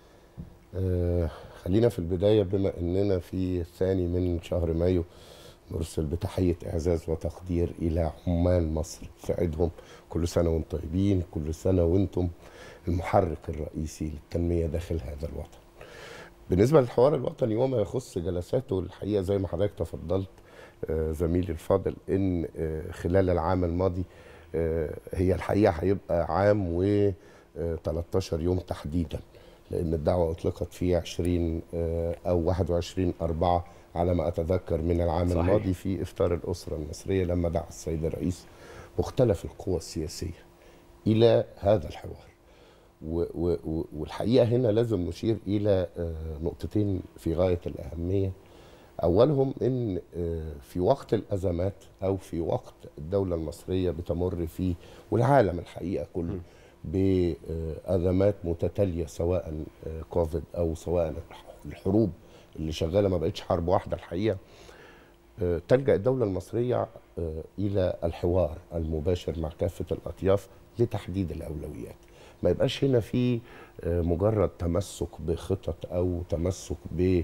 آه خلينا في البداية بما أننا في الثاني من شهر مايو نرسل بتحية إعزاز وتقدير إلى عمال مصر في عيدهم كل سنة وانتم طيبين كل سنة وانتم المحرك الرئيسي للتنمية داخل هذا الوطن بالنسبة للحوار الوطني وما يخص جلساته الحقيقة زي ما حضرتك تفضلت آه زميلي الفاضل إن آه خلال العام الماضي آه هي الحقيقة هيبقى عام و 13 يوم تحديدا لأن الدعوة أطلقت في 20 أو 21 أربعة على ما أتذكر من العام صحيح. الماضي في إفطار الأسرة المصرية لما دعا السيد الرئيس مختلف القوى السياسية إلى هذا الحوار و و والحقيقة هنا لازم نشير إلى نقطتين في غاية الأهمية أولهم أن في وقت الأزمات أو في وقت الدولة المصرية بتمر فيه والعالم الحقيقة كله بأزمات متتالية سواء كوفيد أو سواء الحروب اللي شغاله ما بقتش حرب واحده الحقيقه تلجا الدوله المصريه الى الحوار المباشر مع كافه الاطياف لتحديد الاولويات ما يبقاش هنا في مجرد تمسك بخطط او تمسك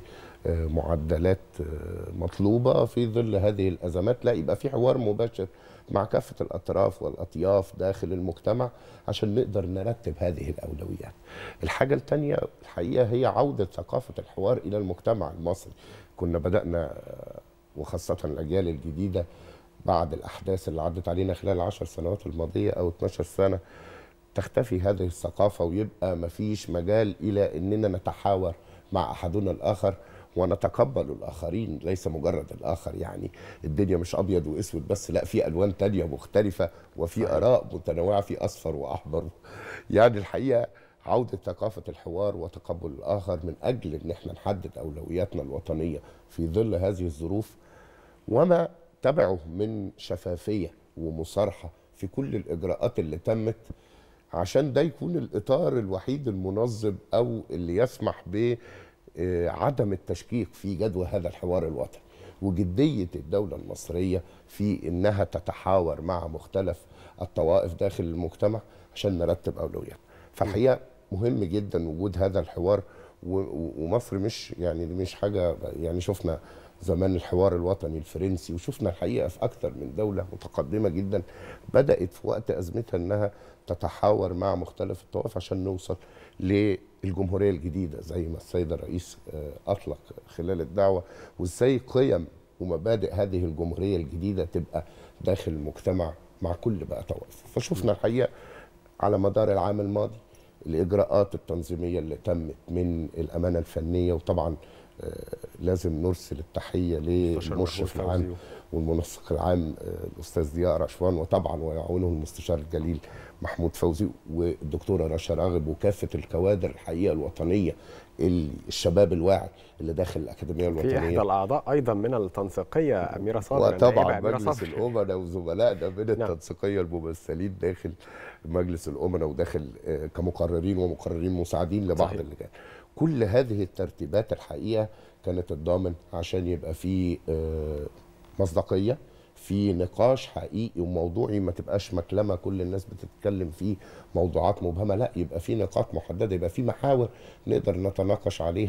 بمعدلات مطلوبه في ظل هذه الازمات لا يبقى في حوار مباشر مع كافه الاطراف والاطياف داخل المجتمع عشان نقدر نرتب هذه الاولويات. الحاجه الثانيه الحقيقه هي عوده ثقافه الحوار الى المجتمع المصري. كنا بدانا وخاصه الاجيال الجديده بعد الاحداث اللي عدت علينا خلال العشر سنوات الماضيه او 12 سنه تختفي هذه الثقافه ويبقى ما فيش مجال الى اننا نتحاور مع احدنا الاخر ونتقبل الاخرين ليس مجرد الاخر يعني الدنيا مش ابيض واسود بس لا في الوان تانية مختلفه وفي اراء متنوعه في اصفر واحمر يعني الحقيقه عوده ثقافه الحوار وتقبل الاخر من اجل ان احنا نحدد اولوياتنا الوطنيه في ظل هذه الظروف وما تبعه من شفافيه ومصارحه في كل الاجراءات اللي تمت عشان ده يكون الاطار الوحيد المنظم او اللي يسمح ب عدم التشكيك في جدوى هذا الحوار الوطني وجدية الدولة المصرية في إنها تتحاور مع مختلف الطوائف داخل المجتمع عشان نرتب أولويات فالحقيقة مهم جدا وجود هذا الحوار ومصر مش يعني مش حاجة يعني شفنا زمان الحوار الوطني الفرنسي وشفنا الحقيقة في أكثر من دولة متقدمة جدا بدأت في وقت أزمتها أنها تتحاور مع مختلف الطوائف عشان نوصل للجمهوريه الجديده زي ما السيد الرئيس اطلق خلال الدعوه وازاي قيم ومبادئ هذه الجمهوريه الجديده تبقى داخل المجتمع مع كل بقى طوائف فشفنا الحقيقه على مدار العام الماضي الاجراءات التنظيميه اللي تمت من الامانه الفنيه وطبعا لازم نرسل التحيه للمشرف العام والمنسق العام الاستاذ ضياء رشوان وطبعا ويعاونه المستشار الجليل محمود فوزي والدكتوره رشا راغب وكافه الكوادر الحقيقه الوطنيه الشباب الواعي اللي داخل الاكاديميه الوطنيه في احدى الاعضاء ايضا من التنسيقيه اميره صابر وطبعا مجلس الامناء وزملائنا من التنسيقيه الممثلين داخل مجلس الامناء وداخل كمقررين ومقررين مساعدين لبعض اللجان كل هذه الترتيبات الحقيقه كانت الضامن عشان يبقى في مصداقيه في نقاش حقيقي وموضوعي ما تبقاش مكلمه كل الناس بتتكلم فيه موضوعات مبهمه لا يبقى في نقاط محدده يبقى في محاور نقدر نتناقش عليها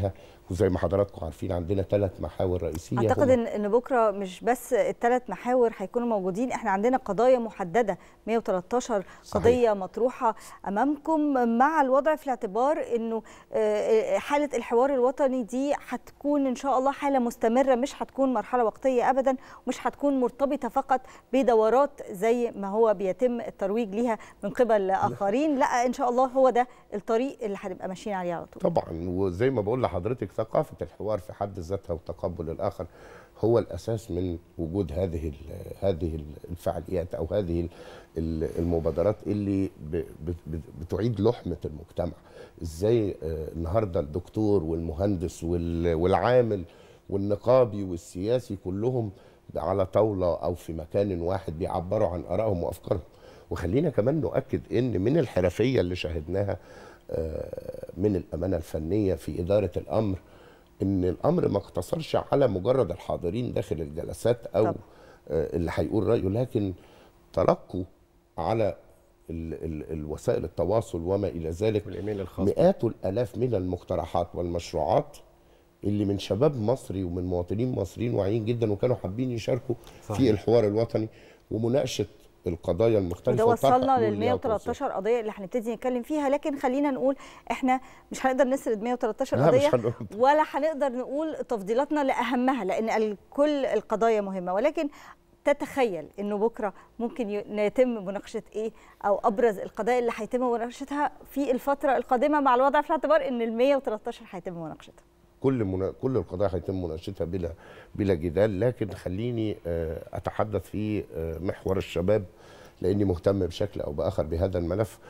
وزي ما حضراتكم عارفين عندنا ثلاث محاور رئيسيه اعتقد هما- ان ان بكره مش بس الثلاث محاور هيكونوا موجودين احنا عندنا قضايا محدده 113 قضيه مطروحه امامكم مع الوضع في الاعتبار انه آه، حاله الحوار الوطني دي هتكون ان شاء الله حاله مستمره مش هتكون مرحله وقتيه ابدا ومش هتكون مرتبطه فقط بدورات زي ما هو بيتم الترويج ليها من قبل اخرين لا ان شاء الله هو ده الطريق اللي هنبقى ماشيين عليه على طول طبعا وزي ما بقول لحضرتك ثقافه الحوار في حد ذاتها وتقبل الاخر هو الاساس من وجود هذه ال- هذه ال- الفعاليات او هذه ال- ال- المبادرات اللي ب- ب- ب- بتعيد لحمه المجتمع ازاي آه، النهارده الدكتور والمهندس وال- والعامل والنقابي والسياسي كلهم على طاوله او في مكان واحد بيعبروا عن ارائهم وافكارهم وخلينا كمان نؤكد ان من الحرفيه اللي شاهدناها آه، من الامانه الفنيه في اداره الامر ان الامر ما اقتصرش على مجرد الحاضرين داخل الجلسات او طبعا. آه، اللي هيقول رايه لكن تلقوا على ال ال الوسائل التواصل وما الى ذلك والايميل الخاص مئات الالاف من المقترحات والمشروعات اللي من شباب مصري ومن مواطنين مصريين واعيين جدا وكانوا حابين يشاركوا صحيح. في الحوار الوطني ومناقشه القضايا المختلفه وده وطرح وصلنا حلول لل ليها وتوصيل. 113 قضيه اللي هنبتدي نتكلم فيها لكن خلينا نقول احنا مش هنقدر نسرد 113 لا، مش قضيه هنقول. ولا هنقدر نقول تفضيلاتنا لاهمها لان ال- كل القضايا مهمه ولكن تتخيل انه بكره ممكن ي- يتم مناقشه ايه او ابرز القضايا اللي هيتم مناقشتها في الفتره القادمه مع الوضع في الاعتبار ان ال 113 هيتم مناقشتها كل منا... كل القضايا هيتم مناقشتها بلا بلا جدال لكن خليني آه، اتحدث في آه، محور الشباب لاني مهتم بشكل او باخر بهذا الملف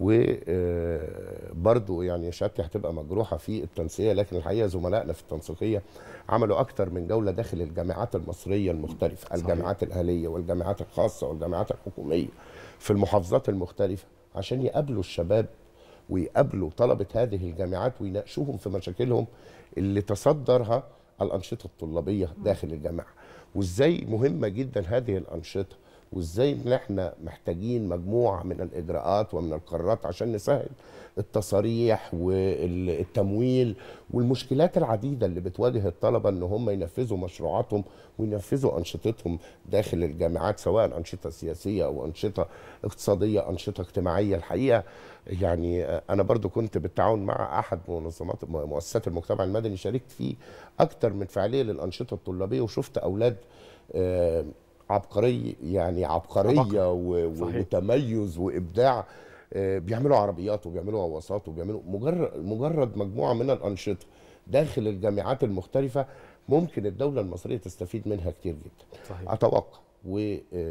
وبرضه يعني شهادتي هتبقى مجروحه في التنسيقيه لكن الحقيقه زملائنا في التنسيقيه عملوا اكثر من جوله داخل الجامعات المصريه المختلفه صحيح. الجامعات الاهليه والجامعات الخاصه والجامعات الحكوميه في المحافظات المختلفه عشان يقابلوا الشباب ويقابلوا طلبة هذه الجامعات ويناقشوهم في مشاكلهم اللي تصدرها الأنشطة الطلابية داخل الجامعة وإزاي مهمة جدا هذه الأنشطة وإزاي إن إحنا محتاجين مجموعة من الإجراءات ومن القرارات عشان نسهل التصاريح والتمويل والمشكلات العديدة اللي بتواجه الطلبة إن هم ينفذوا مشروعاتهم وينفذوا أنشطتهم داخل الجامعات سواء أنشطة سياسية أو أنشطة اقتصادية أنشطة اجتماعية الحقيقة يعني أنا برضو كنت بالتعاون مع أحد منظمات مؤسسات المجتمع المدني شاركت في أكتر من فعالية للأنشطة الطلابية وشفت أولاد آه، عبقري يعني عبقرية و- صحيح. وتميز وإبداع آه، بيعملوا عربيات وبيعملوا غواصات وبيعملوا مجرد مجرد مجموعة من الأنشطة داخل الجامعات المختلفة ممكن الدولة المصرية تستفيد منها كتير جدا صحيح. أتوقع و آه،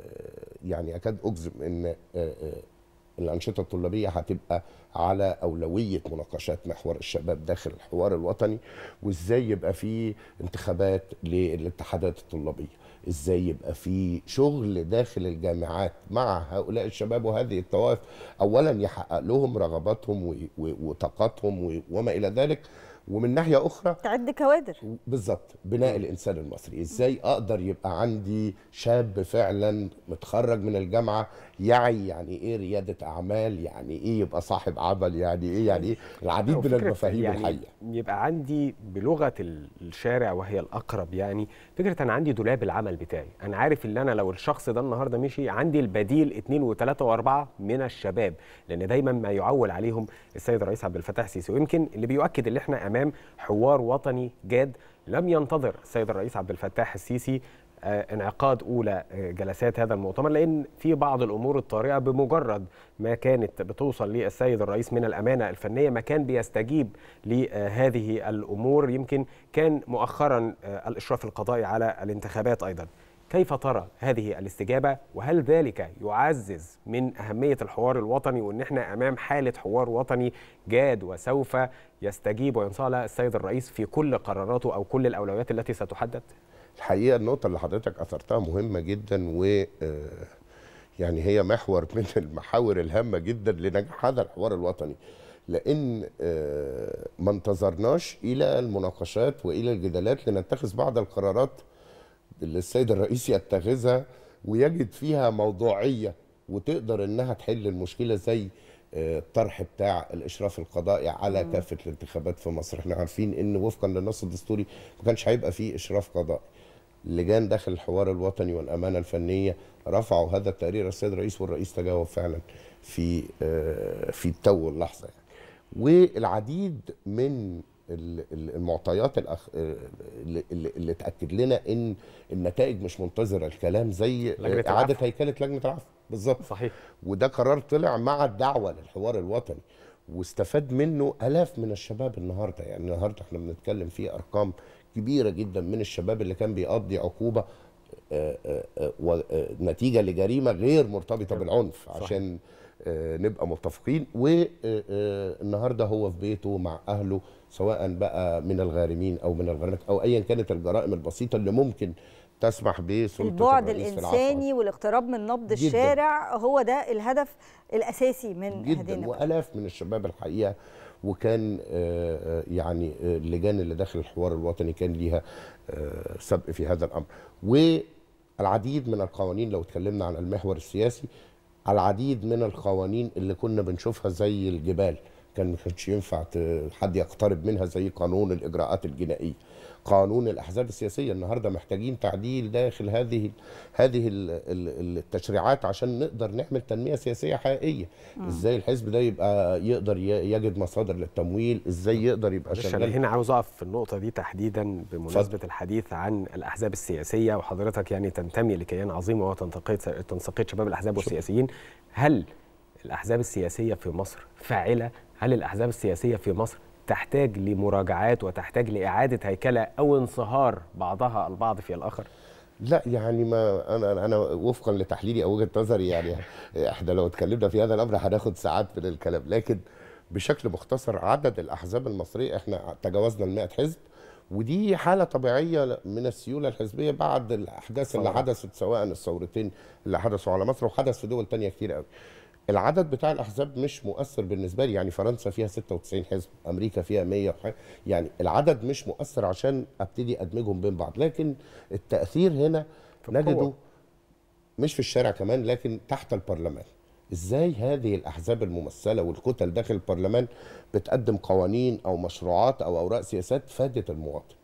يعني أكاد أجزم إن آه، آه، الأنشطة الطلابية هتبقى على أولوية مناقشات محور الشباب داخل الحوار الوطني وإزاي يبقى في انتخابات للاتحادات الطلابية إزاي يبقى في شغل داخل الجامعات مع هؤلاء الشباب وهذه الطوائف أولا يحقق لهم رغباتهم و- و- وطاقاتهم و- وما إلى ذلك ومن ناحية أخرى تعد كوادر بالظبط بناء الانسان المصري ازاي اقدر يبقى عندي شاب فعلا متخرج من الجامعه يعي يعني ايه رياده اعمال يعني ايه يبقى صاحب عمل يعني ايه يعني ايه العديد من وفكرة المفاهيم يعني الحقيقه يبقى عندي بلغه ال- الشارع وهي الاقرب يعني فكره انا عندي دولاب العمل بتاعي انا عارف ان انا لو الشخص ده النهارده مشي عندي البديل اثنين وثلاثه واربعه من الشباب لان دايما ما يعول عليهم السيد الرئيس عبد الفتاح السيسي ويمكن اللي بيؤكد ان احنا امام حوار وطني جاد لم ينتظر السيد الرئيس عبد الفتاح السيسي آه، انعقاد اولى آه، جلسات هذا المؤتمر لان في بعض الامور الطارئه بمجرد ما كانت بتوصل للسيد الرئيس من الامانه الفنيه ما كان بيستجيب لهذه الامور يمكن كان مؤخرا آه، الاشراف القضائي على الانتخابات ايضا كيف ترى هذه الاستجابه وهل ذلك يعزز من اهميه الحوار الوطني وان احنا امام حاله حوار وطني جاد وسوف يستجيب وينصاع لها السيد الرئيس في كل قراراته او كل الاولويات التي ستحدد الحقيقه النقطه اللي حضرتك اثرتها مهمه جدا و آه، يعني هي محور من المحاور الهامه جدا لنجاح هذا الحوار الوطني لان آه، ما انتظرناش الى المناقشات والى الجدالات لنتخذ بعض القرارات اللي السيد الرئيس يتخذها ويجد فيها موضوعيه وتقدر انها تحل المشكله زي آه، الطرح بتاع الاشراف القضائي على مم. كافه الانتخابات في مصر احنا عارفين ان وفقا للنص الدستوري ما كانش هيبقى فيه اشراف قضائي لجان داخل الحوار الوطني والامانه الفنيه رفعوا هذا التقرير السيد الرئيس والرئيس تجاوب فعلا في آه، في التو اللحظه يعني والعديد من ال- ال- المعطيات الأخ... اللي, اللي اللي تاكد لنا ان النتائج مش منتظره الكلام زي لجنة اعاده العفو. هيكله لجنه العفو بالظبط صحيح وده قرار طلع مع الدعوه للحوار الوطني واستفاد منه الاف من الشباب النهارده يعني النهارده احنا بنتكلم في ارقام كبيره جدا من الشباب اللي كان بيقضي عقوبه آه، آه، آه، و- آه، نتيجه لجريمه غير مرتبطه بالعنف صحيح. عشان آه، نبقى متفقين والنهارده هو في بيته مع اهله سواء بقى من الغارمين او من الغارمات او ايا كانت الجرائم البسيطه اللي ممكن تسمح بسلطه البعد الرئيس في العفو عنها. الانساني والاقتراب من نبض جداً. الشارع هو ده الهدف الاساسي من هذه جدا النقاش والاف من الشباب الحقيقه وكان آه، آه، يعني آه، اللجان اللي داخل الحوار الوطني كان ليها آه، سبق في هذا الامر والعديد من القوانين لو اتكلمنا عن المحور السياسي العديد من القوانين اللي كنا بنشوفها زي الجبال كان ما كانش ينفع ت- حد يقترب منها زي قانون الاجراءات الجنائيه قانون الاحزاب السياسيه النهارده محتاجين تعديل داخل هذه هذه ال- ال- التشريعات عشان نقدر نعمل تنميه سياسيه حقيقيه مم. ازاي الحزب ده يبقى يقدر ي- يجد مصادر للتمويل ازاي يقدر يبقى معلش انا شغال هنا عاوز اقف في النقطه دي تحديدا بمناسبه الحديث عن الاحزاب السياسيه وحضرتك يعني تنتمي لكيان عظيم وهو تنسيقيه تنسيقيه شباب الاحزاب والسياسيين هل الاحزاب السياسيه في مصر فاعله هل الاحزاب السياسيه في مصر تحتاج لمراجعات وتحتاج لاعاده هيكله او انصهار بعضها البعض في الاخر لا يعني ما انا انا وفقا لتحليلي او وجهه نظري يعني احنا لو اتكلمنا في هذا الامر هناخد ساعات من الكلام لكن بشكل مختصر عدد الاحزاب المصريه احنا تجاوزنا ال 100 حزب ودي حاله طبيعيه من السيوله الحزبيه بعد الاحداث اللي ثورات. حدثت سواء الثورتين اللي حدثوا على مصر وحدث في دول تانية كتير قوي العدد بتاع الاحزاب مش مؤثر بالنسبه لي يعني فرنسا فيها 96 حزب امريكا فيها 100 وحاجة. يعني العدد مش مؤثر عشان ابتدي ادمجهم بين بعض لكن التاثير هنا نجده القوة. مش في الشارع كمان لكن تحت البرلمان ازاي هذه الاحزاب الممثله والكتل داخل البرلمان بتقدم قوانين او مشروعات او اوراق سياسات فادت المواطن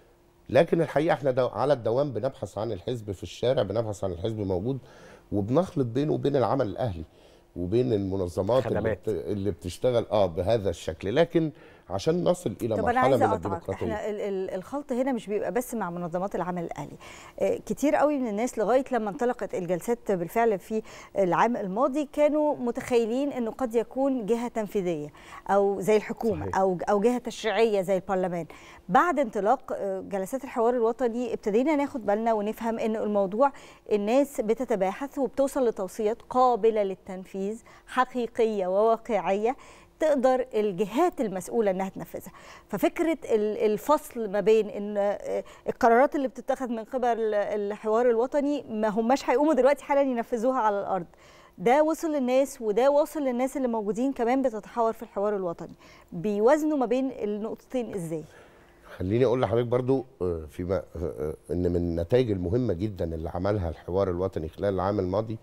لكن الحقيقه احنا دو على الدوام بنبحث عن الحزب في الشارع بنبحث عن الحزب موجود وبنخلط بينه وبين العمل الاهلي وبين المنظمات اللي, خدمات. بت... اللي بتشتغل اه بهذا الشكل لكن عشان نصل الى طب انا مرحله عايزه من اقطعك الديمقراطيه احنا ال- ال- الخلط هنا مش بيبقى بس مع منظمات العمل الاهلي آه، كتير قوي من الناس لغايه لما انطلقت الجلسات بالفعل في العام الماضي كانوا متخيلين انه قد يكون جهه تنفيذيه او زي الحكومه صحيح. او او جهه تشريعيه زي البرلمان بعد انطلاق آه، جلسات الحوار الوطني ابتدينا ناخد بالنا ونفهم ان الموضوع الناس بتتباحث وبتوصل لتوصيات قابله للتنفيذ حقيقيه وواقعيه تقدر الجهات المسؤوله انها تنفذها ففكره ال- الفصل ما بين ان آه، القرارات اللي بتتخذ من قبل الحوار الوطني ما هماش هيقوموا دلوقتي حالا ينفذوها على الارض ده وصل للناس وده واصل للناس اللي موجودين كمان بتتحاور في الحوار الوطني بيوازنوا ما بين النقطتين ازاي خليني اقول لحضرتك برضو آه، فيما آه، آه، ان من النتائج المهمه جدا اللي عملها الحوار الوطني خلال العام الماضي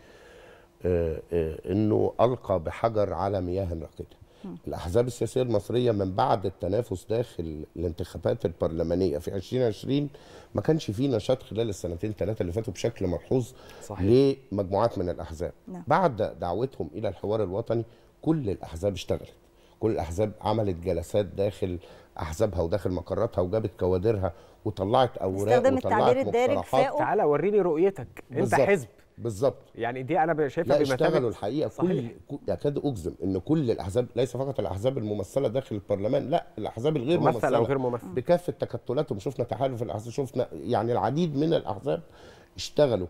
آه، آه، انه القى بحجر على مياه راكده الاحزاب السياسيه المصريه من بعد التنافس داخل الانتخابات البرلمانيه في 2020 ما كانش فيه نشاط خلال السنتين ثلاثه اللي فاتوا بشكل ملحوظ صحيح. لمجموعات من الاحزاب نعم. بعد دعوتهم الى الحوار الوطني كل الاحزاب اشتغلت كل الاحزاب عملت جلسات داخل احزابها وداخل مقراتها وجابت كوادرها وطلعت اوراق استخدام وطلعت التعبير الدارج مقترحات فاقوا. تعالى وريني رؤيتك انت بالظبط. حزب بالظبط يعني دي انا شايفها لا بمثابه اشتغلوا الحقيقه كل صحيح. كل- يكاد اجزم ان كل الاحزاب ليس فقط الاحزاب الممثله داخل البرلمان لا الاحزاب الغير ممثل ممثله أو غير ممثل. بكافه تكتلاتهم شفنا تحالف الاحزاب شفنا يعني العديد من الاحزاب اشتغلوا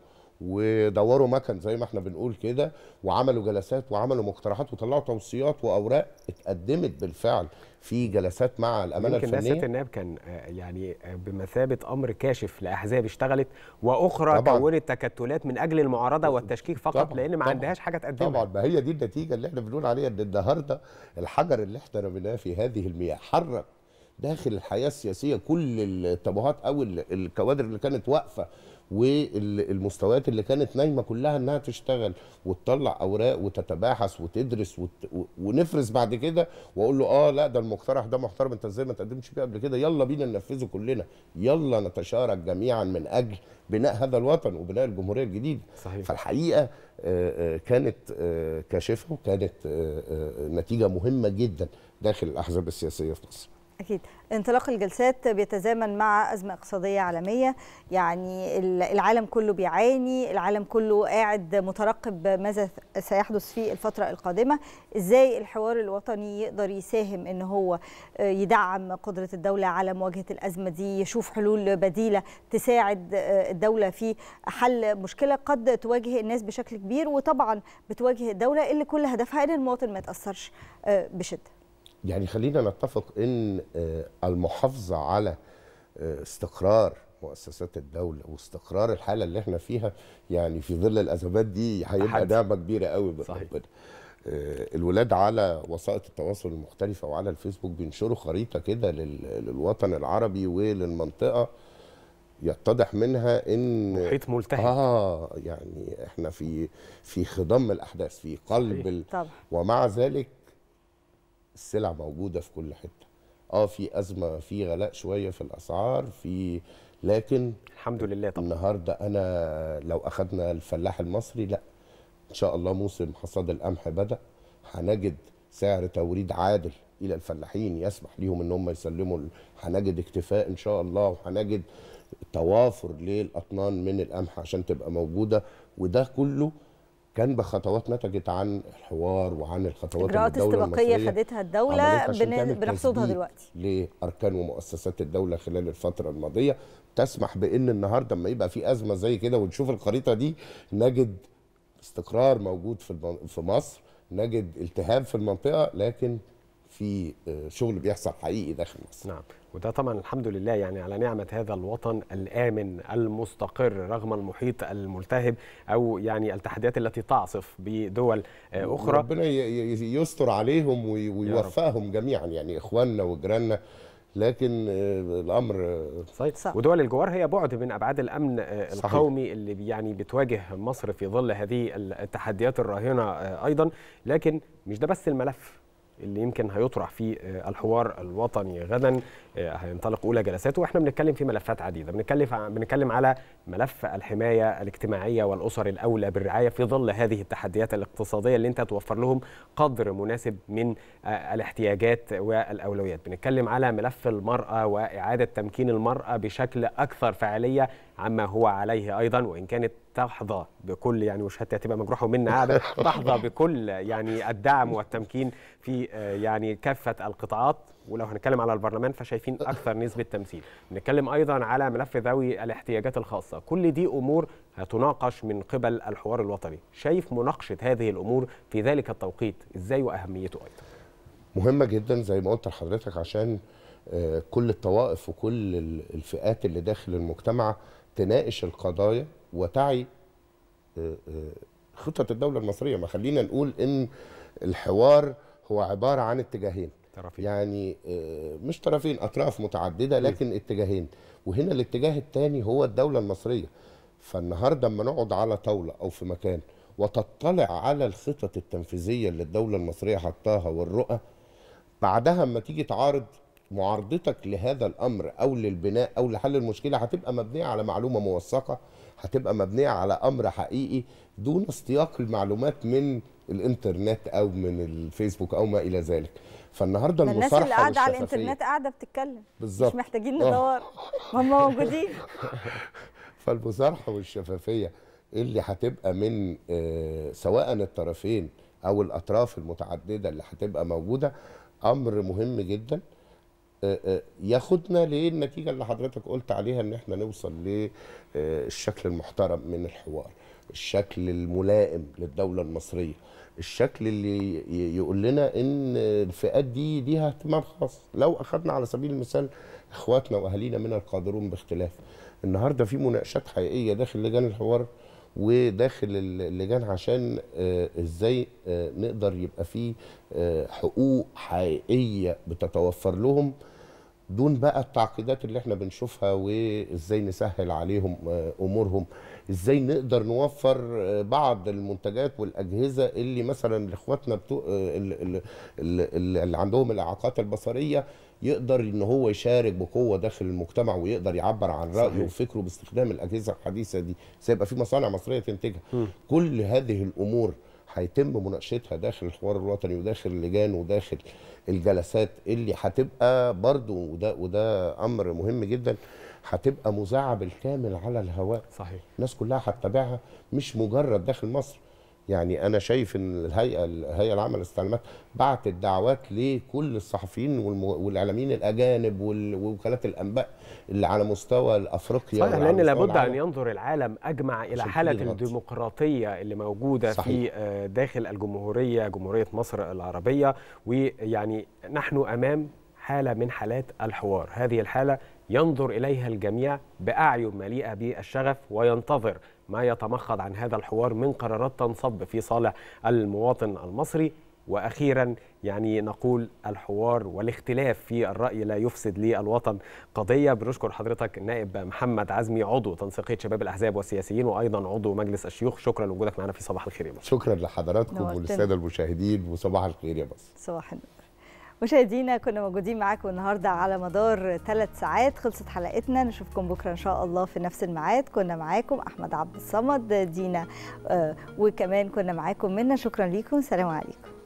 ودوروا مكن زي ما احنا بنقول كده وعملوا جلسات وعملوا مقترحات وطلعوا توصيات واوراق اتقدمت بالفعل في جلسات مع الامانه يمكن ده الفنيه سياده النائب كان آه، يعني آه، بمثابه امر كاشف لاحزاب اشتغلت واخرى طبعاً. كونت تكتلات من اجل المعارضه والتشكيك فقط طبعاً، لان ما طبعاً. عندهاش حاجه تقدمها طبعا ما هي دي النتيجه اللي احنا بنقول عليها ان النهارده الحجر اللي احنا رميناه في هذه المياه حرك داخل الحياه السياسيه كل التابوهات او ال- الكوادر اللي كانت واقفه والمستويات اللي كانت نايمه كلها انها تشتغل وتطلع اوراق وتتباحث وتدرس وت... و- ونفرز بعد كده واقول له اه لا ده المقترح ده محترم انت ازاي ما تقدمتش بيه قبل كده يلا بينا ننفذه كلنا يلا نتشارك جميعا من اجل بناء هذا الوطن وبناء الجمهوريه الجديده صحيح. فالحقيقه آه، آه، كانت آه، كاشفه وكانت آه، آه، نتيجه مهمه جدا داخل الاحزاب السياسيه في مصر أكيد انطلاق الجلسات بيتزامن مع أزمة اقتصادية عالمية يعني ال- العالم كله بيعاني العالم كله قاعد مترقب ماذا سيحدث في الفترة القادمة إزاي الحوار الوطني يقدر يساهم إن هو آه، يدعم قدرة الدولة على مواجهة الأزمة دي يشوف حلول بديلة تساعد آه، الدولة في حل مشكلة قد تواجه الناس بشكل كبير وطبعا بتواجه الدولة اللي كل هدفها إن المواطن ما يتأثرش آه، بشدة يعني خلينا نتفق ان آه، المحافظه على آه، استقرار مؤسسات الدوله واستقرار الحاله اللي احنا فيها يعني في ظل الازمات دي هيبقى تحدي. نعمه كبيره قوي بربنا آه، الولاد على وسائط التواصل المختلفه وعلى الفيسبوك بينشروا خريطه كده لل- للوطن العربي وللمنطقه يتضح منها ان محيط ملتهب. اه يعني احنا في في خضم الاحداث في قلب ال... طبعا ومع ذلك السلع موجوده في كل حته اه في ازمه في غلاء شويه في الاسعار في لكن الحمد لله طبعا النهارده انا لو اخذنا الفلاح المصري لا ان شاء الله موسم حصاد القمح بدا هنجد سعر توريد عادل الى الفلاحين يسمح ليهم ان هم يسلموا ال- هنجد اكتفاء ان شاء الله وهنجد توافر للاطنان من القمح عشان تبقى موجوده وده كله كان بخطوات نتجت عن الحوار وعن الخطوات اللي إجراءات الدولة استباقية المصرية خدتها الدولة عملتها عشان بن- تعمل بنحصدها تثبيت دلوقتي. لاركان ومؤسسات الدوله خلال الفتره الماضيه تسمح بان النهارده لما يبقى في ازمه زي كده ونشوف الخريطه دي نجد استقرار موجود في الم- في مصر نجد التهاب في المنطقه لكن في آه، شغل بيحصل حقيقي داخل مصر نعم وده طبعا الحمد لله يعني على نعمة هذا الوطن الآمن المستقر رغم المحيط الملتهب أو يعني التحديات التي تعصف بدول آه، أخرى ربنا ي- ي- يستر عليهم وي- ويوفقهم جميعا يعني اخواننا وجيراننا لكن آه، الامر آه، صحيح ودول الجوار هي بعد من ابعاد الامن آه، صحيح. القومي اللي بي- يعني بتواجه مصر في ظل هذه التحديات الراهنه آه، ايضا لكن مش ده بس الملف اللي يمكن هيطرح في آه، الحوار الوطني غدا آه، هينطلق اولى جلساته واحنا بنتكلم في ملفات عديده بنتكلم بنتكلم على ملف الحمايه الاجتماعيه والاسر الاولى بالرعايه في ظل هذه التحديات الاقتصاديه اللي انت توفر لهم قدر مناسب من آه، الاحتياجات والاولويات بنتكلم على ملف المراه واعاده تمكين المراه بشكل اكثر فعاليه عما هو عليه ايضا وان كانت تحظى بكل يعني وشهادتي هتبقى مجروحه ومنا قاعده تحظى بكل يعني الدعم والتمكين في آه، يعني كافه القطاعات ولو هنتكلم على البرلمان فشايفين اكثر نسبه تمثيل بنتكلم ايضا على ملف ذوي الاحتياجات الخاصه كل دي امور هتناقش من قبل الحوار الوطني شايف مناقشه هذه الامور في ذلك التوقيت ازاي واهميته ايضا مهمة جدا زي ما قلت لحضرتك عشان آه، كل الطوائف وكل ال- الفئات اللي داخل المجتمع تناقش القضايا وتعي آه، آه، خطة الدولة المصرية ما خلينا نقول ان الحوار هو عبارة عن اتجاهين طرفين. يعني آه، مش طرفين اطراف متعددة لكن اتجاهين وهنا الاتجاه الثاني هو الدولة المصرية فالنهارده اما نقعد على طاولة او في مكان وتطلع على الخطط التنفيذية اللي الدولة المصرية حطاها والرؤى بعدها اما تيجي تعارض معارضتك لهذا الامر او للبناء او لحل المشكله هتبقى مبنيه على معلومه موثقه هتبقى مبنيه على امر حقيقي دون استياق المعلومات من الانترنت او من الفيسبوك او ما الى ذلك فالنهارده ده الناس المصارحه اللي قاعده على والشفافية. الانترنت قاعده بتتكلم بالظبط. مش محتاجين آه. ندور ما هم موجودين فالمصارحه والشفافيه اللي هتبقى من آه، سواء الطرفين او الاطراف المتعدده اللي هتبقى موجوده امر مهم جدا آه، آه، ياخدنا للنتيجه اللي حضرتك قلت عليها ان احنا نوصل للشكل المحترم من الحوار الشكل الملائم للدوله المصريه الشكل اللي ي- يقول لنا ان الفئات دي ليها اهتمام خاص لو اخذنا على سبيل المثال اخواتنا واهالينا من القادرون باختلاف النهارده في مناقشات حقيقيه داخل لجان الحوار وداخل اللجان عشان آه، ازاي آه، نقدر يبقى في آه، حقوق حقيقيه بتتوفر لهم دون بقى التعقيدات اللي احنا بنشوفها وازاي نسهل عليهم آه، امورهم ازاي نقدر نوفر آه، بعض المنتجات والاجهزه اللي مثلا لاخواتنا بتوع آه، اللي, اللي, اللي اللي عندهم الاعاقات البصريه يقدر ان هو يشارك بقوه داخل المجتمع ويقدر يعبر عن رايه صحيح. وفكره باستخدام الاجهزه الحديثه دي سيبقى في مصانع مصريه تنتجها كل هذه الامور هيتم مناقشتها داخل الحوار الوطني وداخل اللجان وداخل الجلسات اللي هتبقى برضو وده وده امر مهم جدا هتبقى مذاعه بالكامل على الهواء صحيح الناس كلها هتتابعها مش مجرد داخل مصر يعني انا شايف ان الهيئه الهيئه العامه للاستعلامات بعتت دعوات لكل الصحفيين والم- والاعلاميين الاجانب وال- ووكالات الانباء اللي على مستوى افريقيا صحيح وعلى لان مستوى لابد ان العالم. ينظر العالم اجمع الى عشان حاله تيجي الغطس. الديمقراطيه اللي موجوده في صحيح. آه، داخل الجمهوريه جمهوريه مصر العربيه ويعني نحن امام حاله من حالات الحوار هذه الحاله ينظر اليها الجميع باعين مليئه بالشغف وينتظر ما يتمخض عن هذا الحوار من قرارات تنصب في صالح المواطن المصري واخيرا يعني نقول الحوار والاختلاف في الراي لا يفسد للوطن قضيه بنشكر حضرتك النائب محمد عزمي عضو تنسيقيه شباب الاحزاب والسياسيين وايضا عضو مجلس الشيوخ شكرا لوجودك معنا في صباح الخير يا مصر شكرا لحضراتكم نورتنا. وللساده المشاهدين وصباح الخير يا مصر صباح النور مشاهدينا كنا موجودين معاكم النهارده على مدار ثلاث ساعات خلصت حلقتنا نشوفكم بكره ان شاء الله في نفس الميعاد كنا معاكم احمد عبد الصمد دينا آه، وكمان كنا معاكم منا شكرا ليكم سلام عليكم